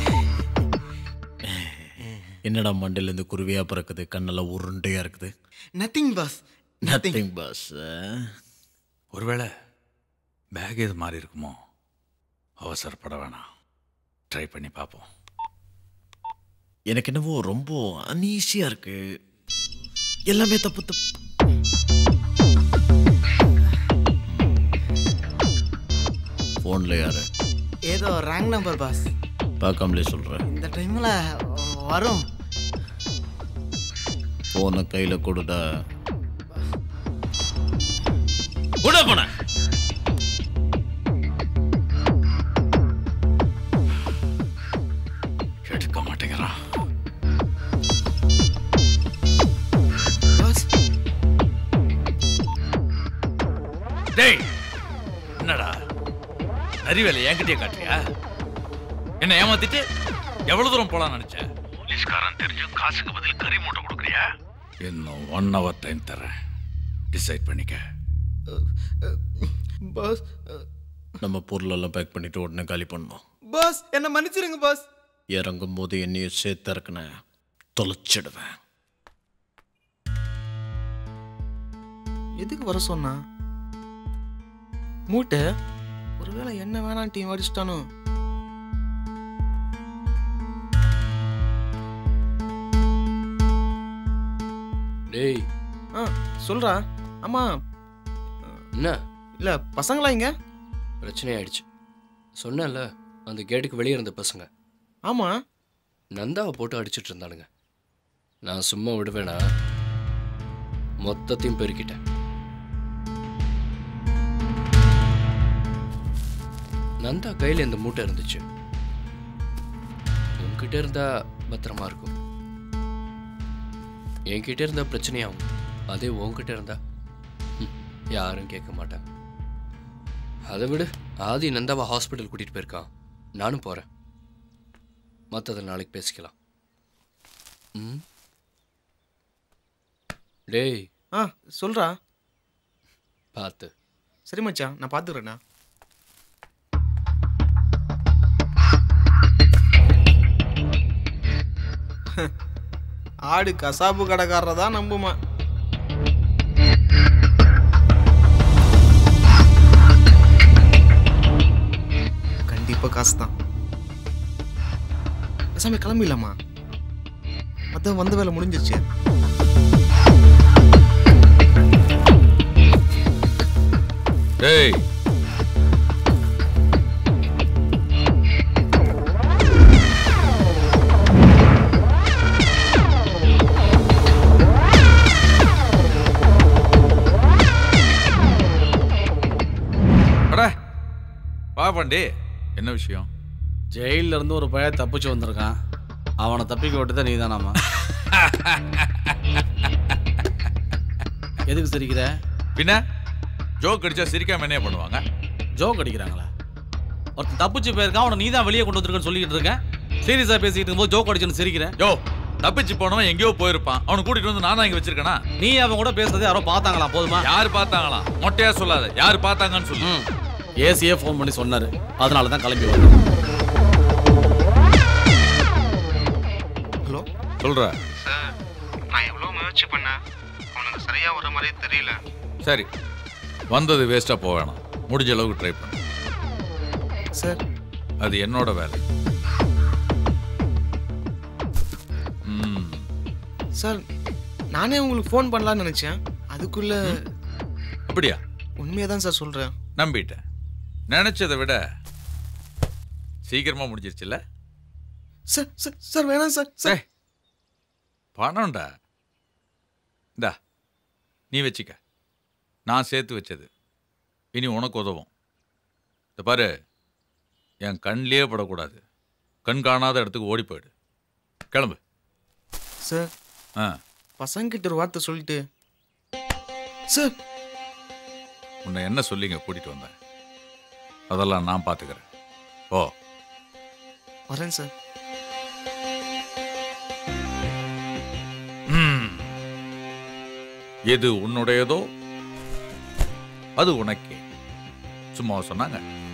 என்னடா மண்டையில இருந்து குருவியா பிறக்குது கண்ணெல்லாம் உருண்டையா இருக்குது நத்திங் பாஸ் நத்திங் பாஸ் ஒருவேளை பேக் எது மாறி இருக்குமோ அவசரப்பட வேணாம் ட்ரை பண்ணி பார்ப்போம் எனக்கு என்னவோ ரொம்ப அனீசியா இருக்கு எல்லாமே தப்பு தப்பு ஃபோன்ல யாரு ஏதோ ரேங்க் நம்பர் பாஸ் பார்க்காமலே சொல்றேன் இந்த டைம்ல வரும் போனை கையில கொடுடா கூட போன எடுக்க மாட்டேங்கிறான் பாஸ் டேய் என்னடா அறிவேலை என்கிட்டயே காட்டுறியா என்ன ஏமாத்திட்டு எவ்வளவு தூரம் போலாம் நினைச்ச போலீஸ்காரன் தெரிஞ்சும் காசுக்கு பதில் கறி மூட்டை கொடுக்குறியா இன்னும் ஒன் ஹவர் டைம் தரேன் டிசைட் பண்ணிக்க பாஸ் நம்ம பொருளெல்லாம் பேக் பண்ணிட்டு உடனே காலி பண்ணோம் பாஸ் என்ன மன்னிச்சிருங்க பாஸ் இறங்கும் போது என்னையும் சேர்த்து இறக்குன தொலைச்சிடுவேன் எதுக்கு வர சொன்னா மூட்டை ஒருவேளை என்ன வேணாம் டீம் அடிச்சிட்டானோ டேய் ஆ சொல்றா ஆமா என்ன இல்ல பசங்களா இங்க பிரச்சனை ஆயிடுச்சு சொன்னேன்ல அந்த கேட்டுக்கு வெளியே இருந்த பசங்க ஆமா நந்தாவை போட்டு அடிச்சிட்டு இருந்தானுங்க நான் சும்மா விடுவேனா மொத்தத்தையும் பெருக்கிட்டேன் நந்தா கையில் இந்த மூட்டை இருந்துச்சு உன்கிட்ட இருந்தா பத்திரமா இருக்கும் என்கிட்ட இருந்தா பிரச்சனையாகும் அதே உன்கிட்ட இருந்தா ஹம், யாரும் கேட்க மாட்டாங்க அதை விடு ஆதி நந்தாவை ஹாஸ்பிட்டல் கூட்டிட்டு போயிருக்கான் நானும் போறேன் மற்றதை நாளைக்கு பேசிக்கலாம் ம் டேய் ஆ சொல்றா பார்த்து சரி மச்சான் நான் பாத்துக்கிறேண்ணா ஆடு கசாப்பு கடைக்காரரை தான் நம்புமா கண்டிப்பா காசு தான் சாமி கிளம்பிடலாமா அதான் வந்த வேலை முடிஞ்சிருச்சு டேய் அட வா பாண்டி என்ன விஷயம் ஜெயில்ல இருந்து ஒரு பையன் தப்பிச்சு வந்திருக்கான் அவனை தப்பிக்க விட்டதே நீ தானாமா எதுக்கு சிரிக்கிற பின்ன ஜோக் அடிச்சா சிரிக்காம என்ன பண்ணுவாங்க ஜோக் அடிக்கிறாங்களா ஒருத்தன் தப்பிச்சு போயிருக்கான் அவனை நீ தான் வெளியே கொண்டு வந்திருக்கன்னு சொல்லிக்கிட்டு இருக்கேன் சீரியஸா பேசிக்கிட்டு இருக்கும்போது ஜோக் அடிச்சுன்னு சிரிக்கிறேன் யோ தப்பிச்சு போனவன் எங்கேயோ போயிருப்பான் அவனை கூட்டிட்டு வந்து நானா இங்க வச்சிருக்கேனா நீ அவன் கூட பேசுறது யாரோ பார்த்தாங்களா போதுமா யார் பார்த்தாங்களா மொட்டையா சொல்லாத யார் பார்த்தாங்கன்னு சொல்லு ஏசியே ஃபோன் பண்ணி சொன்னாரு அதனால தான் கிளம்பி வந்தேன் ஹலோ சொல்ற சார் நான் எவ்வளோ முயற்சி பண்ணேன் அவனுக்கு சரியாக வர மாதிரி தெரியல சரி வந்தது வேஸ்டா போக வேணாம் முடிஞ்ச அளவுக்கு ட்ரை பண்ணு சார் அது என்னோட வேலை ம் சார் நானே உங்களுக்கு ஃபோன் பண்ணலாம்னு நினச்சேன் அதுக்குள்ள அப்படியா உண்மையாக தான் சார் சொல்கிறேன் நம்பிட்டேன் நினைச்சதை விட சீக்கிரமா முடிஞ்சிருச்சுல்ல சார் சார் சார் வேணாம் சார் சார் பணம்டா இந்தா நீ வச்சுக்க நான் சேர்த்து வச்சது இனி உனக்கு உதவும் இந்த பாரு என் கண்ணிலே படக்கூடாது கண் காணாத இடத்துக்கு ஓடி போயிடு கிளம்பு சார் ஆ பசங்கிட்ட ஒரு வார்த்தை சொல்லிட்டு சார் உன்னை என்ன சொல்லிங்க கூட்டிட்டு வந்தேன் அதெல்லாம் நான் பார்த்துக்கிறேன் ஓ வரேன் சார் ம். எது உன்னுடையதோ அது உனக்கே சும்மா சொன்னாங்க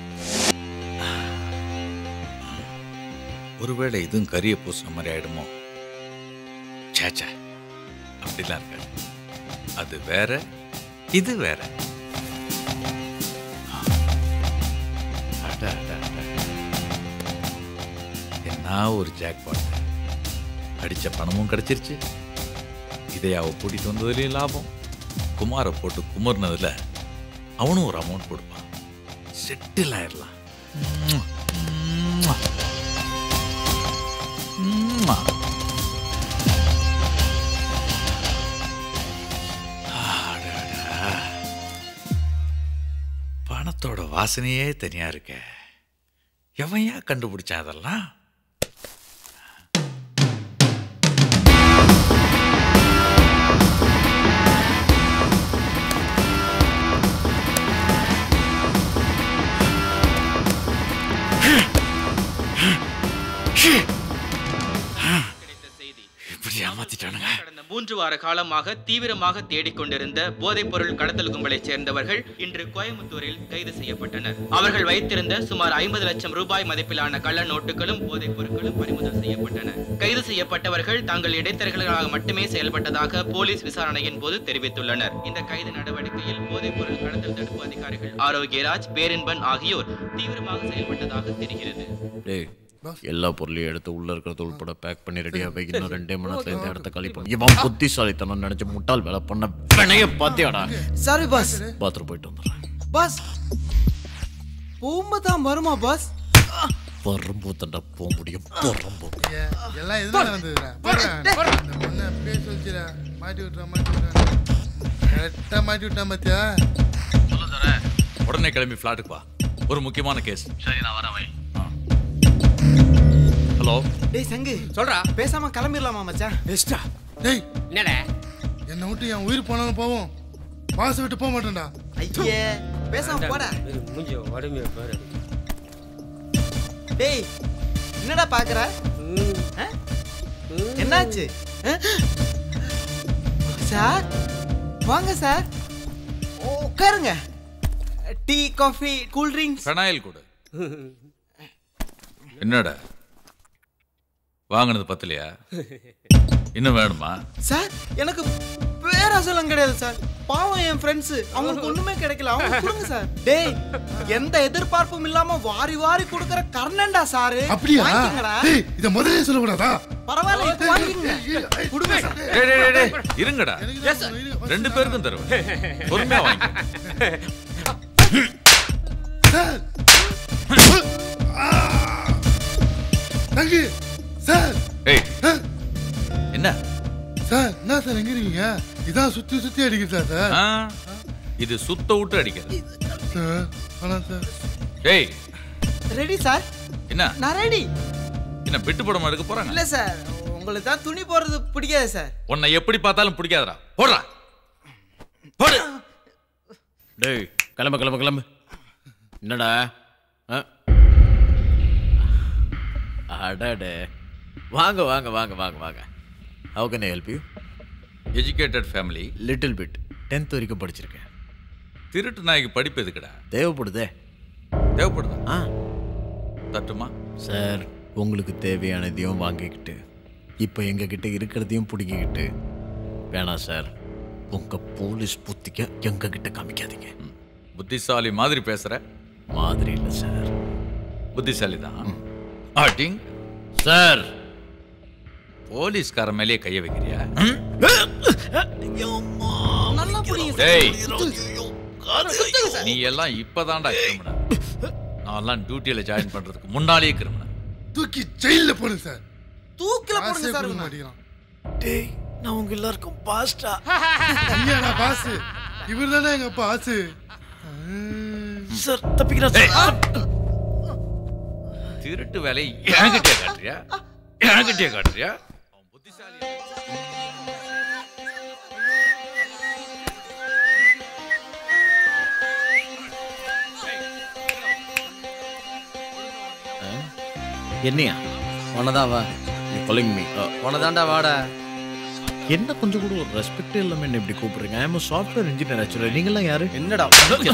ஒருவேளை இதுவும் கரிய பூசின மாதிரி ஆயிடுமோ சேச்சா அப்படிலாம் இருக்காது அது வேற இது வேற அட, அட, அட. என்ன ஒரு ஜாக்பாட் அடிச்ச பணமும் கிடைச்சிருச்சு இதை அவ கூட்டிட்டு வந்ததுலயும் லாபம் குமாரை போட்டு குமர்னதுல அவனும் ஒரு அமௌண்ட் கொடுப்பான் செட்டில் ஆயிடலாம் ம்ம். ம்ம். ம்ம். அடடா. பணத்தோட வாசனையே தனியா இருக்க எவன் ஏன் கண்டுபிடிச்சான் அதெல்லாம் இப்படி ஏமாத்திட்டானுங்க கடந்த மூன்று வார காலமாக தீவிரமாக தேடிக்கொண்டிருந்த போதைப்பொருள் கடத்தல் கும்பலைச் சேர்ந்தவர்கள் இன்று கோயம்புத்தூரில் கைது செய்யப்பட்டனர் அவர்கள் வைத்திருந்த சுமார் ஐம்பது லட்சம் ரூபாய் மதிப்பிலான கள்ள நோட்டுகளும் போதைப் பொருட்களும் பறிமுதல் செய்யப்பட்டன கைது செய்யப்பட்டவர்கள் தங்கள் இடைத்தரகர்களாக மட்டுமே செயல்பட்டதாக போலீஸ் விசாரணையின் போது தெரிவித்துள்ளனர் இந்த கைது நடவடிக்கையில் போதைப் பொருள் கடத்தல் தடுப்பு அதிகாரிகள் ஆரோக்கியராஜ் பேரின்பன் ஆகியோர் தீவிரமாக செயல்பட்டதாக தெரிகிறது டேய் எல்லா பொருளையும் எடுத்து உள்ள இருக்கிறது உள்பட பேக் பண்ணி ரெடியா வை இன்னும் ரெண்டே மணி நேரத்துல இந்த இடத்த காலி பண்ணி இவன் புத்திசாலித்தனம் நினைச்சு முட்டாள் வேலை பண்ண வினைய பாத்தியாடா சாரி பாஸ் பாத்ரூம் போயிட்டு வந்துடுறேன் பாஸ் போகும்போது தான் வருமா பாஸ் வரும்போது தண்டா போக முடியும் போறம்போது எல்லாம் எதுனால வந்ததுடா போடுறா அந்த பொண்ணை அப்படியே சொல்லிச்சுடா மாட்டி விட்டுறா மாட்டி விட்டுறா கரெக்டாக மாட்டி விட்டான் பாத்தியா உடனே கிளம்பி ஃப்ளாட்டுக்கு வா ஒரு முக்கியமான கேஸ் சரி நான் வரேன் ஹலோ டேய் சங்கு சொல்றா பேசாம கிளம்பிடலாமா மச்சான் பெஸ்டா டேய் என்னடா என்னை விட்டு என் உயிர் போனாலும் போவோம் பாச விட்டு போக மாட்டேன்டா ஐயே பேசாம போடா மூஞ்சி உடம்பு பாரு டேய் என்னடா பாக்குற ஆ? என்னாச்சு ஆ? சார் வாங்க சார் உட்காருங்க tea coffee cool drinks phenyl கொடு என்னடா வாங்கினது பத்தலையா இன்னும் வேணுமா சார் எனக்கு பேராசலம் கிடையாது சார் பாவம் என் ஃப்ரெண்ட்ஸ் அவங்களுக்கு ஒண்ணுமே கிடைக்கல அவங்க கொடுங்க சார் டேய் எந்த எதிர்பார்ப்பும் இல்லாம வாரி வாரி கொடுக்கற கர்ணன்டா சாரு அப்படியா வாங்கிக்கங்கடா. டேய் இதை முதல்ல சொல்லக்கூடாதா பரவாயில்ல இப்ப வாங்கிக்கங்க கொடுங்க சார் டேய், டேய், டேய், டேய், இருங்கடா ரெண்டு பேருக்கும் தருவேன் பொறுமையா வாங்கி சார் தங்கி சார் ஏய் என்ன சார் என்ன சார் எங்க இருக்கீங்க இதான் சுத்தி சுத்தி அடிக்குது சார் சார் ஆ, இது சுத்த விட்டு அடிக்கிறது சார் ஆனா சார் டேய் ரெடி சார் என்ன நான் ரெடி என்ன பெட்டு படமா எடுக்க போறாங்க இல்ல சார் உங்களுக்கு தான் துணி போடுறது பிடிக்காது சார் உன்னை எப்படி பார்த்தாலும் பிடிக்காதடா போடுறா போடு டேய் கிளம்பு கிளம்பு கிளம்பு என்னடா ஆ? அடடே வாங்க வாங்க வாங்க வாங்க வாங்க how can help you educated family little bit tenth வரைக்கும் படிச்சிருக்கேன் திருட்டு நாய்க்கு படிப்பு எதுக்குடா தேவைப்படுதே தேவைப்படுதா ஆ தட்டுமா சார் உங்களுக்கு தேவையானதையும் வாங்கிக்கிட்டு இப்போ எங்ககிட்ட இருக்கிறதையும் பிடிங்கிக்கிட்டு வேணாம் சார் உங்க போலீஸ் புத்திக்க எங்க கிட்ட காமிக்காதீங்க புத்திசாலி மாதிரி பேசுற மாதிரி இல்லை சார் புத்திசாலி தான் அடிங் சார் போலீஸ்கார மேலேயே கைய வைக்கிறியா நல்லா புரியுங்க டேய் நீ எல்லாம் இப்பதான்டா கிரிமினல் நான்லாம் டியூட்டியில ஜாயின் பண்றதுக்கு முன்னாலேயே கிரிமினல் தூக்கி ஜெயில போடுங்க சார் தூக்கில போடுங்க காசே சார் கொடுக்க இவனை. மாட்டேங்கிறான் டேய் நான் உங்க எல்லாருக்கும் பாஸ்டா ஐயாடா பாஸ் இவர் தானே எங்க பாஸ் சார் தப்பிக்கிறேன் சார் திருட்டு வேலையை என்கிட்டயே காட்டுறியா என்கிட்டயே காட்டுறியா அவன் புத்திசாலி என்னையா உனதான் வா நீ calling me உனதாண்டா வாடா என்ன கொஞ்சம் கூட ஒரு ரெஸ்பெக்டே இல்லாம என்ன இப்படி கூப்பிடுறீங்க ஐ எம் சாஃப்ட்வேர் இன்ஜினியர் ஆக்சுவலா நீங்களாம் யாரு என்னடா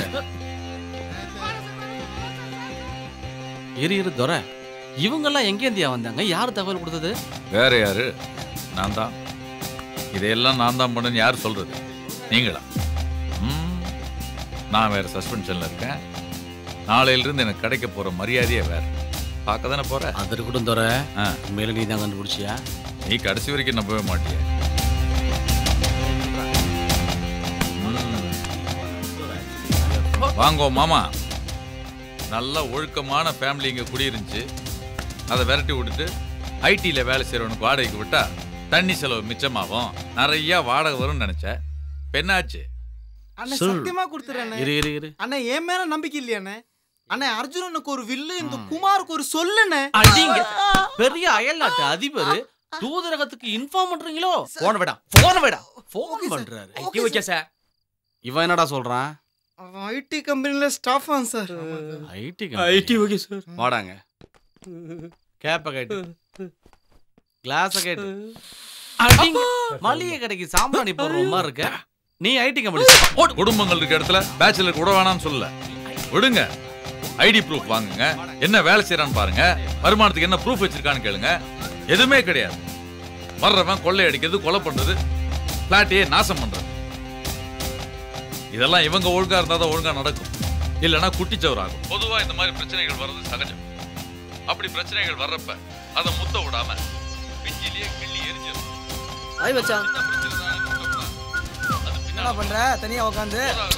இரு இரு துரை இவங்கெல்லாம் எங்கேந்தியா வந்தாங்க யார் தகவல் கொடுத்தது வேற யாரு நான் தான் இதையெல்லாம் நான் தான் பண்ணேன்னு யார் சொல்றது நீங்களா ம், நான் வேற சஸ்பென்ஷன்ல இருக்கேன் நாளையிலிருந்து எனக்கு கிடைக்க போற மரியாதையே வேற பார்க்க தானே போற அது இருக்கட்டும் துரை உண்மையில நீ தான் கண்டுபிடிச்சியா நீ கடைசி வரைக்கும் நம்பவே மாட்டிய வாங்கோ மாமா நல்ல ஒழுக்கமான ஃபேமிலி இங்கே குடியிருந்துச்சு அதை விரட்டி விட்டுட்டு ஐடியில் வேலை செய்கிறவனுக்கு வாடகைக்கு விட்டா தண்ணி செலவு மிச்சமாகும் நிறைய வாடகை வரும்னு நினச்சேன் பெண்ணாச்சு அண்ணே சொல். சத்தியமா கொடுத்துறேன் இரு இரு இரு அண்ணே என் மேல நம்பிக்கை இல்லையா அண்ணே அண்ணே அர்ஜுனனுக்கு ஒரு வில்லு இந்த குமாருக்கு ஒரு சொல்லுண்ணே அடிங்க பெரிய அயல்நாட்டு அதிபர் தூதரகத்துக்கு இன்ஃபார்ம் பண்றீங்களோ போன விடா போன விடா போன் பண்றாரு ஓகே சார் இவன் என்னடா சொல்றான் ஐடி கம்பெனில ஸ்டாஃப் ஆன் sir IT IT okay, sir. வாடாங்க கேப்ப கேட்டு கிளாஸ கேட்டு அடிங்க மளிகை கடைக்கு சாம்பிராணி போடுற மாதிரி இருக்க நீ ஐடி கம்பெனி குடும்பங்கள் இருக்க இடத்துல பேச்சுலர் கூட வேணாம்னு சொல்லல விடுங்க ஐடி ப்ரூஃப் வாங்குங்க என்ன வேலை செய்யறான்னு பாருங்க வருமானத்துக்கு என்ன ப்ரூஃப் வச்சிருக்கான்னு கேளுங்க எதுவுமே கிடையாது வர்றவன் கொள்ளை அடிக்கிறது கொலை பண்றது பிளாட்டையே நாசம் பண்றது இதெல்லாம் இவங்க ஒழுங்கா இருந்தா தான் ஒழுங்கா நடக்கும் இல்லைன்னா குட்டிச்சவர் ஆகும் பொதுவா இந்த மாதிரி பிரச்சனைகள் வர்றது சகஜம் அப்படி பிரச்சனைகள் வர்றப்ப அதை முத்த விடாம பிஞ்சிலேயே கிள்ளி எரிஞ்சிடும் ஆய் மச்சான் என்ன பண்ற தனியா உட்காந்து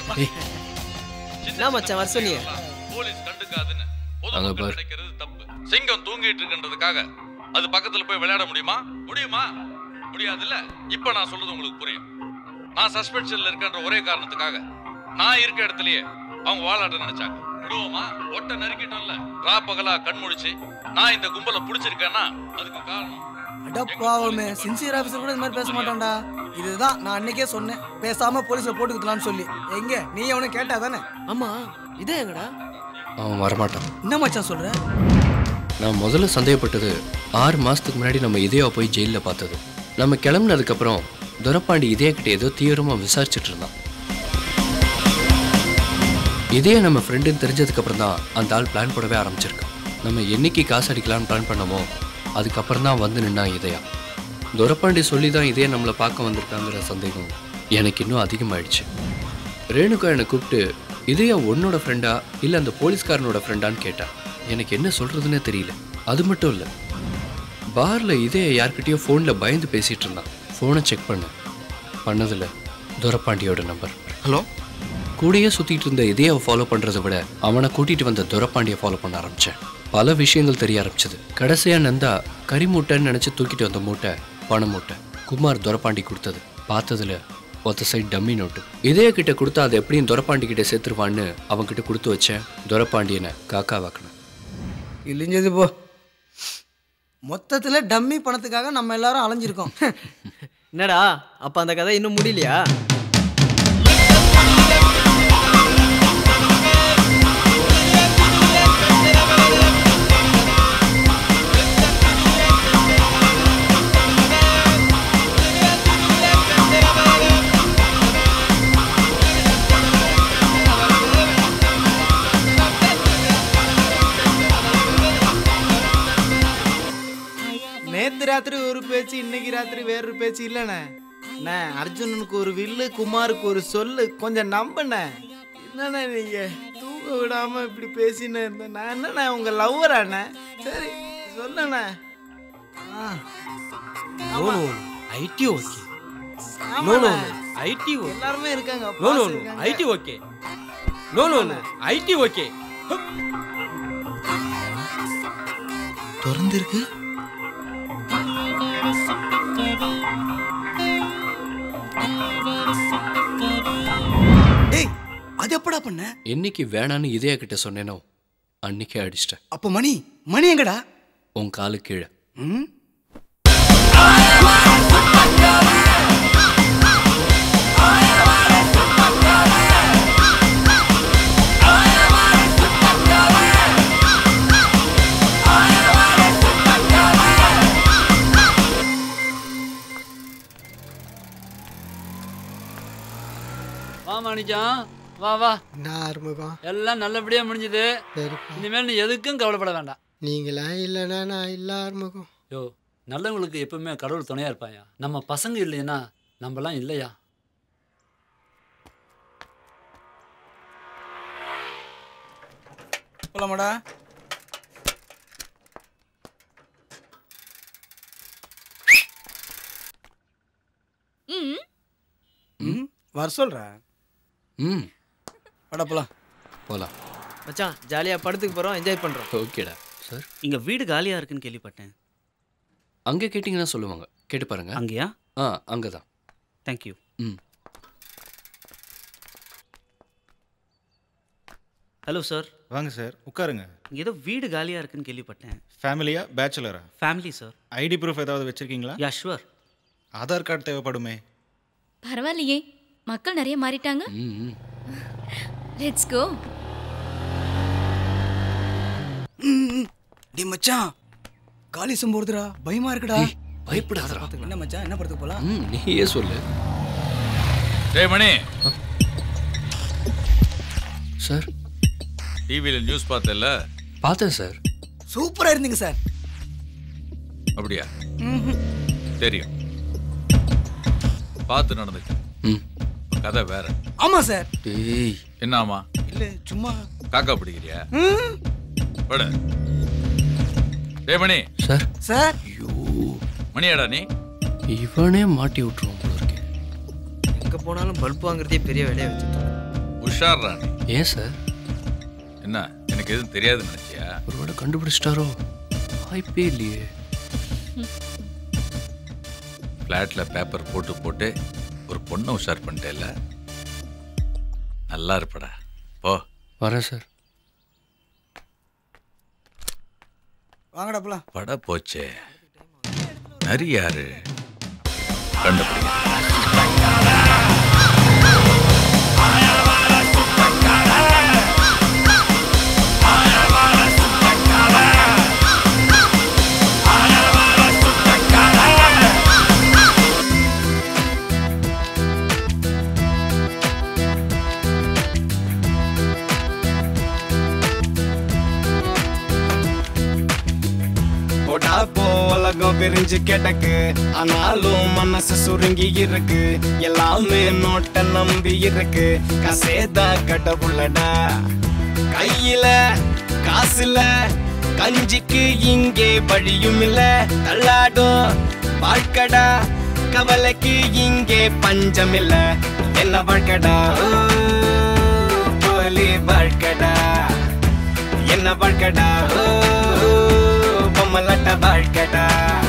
என்ன மச்சான் வர சொன்னியே போலீஸ் கண்டுக்காதுன்னு அங்க பொதுமக்கள் பாரு. நினைக்கிறது தப்பு சிங்கம் தூங்கிட்டு இருக்குன்றதுக்காக அது பக்கத்துல போய் விளையாட முடியுமா முடியுமா முடியாதுல்ல இப்ப நான் சொல்றது உங்களுக்கு புரியும் நான் சஸ்பென்ஷன்ல இருக்கன்ற ஒரே காரணத்துக்காக நான் இருக்க இடத்துலயே அவங்க வாழாட்ட நினைச்சாங்க விடுவோமா ஒட்ட நறுக்கிட்டோம்ல ரா பகலா கண்முழிச்சு நான் இந்த கும்பலை பிடிச்சிருக்கேன்னா அதுக்கு காரணம் அடப்பாவமே சின்சியர் ஆஃபீஸர் கூட இந்த மாதிரி பேச மாட்டான்டா இதுதான் நான் அன்னைக்கே சொன்னேன் பேசாம போலீஸ்ல போட்டுக்கலாம்னு சொல்லி எங்க நீ அவனை கேட்டா தானே ஆமா இதே எங்கடா அவன் வரமாட்டான் என்ன மச்சான் சொல்ற நான் முதல்ல சந்தேகப்பட்டது ஆறு மாசத்துக்கு முன்னாடி நம்ம இதயா போய் ஜெயிலில் பார்த்தது நம்ம கிளம்புனதுக்கப்புறம் துரப்பாண்டி இதய கிட்ட ஏதோ தீவிரமாக விசாரிச்சுட்டு இருந்தான் இதே நம்ம ஃப்ரெண்டுன்னு தெரிஞ்சதுக்கப்புறம் தான் அந்த ஆள் பிளான் போடவே ஆரம்பிச்சிருக்கான் நம்ம என்னைக்கு காசு அடிக்கலாம்னு பிளான் பண்ணமோ அதுக்கப்புறம் தான் வந்து நின்னா இதயா துரப்பாண்டி சொல்லி தான் இதே நம்மளை பார்க்க வந்திருக்காங்கிற சந்தேகம் எனக்கு இன்னும் அதிகமாயிடுச்சு ரேணுகா என்னை கூப்பிட்டு இதயா உன்னோட ஃப்ரெண்டா இல்லை அந்த போலீஸ்காரனோட ஃப்ரெண்டான்னு கேட்டா எனக்கு என்ன சொல்றதுன்னே தெரியல அது மட்டும் இல்லை பார்ல இதே யார்கிட்டயோ ஃபோனில் பயந்து பேசிட்டு இருந்தான் ஃபோனை செக் பண்ண பண்ணதில் துரப்பாண்டியோட நம்பர் ஹலோ கூடயே சுத்திட்டு இருந்த இதயாவை ஃபாலோ பண்றதை விட அவனை கூட்டிட்டு வந்த துரப்பாண்டியை ஃபாலோ பண்ண ஆரம்பிச்சேன் பல விஷயங்கள் தெரிய ஆரம்பிச்சது கடைசியா நந்தா கறி மூட்டைன்னு நினைச்சு தூக்கிட்டு வந்த மூட்டை பண மூட்டை குமார் துரப்பாண்டி கொடுத்தது பார்த்ததுல ஒத்த சைட் டம்மி நோட்டு இதய கிட்ட கொடுத்தா அதை எப்படியும் துரப்பாண்டி கிட்ட சேர்த்துருவான்னு அவன் கிட்ட கொடுத்து வச்சேன் துரப்பாண்டியனை காக்கா வாக்கினேன் இழிஞ்சது போ மொத்தத்துல டம்மி பணத்துக்காக நம்ம எல்லாரும் அலைஞ்சிருக்கோம் என்னடா அப்ப அந்த கதை இன்னும் முடியலையா நேத்து ராத்திரி ஒரு பேச்சு இன்னைக்கு ராத்திரி வேறொரு பேச்சு இல்லைண்ணே அண்ணே அர்ஜுனனுக்கு ஒரு வில்லு குமாருக்கு ஒரு சொல்லு கொஞ்சம் நம்பண்ணே என்னண்ணே நீங்க தூங்க விடாம இப்படி பேசின்னு இருந்தேன் நான் என்னண்ணே உங்க லவ்வராண்ணே சரி சொல்லுண்ணே ஆ no no IT okay no no IT okay எல்லாருமே இருக்காங்க நோ நோ boss நோ இருக்காங்க. IT okay no no no IT okay திறந்திருக்கு டேய் அது எப்படா பண்ண என்னைக்கு வேணான்னு இதயா கிட்ட சொன்னேனோ அன்னைக்கே அடிச்சிட்டேன் அப்போ மணி மணி எங்கடா உன் காலு கீழே ம் வா மாணிக்கம் வா வா என்ன ஆறுமுகம் எல்லாம் நல்லபடியா முடிஞ்சது சரிப்பா இனிமேல் நீ எதுக்கும் கவலைப்பட வேண்டாம் நீங்களா இல்லைன்னா நான் இல்லை ஆறுமுகம் யோ நல்லவங்களுக்கு எப்பவுமே கடவுள் துணையா இருப்பாயா நம்ம பசங்க இல்லைன்னா நம்மலாம் இல்லையா போலாமாடா ம் ம் வர சொல்றா ம் வாடா போலாம் போலாம் மச்சான் ஜாலியா படத்துக்கு போறோம் என்ஜாய் பண்றோம் ஓகேடா சார் இங்க வீடு காலியா இருக்குன்னு கேள்விப்பட்டேன் அங்கே கேட்டிங்கன்னா சொல்லுவாங்க கேட்டு பாருங்க அங்கேயா ஆ அங்கே தான் தேங்க்யூ ம் ஹலோ சார் வாங்க சார் உட்காருங்க இங்க ஏதோ வீடு காலியா இருக்குன்னு கேள்விப்பட்டேன் ஃபேமிலியா பேச்சுலரா ஃபேமிலி சார் ஐடி ப்ரூஃப் ஏதாவது வச்சிருக்கீங்களா யா ஷுவர் ஆதார் கார்டு தேவைப்படுமே பரவாயில்லையே மக்கள் நிறைய மாறிட்டாங்க லெட்ஸ் கோ டேய் மச்சான் காலி சம்போடுதுடா பயமா இருக்குடா பயப்படாதடா என்ன மச்சான் என்ன படத்துக்கு போலாம் ம் நீயே சொல்லு டேய் மணி சார் டிவியில் நியூஸ் பார்த்தல பார்த்தேன் சார் சூப்பரா இருந்தீங்க சார் அப்படியா தெரியும் பார்த்து நடந்துச்சு ம் கதை வேற ஆமா சார் டேய் என்ன ஆமா இல்ல சும்மா காக்கா பிடிக்கிறியா ம். விட டேய் மணி சார் சார் மணியாடா நீ இவனே மாட்டி விட்டுருவான் போல இருக்கு எங்க போனாலும் பல்ப் வாங்குறதே பெரிய வேலையா வச்சுட்டு உஷார்ரா நீ ஏன் சார் என்ன எனக்கு எதுவும் தெரியாதுன்னு நினைச்சியா ஒருவேளை கண்டுபிடிச்சிட்டாரோ வாய்ப்பே இல்லையே ஃப்ளாட்ல பேப்பர் போட்டு போட்டு ஒரு பொண்ணை உஷார் பண்ணிட்டேல்ல நல்லா இருப்படா போ வரேன் சார் வாங்கடா போலாம் பட போச்சே நரி யாரு கண்டுபிடிங்க போடா போ உலகம் பிரிஞ்சு கிடக்கு ஆனாலும் மனசு சுருங்கி இருக்கு எல்லாமே நோட்ட நம்பி இருக்கு கசேதான் கடவுளடா கையில காசுல கஞ்சிக்கு இங்கே வழியும் இல்ல தள்ளாடும் வாழ்க்கடா கவலைக்கு இங்கே பஞ்சம் இல்ல என்ன வாழ்க்கடா ஓ, போலி வாழ்க்கடா என்ன வாழ்க்கடா ஓ, பொம்மலாட்ட வாழ்க்கடா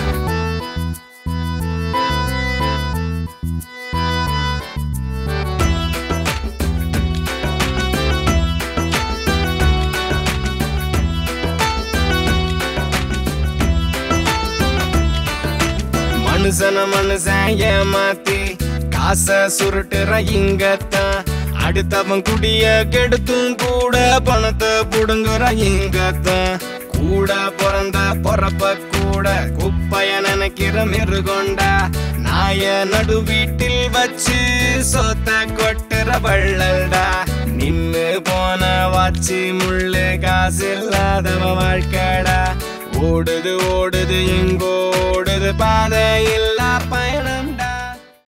மனுஷன மனுஷன் ஏமாத்தி காச சுருட்டுற இங்கத்தான் அடுத்தவன் குடிய கெடுத்தும் கூட பணத்தை புடுங்குற இங்கத்தான் கூட பிறந்த பொறப்ப கூட குப்பைய நினைக்கிற மிருகொண்டா நாய நடு வீட்டில் வச்சு சொத்த கொட்டுற வள்ளல்டா நின்னு போன வாச்சி முள்ளு காசு இல்லாதவ வாழ்க்கடா ஓடுது ஓடுது எங்கோ பாதையில்